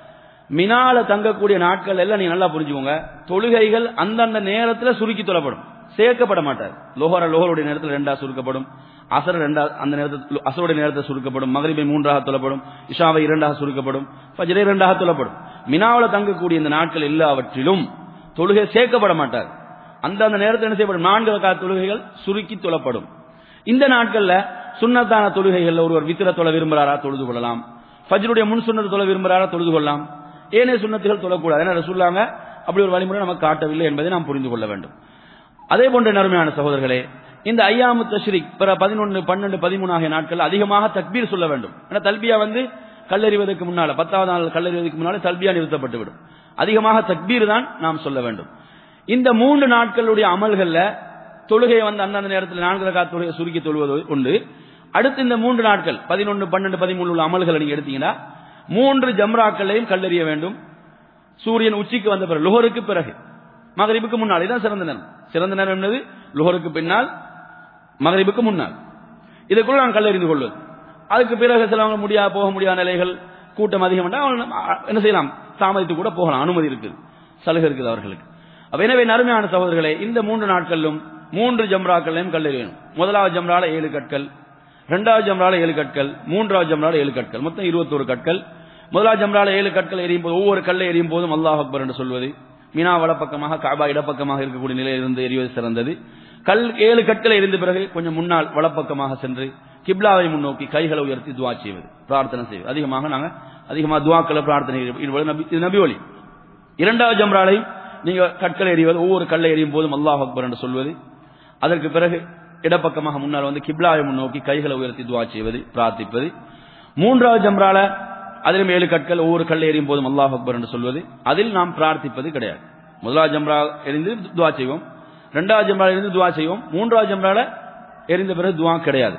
மினால தங்கக்கூடிய நாட்கள் எல்லாம் நீங்க நல்லா புரிஞ்சுக்கோங்க தொழுகைகள் அந்தந்த நேரத்துல சுருக்கி தொழப்படும் சேர்க்கப்பட மாட்டார் லோஹர லோஹருடைய நேரத்தில் ரெண்டா சுருக்கப்படும் அசர் ரெண்டா அந்த நேரத்தில் அசருடைய நேரத்தில் சுருக்கப்படும் மகரிபை மூன்றாக தொழப்படும் இஷாவை இரண்டாக சுருக்கப்படும் ஃபஜ்ரை இரண்டாக தொழப்படும் மினாவுல தங்கக்கூடிய இந்த நாட்கள் எல்லாவற்றிலும் தொழுகை சேர்க்கப்பட மாட்டார் அந்தந்த நேரத்தில் என்ன செய்யப்படும் நான்கு ரகாத் தொழுகைகள் சுருக்கி தொழப்படும் இந்த நாட்கள்ல சுன்னத்தான தொழுகைகள்ல ஒருவர் வித்திர தொழ விரும்புகிறாரா தொழுது கொள்ளலாம் ஃபஜ்ருடைய முன் சுன்னத்து தொழ விரும்புகிறாரா தொழுது கொள்ளலாம் ஏனைய சுன்னத்துகள் தொழக்கூடாது ஏன்னா சொல்லாங்க அப்படி ஒரு வழிமுறை நமக்கு காட்டவில்லை என்பதை நாம் புரிந்து கொள்ள வேண்டும் அதே போன்ற நறுமையான சகோதரர்களே இந்த ஐயாமு தஷ்ரிக் பிற பதினொன்று பன்னெண்டு பதிமூணு ஆகிய நாட்கள் அதிகமாக தக்பீர் சொல்ல வேண்டும் ஏன்னா தல்பியா வந்து கல்லறிவதற்கு முன்னால பத்தாவது நாள் கல்லறிவதற்கு முன்னால தல்பியா நிறுத்தப்பட்டு விடும் அதிகமாக தக்பீர் தான் நாம் சொல்ல வேண்டும் இந்த மூன்று நாட்களுடைய அமல்கள்ல தொழுகையை வந்து அந்தந்த நேரத்தில் நான்கு ரகா தொழுகை சுருக்கி தொழுவது உண்டு அடுத்து இந்த மூன்று நாட்கள் பதினொன்று பன்னெண்டு பதிமூணு உள்ள அமல்களை நீங்க எடுத்தீங்கன்னா மூன்று ஜம்ராக்களையும் கல்லறிய வேண்டும் சூரியன் உச்சிக்கு வந்த பிறகு லுஹருக்கு பிறகு மகரிபுக்கு முன்னால் இதுதான் சிறந்த நேரம் சிறந்த நேரம் என்பது லுஹருக்கு பின்னால் மகரிபுக்கு முன்னால் இதுக்குள்ள நான் கல்லறிந்து கொள்வது அதுக்கு பிறகு சிலவங்க முடியா போக முடியாத நிலைகள் கூட்டம் அதிகம் என்றால் அவங்க என்ன செய்யலாம் தாமதித்து கூட போகலாம் அனுமதி இருக்குது சலுகை இருக்குது அவர்களுக்கு அப்ப எனவே நறுமையான சகோதரர்களே இந்த மூன்று நாட்களிலும் மூன்று ஜம்ராக்களையும் கல்லெறியணும் முதலாவது ஜம்ரால ஏழு கற்கள் இரண்டாவது ஜம்ரால ஏழு கற்கள் மூன்றாவது ஜம்ரால ஏழு கற்கள் மொத்தம் இருபத்தோரு கற்கள் முதலாவது ஜம்ரால ஏழு கற்கள் எரியும் போது ஒவ்வொரு கல்லை எரியும் போதும் அல்லாஹ் அக்பர் என்று சொல்வது மினா வலப்பக்கமாக காபா இடப்பக்கமாக இருக்கக்கூடிய நிலையில் இருந்து எரிவது சிறந்தது கல் ஏழு கற்களை எரிந்த பிறகு கொஞ்சம் முன்னால் வலப்பக்கமாக சென்று கிப்லாவை முன்னோக்கி கைகளை உயர்த்தி துவா செய்வது பிரார்த்தனை செய்வது அதிகமாக நாங்க அதிகமாக துவாக்களை பிரார்த்தனை ஈடுபடு நபி இது நபி வழி இரண்டாவது ஜம்ராலையும் நீங்க கற்களை எறிவது ஒவ்வொரு கல்லை எறியும் போதும் அல்லாஹ் அக்பர் என்று சொல்வது அதற்கு பிறகு இடப்பக்கமாக முன்னால் வந்து கிப்லாவை முன்னோக்கி கைகளை உயர்த்தி துவா செய்வது பிரார்த்திப்பது மூன்றாவது ஜம்ரால அதிலும் ஏழு கற்கள் ஒவ்வொரு கல்லை எறியும் போதும் அல்லாஹ் அக்பர் என்று சொல்வது அதில் நாம் பிரார்த்திப்பது கிடையாது முதலாவது ஜம்ரா எரிந்து துவா செய்வோம் இரண்டாவது ஜம்ரா எரிந்து துவா செய்வோம் மூன்றாவது ஜம்ரால எரிந்த பிறகு துவா கிடையாது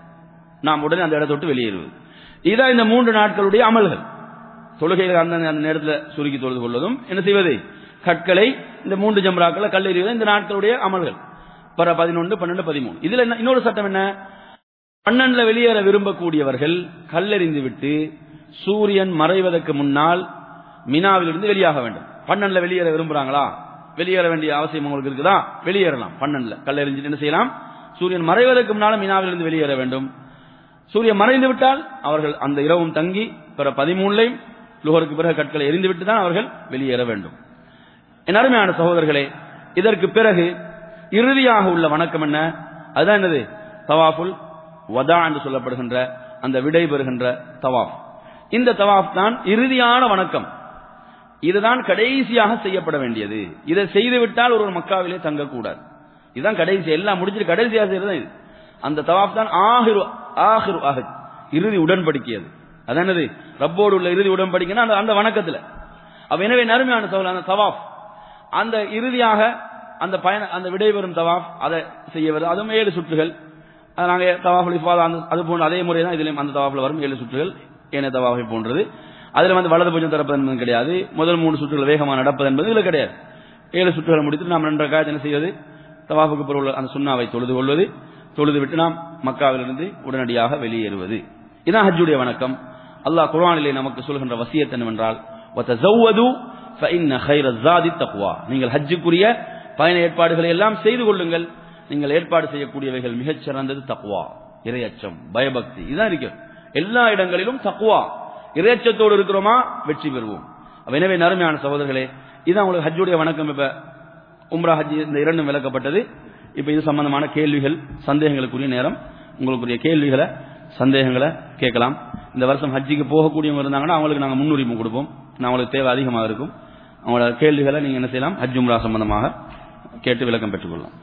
நாம் உடனே அந்த இடத்தை விட்டு வெளியேறுவது இதுதான் இந்த மூன்று நாட்களுடைய அமல்கள் தொழுகையில் அந்த அந்த நேரத்தில் சுருக்கி தொழுது கொள்வதும் என்ன செய்வது கற்களை இந்த மூன்று ஜம்ராக்களை கல் எறிவது இந்த நாட்களுடைய அமல்கள் பர பதினொன்று பன்னெண்டு பதிமூணு இதுல என்ன இன்னொரு சட்டம் என்ன பன்னெண்டுல வெளியேற விரும்பக்கூடியவர்கள் கல்லெறிந்து விட்டு சூரியன் மறைவதற்கு முன்னால் மினாவிலிருந்து வெளியாக வேண்டும் பன்னெண்டுல வெளியேற விரும்புறாங்களா வெளியேற வேண்டிய அவசியம் உங்களுக்கு இருக்குதா வெளியேறலாம் பன்னெண்டுல கல்லெறிஞ்சிட்டு என்ன செய்யலாம் சூரியன் மறைவதற்கு முன்னால் மினாவிலிருந்து வெளியேற வேண்டும் சூரியன் மறைந்து விட்டால் அவர்கள் அந்த இரவும் தங்கி பிற பதிமூணுலையும் லுகருக்கு பிறகு கற்களை எரிந்து விட்டு தான் அவர்கள் வெளியேற வேண்டும் என் அருமையான சகோதரர்களே இதற்கு பிறகு இறுதியாக உள்ள வணக்கம் என்ன அதுதான் என்னது தவாஃபுல் வதா என்று சொல்லப்படுகின்ற அந்த விடை பெறுகின்ற தவாஃப் இந்த தவாஃப் தான் இறுதியான வணக்கம் இதுதான் கடைசியாக செய்யப்பட வேண்டியது இதை செய்துவிட்டால் ஒரு மக்காவிலே தங்கக்கூடாது இதுதான் கடைசி எல்லாம் முடிஞ்சிட்டு கடைசியாக செய்யறது இது அந்த தவாஃப் தான் ஆஹிரு ஆஹிரு ஆஹித் இறுதி உடன்படிக்கையது அதானது ரப்போடு உள்ள இறுதி உடன்படிக்கைன்னா அந்த அந்த வணக்கத்துல அப்ப எனவே நறுமையான சோழ அந்த தவாஃப் அந்த இறுதியாக அந்த பயண அந்த விடைபெறும் தவாஃப் அதை செய்ய வருது அதுவும் ஏழு சுற்றுகள் அது நாங்க தவாஃபுல் இஃபாதா அந்த அது போன்ற அதே முறை தான் இதுலயும் அந்த தவாஃபில் வரும் ஏழு சுற்றுகள் ஏனைய தவாஃபை போன்றது அதுல வந்து வலது பூஜம் திறப்பது என்பது கிடையாது முதல் மூணு சுற்றுகள் வேகமாக நடப்பது என்பது இதுல கிடையாது ஏழு சுற்றுகளை முடித்து நாம் ரெண்டரை காலத்து என்ன செய்வது தவாஃபுக்கு பிறகு உள்ள அந்த சுண்ணாவை தொழுது கொள்வது தொழுது விட்டு நாம் மக்காவிலிருந்து உடனடியாக வெளியேறுவது இதான் ஹஜ்ஜுடைய வணக்கம் அல்லாஹ் குர்ஆனிலே நமக்கு சொல்கின்ற வசியத் என்னவென்றால் وَتَزَوَّدُوا فَإِنَّ خَيْرَ الزَّادِ التَّقْوَى நீங்கள் ஹஜ்ஜுக்குரிய பயண ஏற்பாடுகளை எல்லாம் செய்து கொள்ளுங்கள் நீங்கள் ஏற்பாடு செய்யக்கூடியவைகள் மிகச் சிறந்தது தக்வா இரையச்சம் பயபக்தி இதுதான் இருக்கிறது எல்லா இடங்களிலும் தக்வா இரையச்சத்தோடு இருக்கிறோமா வெற்றி பெறுவோம் அப்ப எனவே நறுமையான சகோதரர்களே இதான் உங்களுக்கு ஹஜ்ஜுடைய வணக்கம் இப்ப உம்ரா ஹஜ் இந்த இரண்டும் விளக்கப்பட்டது இப்ப இது சம்பந்தமான கேள்விகள் சந்தேகங்களுக்குரிய நேரம் உங்களுக்குரிய கேள்விகளை சந்தேகங்களை கேட்கலாம் இந்த வருஷம் ஹஜ்ஜிக்கு போகக்கூடியவங்க இருந்தாங்கன்னா அவங்களுக்கு நாங்கள் முன்னுரிமை கொடுப்போம் நான் அவங்களுக்கு தேவை அதிகமாக இருக்கும் அவங்களோட கேள்விகளை நீங்க என்ன செய்யலாம் ஹஜ் உம்ரா சம்பந்தமாக கேட்டு விளக்கம் பெற்றுக்கொள்ளலாம்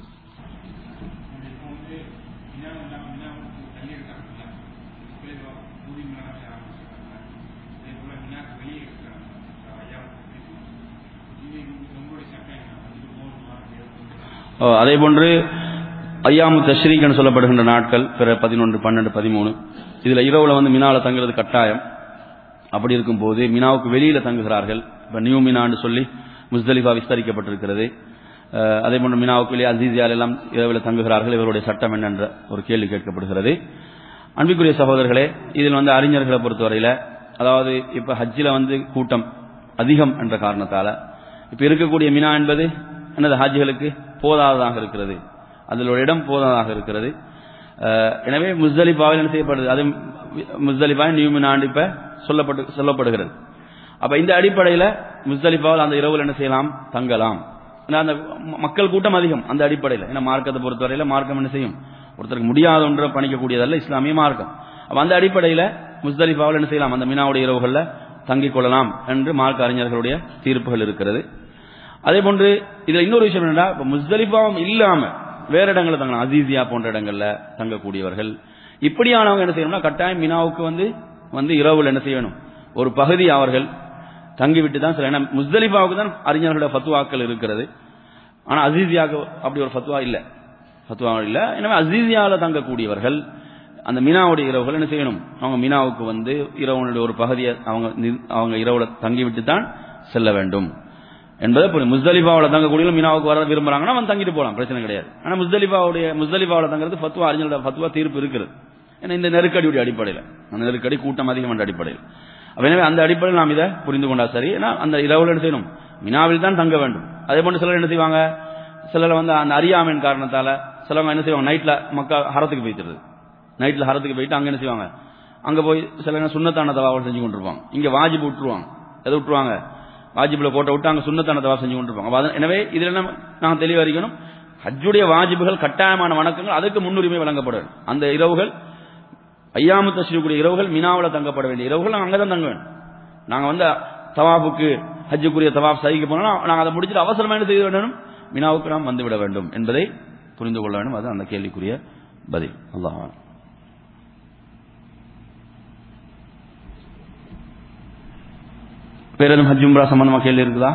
ஓ, அதே போன்று ஐயாமு தஷ்ரீக் சொல்லப்படுகின்ற நாட்கள் பிற பதினொன்று பன்னெண்டு பதிமூணு இதுல இரவுல வந்து மினால தங்குறது கட்டாயம் அப்படி இருக்கும்போது மினாவுக்கு வெளியில தங்குகிறார்கள் இப்ப நியூ மினான்னு சொல்லி முஸ்தலிஃபா விஸ்தரிக்கப்பட்டிருக்கிறது அஹ், அதே போன்று மினாவுக்கு வெளியே அசீசியால் எல்லாம் இரவில் தங்குகிறார்கள் இவருடைய சட்டம் என்ன என்ற ஒரு கேள்வி கேட்கப்படுகிறது அன்பிற்குரிய சகோதரர்களே இதில் வந்து அறிஞர்களை பொறுத்தவரையில அதாவது இப்ப ஹஜ்ஜில வந்து கூட்டம் அதிகம் என்ற காரணத்தால இப்ப இருக்கக்கூடிய மினா என்பது என்னது ஹாஜிகளுக்கு போதாததாக இருக்கிறது அதில் ஒரு இடம் போதாதாக இருக்கிறது அஹ், எனவே முஸ்தலிஃபாவில் என்ன செய்யப்படுது அது முஸ்தலிஃபாவில் நியூ மினாண்டு இப்ப சொல்லப்பட்டு சொல்லப்படுகிறது அப்ப இந்த அடிப்படையில முஸ்தலிஃபாவில் அந்த இரவுல என்ன செய்யலாம் தங்கலாம் ஏன்னா அந்த ம- மக்கள் கூட்டம் அதிகம் அந்த அடிப்படையில் ஏன்னா மார்க்கத்தை பொறுத்தவரையில மார்க்கம் என்ன செய்யும் ஒருத்தருக்கு முடியாத ஒன்றை பணிக்கக்கூடியதல்ல இஸ்லாமிய மார்க்கம் அப்ப அந்த அடிப்படையில முஸ்தலிஃபாவில் என்ன செய்யலாம் அந்த மினாவுடைய இரவுகள்ல தங்கிக் கொள்ளலாம் என்று மார்க்க அறிஞர்களுடைய தீர்ப்புகள் இருக்கிறது அதே போன்று இதுல இன்னொரு விஷயம் என்னன்னா இப்ப முஸ்தலிஃபாவும் இல்லாம வேற இடங்கள்ல தங்கலாம் அசீசியா போன்ற இடங்கள்ல தங்கக்கூடியவர்கள் இப்படியானவங்க என்ன செய்யணும்னா கட்டாயம் மினாவுக்கு வந்து வந்து இரவுல என்ன செய்யணும் ஒரு பகுதி அவர்கள் தங்கிவிட்டு தான் சில ஏன்னா முஸ்தலிஃபாவுக்கு தான் அறிஞர்களுடைய ஃபத்துவாக்கள் இருக்கிறது ஆனா அசீசியாவுக்கு அப்படி ஒரு ஃபத்துவா இல்ல ஃபத்துவா இல்ல எனவே அசீசியால தங்கக்கூடியவர்கள் அந்த மினாவுடைய இரவுகள் என்ன செய்யணும் அவங்க மினாவுக்கு வந்து இரவுனுடைய ஒரு பகுதியை அவங்க நி- அவங்க இரவுல தங்கிவிட்டு தான் செல்ல வேண்டும் என்பதை புரியும் முஸ்தலிஃபாவில் தங்கக்கூடிய மினாவுக்கு வர விரும்புறாங்கன்னா அவன் தங்கிட்டு போலாம் பிரச்சனை கிடையாது ஆனா முஸ்தலிஃபாவுடைய முஸ்தலிஃபாவில் தங்குறது ஃபத்துவா அறிஞர்களோட ஃபத்துவா தீர்ப்பு இருக்கிறது ஏன்னா இந்த நெருக்கடியுடைய அடிப்படையில் அந்த நெருக்கடி கூட்டம் அதிகம் என்ற அடிப்படையில் அப்ப எனவே அந்த அடிப்படையில் நாம் இதை புரிந்து கொண்டா சரி ஏன்னா அந்த இரவுல என்ன செய்யணும் மினாவில் தான் தங்க வேண்டும் அதே போன்று சிலர் என்ன செய்வாங்க சிலர் வந்து அந்த அறியாமையின் காரணத்தால சிலவங்க என்ன செய்வாங்க நைட்ல மக்கா ஹரத்துக்கு போய்த்துறது நைட்ல ஹரத்துக்கு போயிட்டு அங்க என்ன செய்வாங்க அங்க போய் சில சுண்ணத்தான தவாவல் செஞ்சு கொண்டிருப்பாங்க இங்க வாஜிபு விட்டுருவாங்க எதை விட்டுருவாங்க வாஜிபுல கோட்டை விட்டு அங்க சுண்ணத்தான தவாப் செஞ்சு கொண்டிருப்பாங்க அப்ப அது- எனவே இதுல நம்ம நாங்கள் தெளிவா இருக்கணும் ஹஜ்ஜுடைய வாஜிபுகள் கட்டாயமான வணக்கங்கள் அதுக்கு முன்னுரிமை வழங்கப்பட வேண்டும் அந்த இரவுகள் ஐயாமு தஸ்ரீக்குரிய இரவுகள் மினாவுல தங்கப்பட வேண்டிய இரவுகள் நாங்கள் அங்கதான் தங்க வேண்டும் நாங்க வந்து தவாபுக்கு ஹஜ்ஜுக்குரிய தவாப் சகிக்க போனா நாங்க அதை முடிச்சுட்டு அவசரமா என்ன செய்ய வேண்டும் மினாவுக்கு நாம் வந்துவிட வேண்டும் என்பதை புரிந்து கொள்ள வேண்டும் அது அந்த கேள்விக்குரிய பதில் அல்லாஹ் வேற எதுவும் ஹஜ் உம்ரா சம்பந்தமா கேள்வி இருக்குதா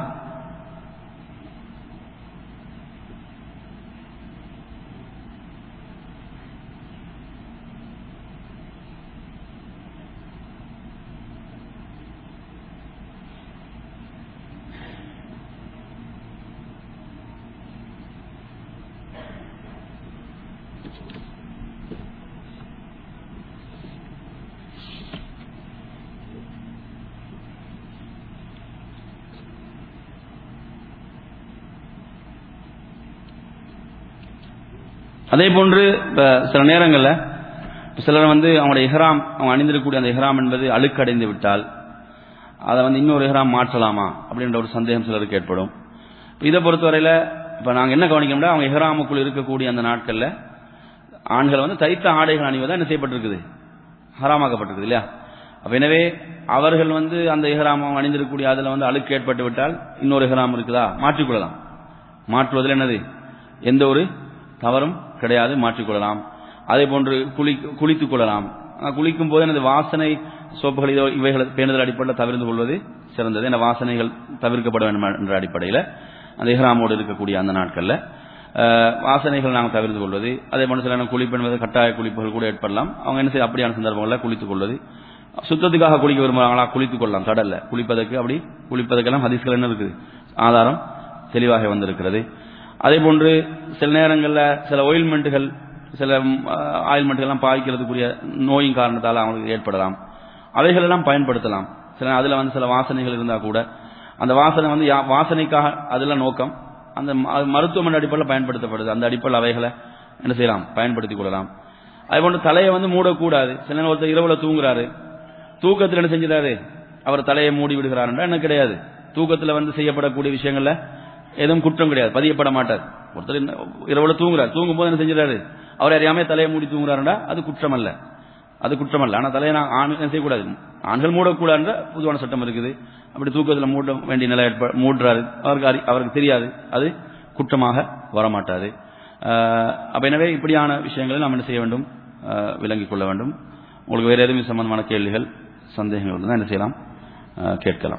அதே போன்று இப்ப சில நேரங்கள்ல இப்ப சிலர் வந்து அவங்களுடைய இஹ்ராம் அவங்க அணிந்திருக்கக்கூடிய அந்த இஹ்ராம் என்பது அழுக்கடைந்து விட்டால் அதை வந்து இன்னொரு இஹ்ராம் மாற்றலாமா அப்படின்ற ஒரு சந்தேகம் சிலருக்கு ஏற்படும் இப்ப இதை பொறுத்தவரையில இப்ப நாங்க என்ன கவனிக்கணும்னா அவங்க இஹ்ராமுக்குள் இருக்கக்கூடிய அந்த நாட்கள்ல ஆண்கள் வந்து தைத்த ஆடைகள் அணிவதா என்ன செய்யப்பட்டிருக்குது ஹராமாக்கப்பட்டிருக்குது இல்லையா அப்ப எனவே அவர்கள் வந்து அந்த இஹ்ராம் அவங்க அணிந்திருக்கக்கூடிய அதுல வந்து அழுக்கு ஏற்பட்டு விட்டால் இன்னொரு இஹ்ராம் இருக்குதா மாற்றிக்கொள்ளலாம் மாற்றுவதில் என்னது எந்த ஒரு தவறும் கிடையாது மாற்றிக்கொள்ளலாம் அதே போன்று குளி குளித்துக் கொள்ளலாம் ஆனா, குளிக்கும் போது எனது வாசனை சோப்புகள் இதோ இவைகளை பேணுதல் அடிப்படையில் தவிர்த்து கொள்வது சிறந்தது இந்த வாசனைகள் தவிர்க்கப்பட வேண்டும் என்ற அடிப்படையில் அந்த இஹ்ராமோடு இருக்கக்கூடிய அந்த நாட்கள்ல அஹ், வாசனைகள் நாங்கள் தவிர்த்து கொள்வது அதே போன்று சில நேரம் குளிப்பு என்பது கட்டாய குளிப்புகள் கூட ஏற்படலாம் அவங்க என்ன செய்ய அப்படியான சந்தர்ப்பங்களில் குளித்துக் கொள்வது சுத்தத்துக்காக குளிக்க விரும்புகிறாங்களா குளித்துக் கொள்ளலாம் கடல்ல குளிப்பதற்கு அப்படி குளிப்பதற்கெல்லாம் ஹதீஸ்கள் என்ன இருக்குது ஆதாரம் தெளிவாக வந்திருக்கிறது அதே போன்று சில நேரங்களில் சில ஆயில்மெண்ட்டுகள் சில ஆயில்மெண்ட்டுகள்லாம் பாய்க்கிறதுக்குரிய நோயின் காரணத்தால் அவங்களுக்கு ஏற்படலாம் அவைகளெல்லாம் பயன்படுத்தலாம் சில அதில் வந்து சில வாசனைகள் இருந்தால் கூட அந்த வாசனை வந்து யா- வாசனைக்காக அதில் நோக்கம் அந்த ம- அது மருத்துவமனை அடிப்படையில் பயன்படுத்தப்படுது அந்த அடிப்படையில் அவைகளை என்ன செய்யலாம் பயன்படுத்திக் கொள்ளலாம் அதே போன்று தலையை வந்து மூடக்கூடாது சில நேரம் ஒருத்தர் இரவுல தூங்குறாரு தூக்கத்தில் என்ன செஞ்சிடாரு அவர் தலையை மூடி விடுகிறார் என்ன கிடையாது தூக்கத்தில் வந்து செய்யப்படக்கூடிய விஷயங்கள்ல எதுவும் குற்றம் கிடையாது பதியப்பட மாட்டார் ஒருத்தர் என்ன- இரவுல தூங்குறார் தூங்கும் போது என்ன செஞ்சிடாரு அவர் அறியாம தலையை மூடி தூங்குறாருண்டா அது குற்றம் அல்ல அது குற்றம் அல்ல ஆனா தலையை நான் ஆண் என்ன செய்யக்கூடாது ஆண்கள் மூடக்கூடாதுன்ற பொதுவான சட்டம் இருக்குது அப்படி தூக்கத்தில் மூட வேண்டிய நிலை ஏற்ப மூடுறாரு அவருக்கு அறி- அவருக்கு தெரியாது அது குற்றமாக வரமாட்டாது ஆஹ் அப்ப எனவே இப்படியான விஷயங்களை நாம் என்ன செய்ய வேண்டும் ஆஹ் விளங்கிக் கொள்ள வேண்டும் உங்களுக்கு வேற எதுவும் சம்பந்தமான கேள்விகள் சந்தேகங்கள் இருந்தால் என்ன செய்யலாம் ஆஹ் கேட்கலாம்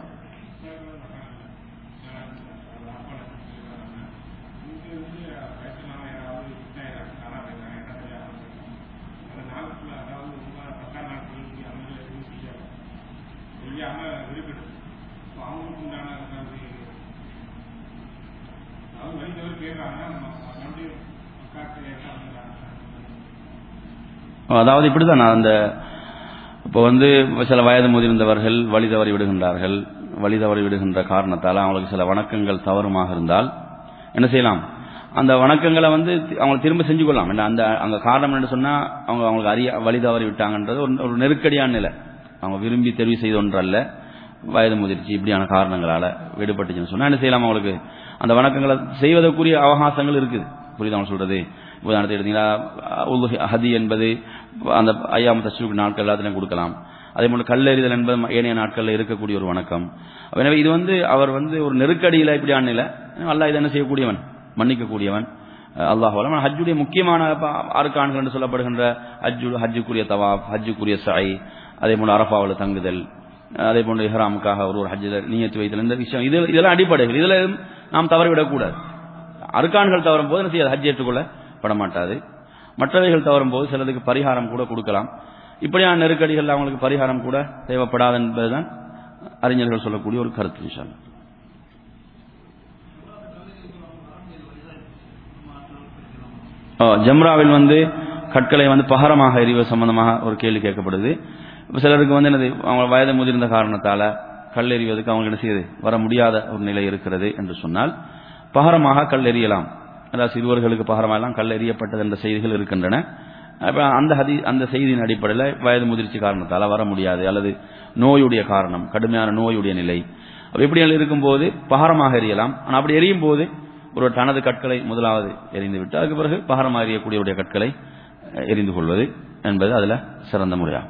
அதாவது இப்படிதான் நான் அந்த இப்போ வந்து சில வயது முதிர்ந்தவர்கள் வழி தவறி விடுகின்றார்கள் வழி தவறி விடுகின்ற காரணத்தால் அவங்களுக்கு சில வணக்கங்கள் தவறுமாக இருந்தால் என்ன செய்யலாம் அந்த வணக்கங்களை வந்து தி- அவங்க திரும்ப செஞ்சு கொள்ளலாம் என்ன அந்த அங்க காரணம் என்ன சொன்னா அவங்க அவங்களுக்கு அறிய வழி தவறி விட்டாங்கன்றது ஒரு ஒரு நெருக்கடியான நிலை அவங்க விரும்பி தெரிவு செய்த ஒன்றல்ல வயது முதிர்ச்சி இப்படியான காரணங்களால விடுபட்டுச்சுன்னு சொன்னா என்ன செய்யலாம் அவங்களுக்கு அந்த வணக்கங்களை செய்வதற்குரிய அவகாசங்கள் இருக்குது புரியுது அவங்க சொல்றது உதாரணத்தை எடுத்தீங்கன்னா உலுஹி ஹதி என்பது அந்த ஐயாம் தஸ்ரூக் நாட்கள் எல்லாத்திலையும் கொடுக்கலாம் அதே போல கல்லெறிதல் என்பது ஏனைய நாட்களில் இருக்கக்கூடிய ஒரு வணக்கம் எனவே இது வந்து அவர் வந்து ஒரு நெருக்கடியில் இப்படியான நிலை அல்லாஹ் இது என்ன செய்யக்கூடியவன் மன்னிக்கக்கூடியவன் அல்லாஹ் ஹஜ்ஜுடைய முக்கியமான ப- ஆர்கான்கள் என்று சொல்லப்படுகின்ற ஹஜ்ஜு ஹஜ்ஜுக்குரிய தவாப் ஹஜ்ஜுக்குரிய சாய் அதே போல அரஃபாவில் தங்குதல் அதே போன்று இஹ்ராமுக்காக ஒரு ஒரு ஹஜ்ஜில் நீயத்து வைத்தல் இந்த விஷயம் இது இதெல்லாம் அடிப்படைகள் இதில் நாம் தவறிவிடக்கூடாது அர்கான்கள் தவறும் போது என்ன செய்யாது ஹஜ் ஏற்றுக்கொள்ளப்பட மாட்டாது மற்றவைகள் தவறும் போது சிலதுக்கு பரிகாரம் கூட கொடுக்கலாம் இப்படியான நெருக்கடிகள் அவங்களுக்கு பரிகாரம் கூட தேவைப்படாது என்பதுதான் அறிஞர்கள் சொல்லக்கூடிய ஒரு கருத்து விஷயம் ஜம்ராவில் வந்து கற்களை வந்து பகரமாக எறிவது சம்பந்தமாக ஒரு கேள்வி கேட்கப்படுது இப்ப சிலருக்கு வந்து என்னது அவங்க வயது முதிர்ந்த காரணத்தால கல் எறிவதற்கு அவங்க என்ன செய்யுது வர முடியாத ஒரு நிலை இருக்கிறது என்று சொன்னால் பகரமாக கல் எறியலாம் அதாவது சிறுவர்களுக்கு பகரமாக எல்லாம் கல் எறியப்பட்டது என்ற செய்திகள் இருக்கின்றன அப்ப அந்த ஹதி அந்த செய்தியின் அடிப்படையில் வயது முதிர்ச்சி காரணத்தால வர முடியாது அல்லது நோயுடைய காரணம் கடுமையான நோயுடைய நிலை அப்ப இப்படி இருக்கும்போது பகரமாக எரியலாம் ஆனால் அப்படி எரியும் போது ஒரு தனது கற்களை முதலாவது எரிந்து விட்டு அதுக்கு பிறகு பகரமாக எரியக்கூடியவுடைய கற்களை அஹ், எரிந்து கொள்வது என்பது அதுல சிறந்த முறையாகும்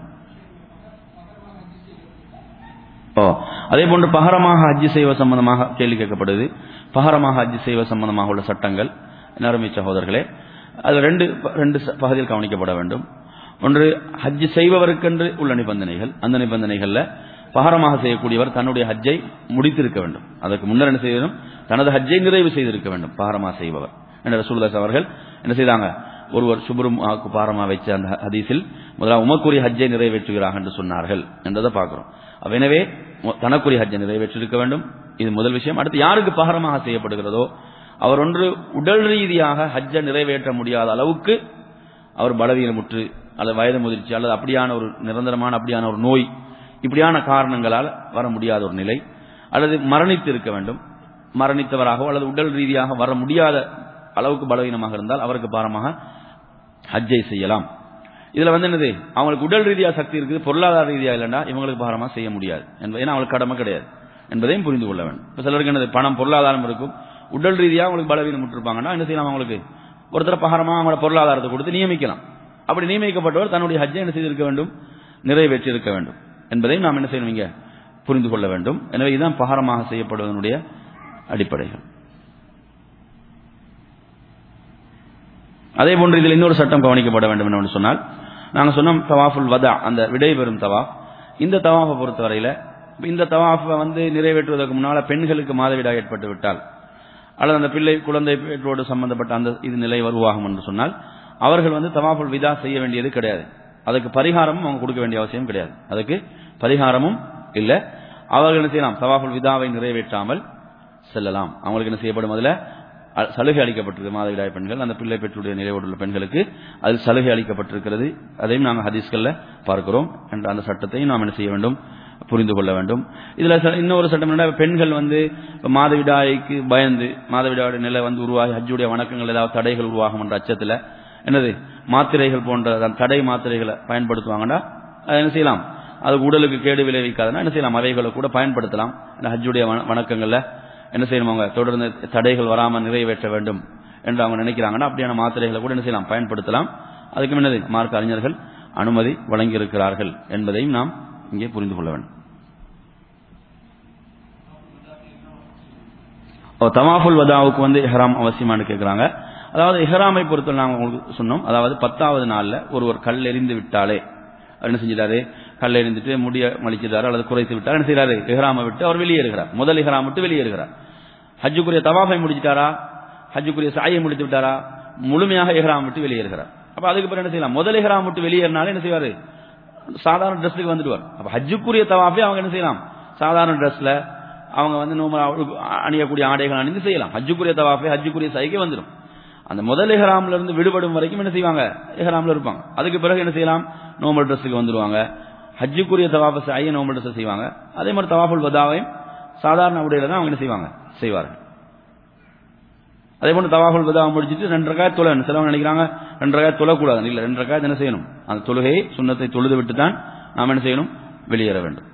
ஓ அதே போன்று பகரமாக ஹஜ்ஜி செய்வ சம்பந்தமாக கேள்வி கேட்கப்படுது பகரமாக ஹஜ்ஜி செய்வ சம்பந்தமாக உள்ள சட்டங்கள் நறுமை சகோதரர்களே அது ரெண்டு ரெண்டு ச- பகுதியில் கவனிக்கப்பட வேண்டும் ஒன்று ஹஜ்ஜி செய்பவருக்கென்று உள்ள நிபந்தனைகள் அந்த நிபந்தனைகள்ல பகரமாக செய்யக்கூடியவர் தன்னுடைய ஹஜ்ஜை முடித்திருக்க வேண்டும் அதற்கு முன்னர் என்ன செய்ய வேண்டும் தனது ஹஜ்ஜை நிறைவு செய்திருக்க வேண்டும் பகரமாக செய்பவர் என்ற ரசூலுல்லாஹி அவர்கள் என்ன செய்தாங்க ஒருவர் சுபரும் பாரமா வச்ச அந்த ஹதீஸில் முதலாக உமக்குரிய ஹஜ்ஜை நிறைவேற்றுகிறார் என்று சொன்னார்கள் என்றதை பார்க்கிறோம் அப்ப எனவே மு- தனக்குரிய ஹஜ்ஜை நிறைவேற்றிருக்க வேண்டும் இது முதல் விஷயம் அடுத்து யாருக்கு பகரமாக செய்யப்படுகிறதோ அவர் ஒன்று உடல் ரீதியாக ஹஜ்ஜை நிறைவேற்ற முடியாத அளவுக்கு அவர் பலவீனமுற்று அல்லது வயது முதிர்ச்சி அல்லது அப்படியான ஒரு நிரந்தரமான அப்படியான ஒரு நோய் இப்படியான காரணங்களால் வர முடியாத ஒரு நிலை அல்லது மரணித்து இருக்க வேண்டும் மரணித்தவராகவோ அல்லது உடல் ரீதியாக வர முடியாத அளவுக்கு பலவீனமாக இருந்தால் அவருக்கு பாரமாக ஹஜ்ஜை செய்யலாம் இதுல வந்து என்னது அவங்களுக்கு உடல் ரீதியா சக்தி இருக்குது பொருளாதார ரீதியா இல்லைன்னா இவங்களுக்கு பாரமா செய்ய முடியாது என்பது ஏன்னா அவங்களுக்கு கடமை கிடையாது என்பதையும் புரிந்து கொள்ள வேண்டும் இப்ப சிலருக்கு என்னது பணம் பொருளாதாரம் இருக்கும் உடல் ரீதியா அவங்களுக்கு பலவீனம் விட்டுருப்பாங்கன்னா என்ன செய்யலாம் அவங்களுக்கு ஒருத்தர பகரமா அவங்களோட பொருளாதாரத்தை கொடுத்து நியமிக்கலாம் அப்படி நியமிக்கப்பட்டவர் தன்னுடைய ஹஜ்ஜை என்ன செய்திருக்க வேண்டும் நிறைவேற்றி இருக்க வேண்டும் என்பதையும் நாம் என்ன செய்யணும் இங்க புரிந்து கொள்ள வேண்டும் எனவே இதுதான் பகரமாக செய்யப்படுவதனுடைய அடிப்படைகள் அதே போன்று இதில் இன்னொரு சட்டம் கவனிக்கப்பட வேண்டும் என்று சொன்னால் நாங்க சொன்னோம் தவாஃபுல் வதா அந்த விடைபெறும் தவாஃப் இந்த தவாஃபை பொறுத்தவரையில இந்த தவாஃபை வந்து நிறைவேற்றுவதற்கு முன்னால பெண்களுக்கு மாதவிடாய் ஏற்பட்டு விட்டால் அல்லது அந்த பிள்ளை குழந்தை பேற்றோடு சம்பந்தப்பட்ட அந்த இது நிலை உருவாகும் என்று சொன்னால் அவர்கள் வந்து தவாஃபுல் விதா செய்ய வேண்டியது கிடையாது அதுக்கு பரிகாரமும் அவங்க கொடுக்க வேண்டிய அவசியம் கிடையாது அதுக்கு பரிகாரமும் இல்ல அவர்கள் என்ன செய்யலாம் தவாஃபுல் விதாவை நிறைவேற்றாமல் செல்லலாம் அவங்களுக்கு என்ன செய்யப்படும் அதுல அ- சலுகை அளிக்கப்பட்டிருக்கு மாதவிடாய் பெண்கள் அந்த பிள்ளை பெற்றுடைய நிலையோடு உள்ள பெண்களுக்கு அதில் சலுகை அளிக்கப்பட்டிருக்கிறது அதையும் நாங்கள் ஹதீஸ்கள்ல பார்க்கிறோம் என்ற அந்த சட்டத்தையும் நாம் என்ன செய்ய வேண்டும் புரிந்து கொள்ள வேண்டும் இதுல ச- இன்னொரு சட்டம் என்னன்னா பெண்கள் வந்து இப்ப மாதவிடாய்க்கு பயந்து மாதவிடாயுடைய நிலை வந்து உருவாகி ஹஜ்ஜுடைய வணக்கங்கள் ஏதாவது தடைகள் உருவாகும் என்ற அச்சத்துல என்னது மாத்திரைகள் போன்ற அந்த தடை மாத்திரைகளை பயன்படுத்துவாங்கன்னா அது என்ன செய்யலாம் அது உடலுக்கு கேடு விளைவிக்காதுன்னா என்ன செய்யலாம் அவைகளை கூட பயன்படுத்தலாம் இந்த ஹஜ்ஜுடைய வண- வணக்கங்கள்ல என்ன செய்யணும் அவங்க தொடர்ந்து தடைகள் வராமல் நிறைவேற்ற வேண்டும் என்று அவங்க நினைக்கிறாங்கன்னா அப்படியான மாத்திரைகளை கூட என்ன செய்யலாம் பயன்படுத்தலாம் அதுக்கு என்னது மார்க்க அறிஞர்கள் அனுமதி வழங்கியிருக்கிறார்கள் என்பதையும் நாம் இங்கே புரிந்து கொள்ள வேண்டும் ஓ, தவாஃபுல் வதாவுக்கு வந்து இஹ்ராம் அவசியமானு கேட்குறாங்க அதாவது இஹ்ராமை பொறுத்த நாங்கள் உங்களுக்கு சொன்னோம் அதாவது பத்தாவது நாள்ல ஒருவர் கல் எறிந்து விட்டாலே அவர் என்ன செஞ்சிட்டாரு கல் எறிந்துட்டு முடிய மலிச்சிட்டாரு அல்லது குறைத்து விட்டார் என்ன செய்யறாரு இஹ்ராமை விட்டு அவர் வெளியேறுகிறார் முதல் இஹ்ராம் விட்டு வெளியேறுகிறார் ஹஜ்ஜுக்குரிய தவாஃபை முடிச்சிட்டாரா ஹஜ்ஜுக்குரிய சாயை முடித்து விட்டாரா முழுமையாக இஹ்ராம் விட்டு வெளியேறுகிறார் அப்ப அதுக்கு பிறகு என்ன செய்யலாம் முதல் இஹ்ராம் விட்டு வெளியேறினாலே என்ன செய்வாரு சாதாரண ட்ரெஸ்ஸுக்கு வந்துடுவார் அப்ப ஹஜ்ஜுக்குரிய தவாஃபை அவங்க என்ன செய்யலாம் சாதாரண ட்ரெஸ்ல அவங்க வந்து நோம அணியக்கூடிய ஆடைகள் அணிந்து செய்யலாம் ஹஜ்ஜுக்குரிய தவாஃபை ஹஜ்ஜுக்குரிய சைக்கு வந்துடும் அந்த முதல் இஹ்ராம்ல இருந்து விடுபடும் வரைக்கும் என்ன செய்வாங்க இஹ்ராம்ல இருப்பாங்க அதுக்கு பிறகு என்ன செய்யலாம் நோமல் ட்ரெஸ்ஸுக்கு வந்துருவாங்க ஹஜ்ஜுக்குரிய தவாஃபை சாயை நோமல் ட்ரெஸ் செய்வாங்க அதே மாதிரி தவாஃபுல் பதாவையும் சாதாரண உடையில தான் அவங்க என்ன செய்வாங்க செய்வார்கள் அதே போன்று தவாஃபுல் பதாவை முடிச்சிட்டு ரெண்டு ரகாய் தொலை சிலவங்க நினைக்கிறாங்க ரெண்டு ரகாய் தொழக்கூடாது இல்ல ரெண்டு ரகாய் என்ன செய்யணும் அந்த தொழுகையை சுண்ணத்தை தொழுது விட்டு தான் நாம் என்ன செய்யணும் வெளியேற வேண்டும்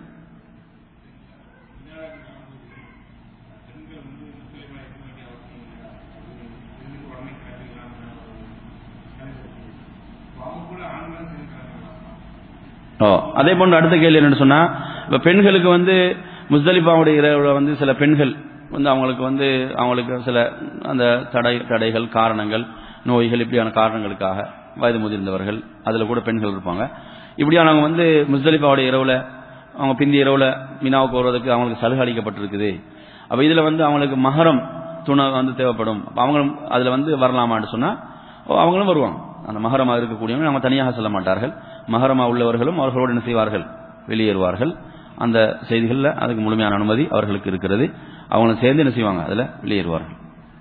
ஓ அதே போன்று அடுத்த கேள்வி என்னன்னு சொன்னா இப்ப பெண்களுக்கு வந்து முஸ்தலிஃபாவுடைய இரவுல வந்து சில பெண்கள் வந்து அவங்களுக்கு வந்து அவங்களுக்கு சில அந்த தடை தடைகள் காரணங்கள் நோய்கள் இப்படியான காரணங்களுக்காக வயது முதிர்ந்தவர்கள் அதுல கூட பெண்கள் இருப்பாங்க இப்படியானவங்க வந்து முஸ்தலிஃபாவுடைய இரவுல அவங்க பிந்தி இரவுல மினாவுக்கு வருவதற்கு அவங்களுக்கு சலுகை அளிக்கப்பட்டிருக்குது அப்ப இதுல வந்து அவங்களுக்கு மகரம் துணை வந்து தேவைப்படும் அப்ப அவங்களும் அதுல வந்து வரலாமான்னு சொன்னா ஓ, அவங்களும் வருவாங்க அந்த மகரமாக இருக்கக்கூடியவங்க அவங்க தனியாக செல்ல மாட்டார்கள் மகரமா உள்ளவர்களும் அவர்களோடு என்ன செய்வார்கள் வெளியேறுவார்கள் அந்த செய்திகள்ல அதுக்கு முழுமையான அனுமதி அவர்களுக்கு இருக்கிறது அவங்களும் சேர்ந்து என்ன செய்வாங்க அதுல வெளியேறுவார்கள்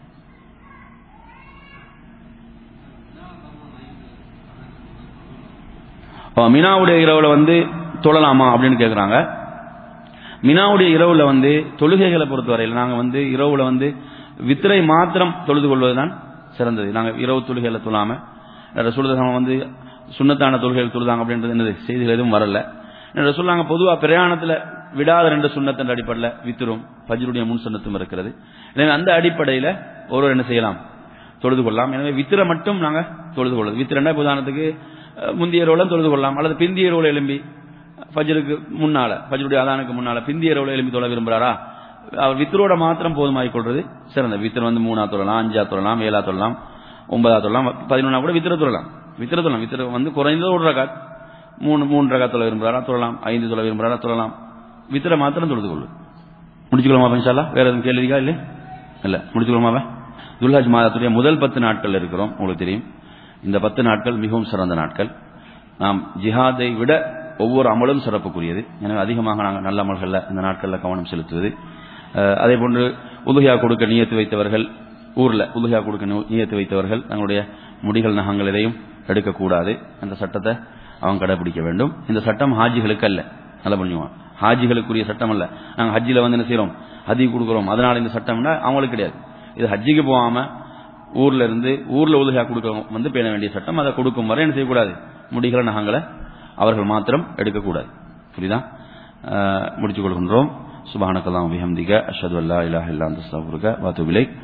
ஓ, மினாவுடைய இரவுல வந்து தொழலாமா அப்படின்னு கேக்குறாங்க மினாவுடைய இரவுல வந்து தொழுகைகளை பொறுத்தவரையில் நாங்க வந்து இரவுல வந்து வித்திரை மாத்திரம் தொழுது கொள்வதுதான் சிறந்தது நாங்க இரவு தொழுகைகளை தொழாம ரசூலுதாம் வந்து சுண்ணத்தான தொழுகைகள் தொழுதாங்க அப்படின்றது என்னது செய்திகள் எதுவும் வரல ரசூல்லாங்க பொதுவா பிரயாணத்துல விடாத ரெண்டு சுண்ணத்தின் அடிப்படையில் வித்திரும் ஃபஜ்ருடைய முன் சுண்ணத்தும் இருக்கிறது எனவே அந்த அடிப்படையில் ஒருவர் என்ன செய்யலாம் தொழுது கொள்ளலாம் எனவே வித்திர மட்டும் நாங்கள் தொழுது கொள்ளுது வித்திரண்டா இப்ப உதாரணத்துக்கு அஹ், முந்திய ரோலம் தொழுது கொள்ளலாம் அல்லது பிந்திய ரோல எலும்பி ஃபஜ்ருக்கு முன்னால ஃபஜ்ருடைய அதானுக்கு முன்னால பிந்திய ரோல எலும்பி தொழ விரும்புறாரா அவர் வித்திரோட மாத்திரம் போதுமாகிக் கொள்றது சிறந்த வித்திர வந்து மூணா தொழலாம் அஞ்சா தொழலாம் ஏழா தொழலாம் ஒன்பதா தொழலாம் பதினொன்னா கூட வித்திர தொழலாம் வித்திர தொழலாம் வித்திர வந்து குறைந்தது ஒரு ரகாத் மூணு மூணு ரகாத் தொழ விரும்புறாரா தொழலாம் ஐந்து தொழ விரும்புறாரா தொழலாம் வித்திர மாத்திரம் தொழுது கொள்ளு முடிச்சுக்கலாமா இன்ஷால்லா வேற எதுவும் கேள்வி இருக்கா இல்லை இல்ல முடிச்சுக்கலாமா துல்ஹஜ் மாதத்துடைய முதல் பத்து நாட்கள் இருக்கிறோம் உங்களுக்கு தெரியும் இந்த பத்து நாட்கள் மிகவும் சிறந்த நாட்கள் நாம் ஜிஹாதை விட ஒவ்வொரு அமலும் சிறப்புக்குரியது எனவே அதிகமாக நாங்கள் நல்ல அமல்களில் இந்த நாட்களில் கவனம் செலுத்துவது அஹ், அதே போன்று உதுகையா கொடுக்க நியத்து வைத்தவர்கள் ஊர்ல உதுகையா கொடுக்க நி- நியத்து வைத்தவர்கள் தங்களுடைய முடிகள் நகங்கள் எதையும் எடுக்கக்கூடாது அந்த சட்டத்தை அவங்க கடைபிடிக்க வேண்டும் இந்த சட்டம் ஹாஜிகளுக்கு அல்ல நல்லா புரிஞ்சுக்குவாங்க ஹாஜிகளுக்குரிய சட்டம் அல்ல நாங்கள் ஹஜ்ஜில் வந்து என்ன செய்றோம் ஹதி கொடுக்குறோம் அதனால இந்த சட்டம்னா அவங்களுக்கு கிடையாது இது ஹஜ்ஜிக்கு போகாம ஊர்ல இருந்து ஊர்ல உதவியா கொடுக்க வந்து பேண வேண்டிய சட்டம் அதை கொடுக்கும் வரை என்ன செய்யக்கூடாது முடிகிற நகங்களை அவர்கள் மாத்திரம் எடுக்கக்கூடாது புரியுதா அஹ், முடித்துக் கொள்கின்றோம் சுபானக்கல்லாம் விஹம்திக அஷது அல்லா இலாஹ் இல்லா அந்த வாத்து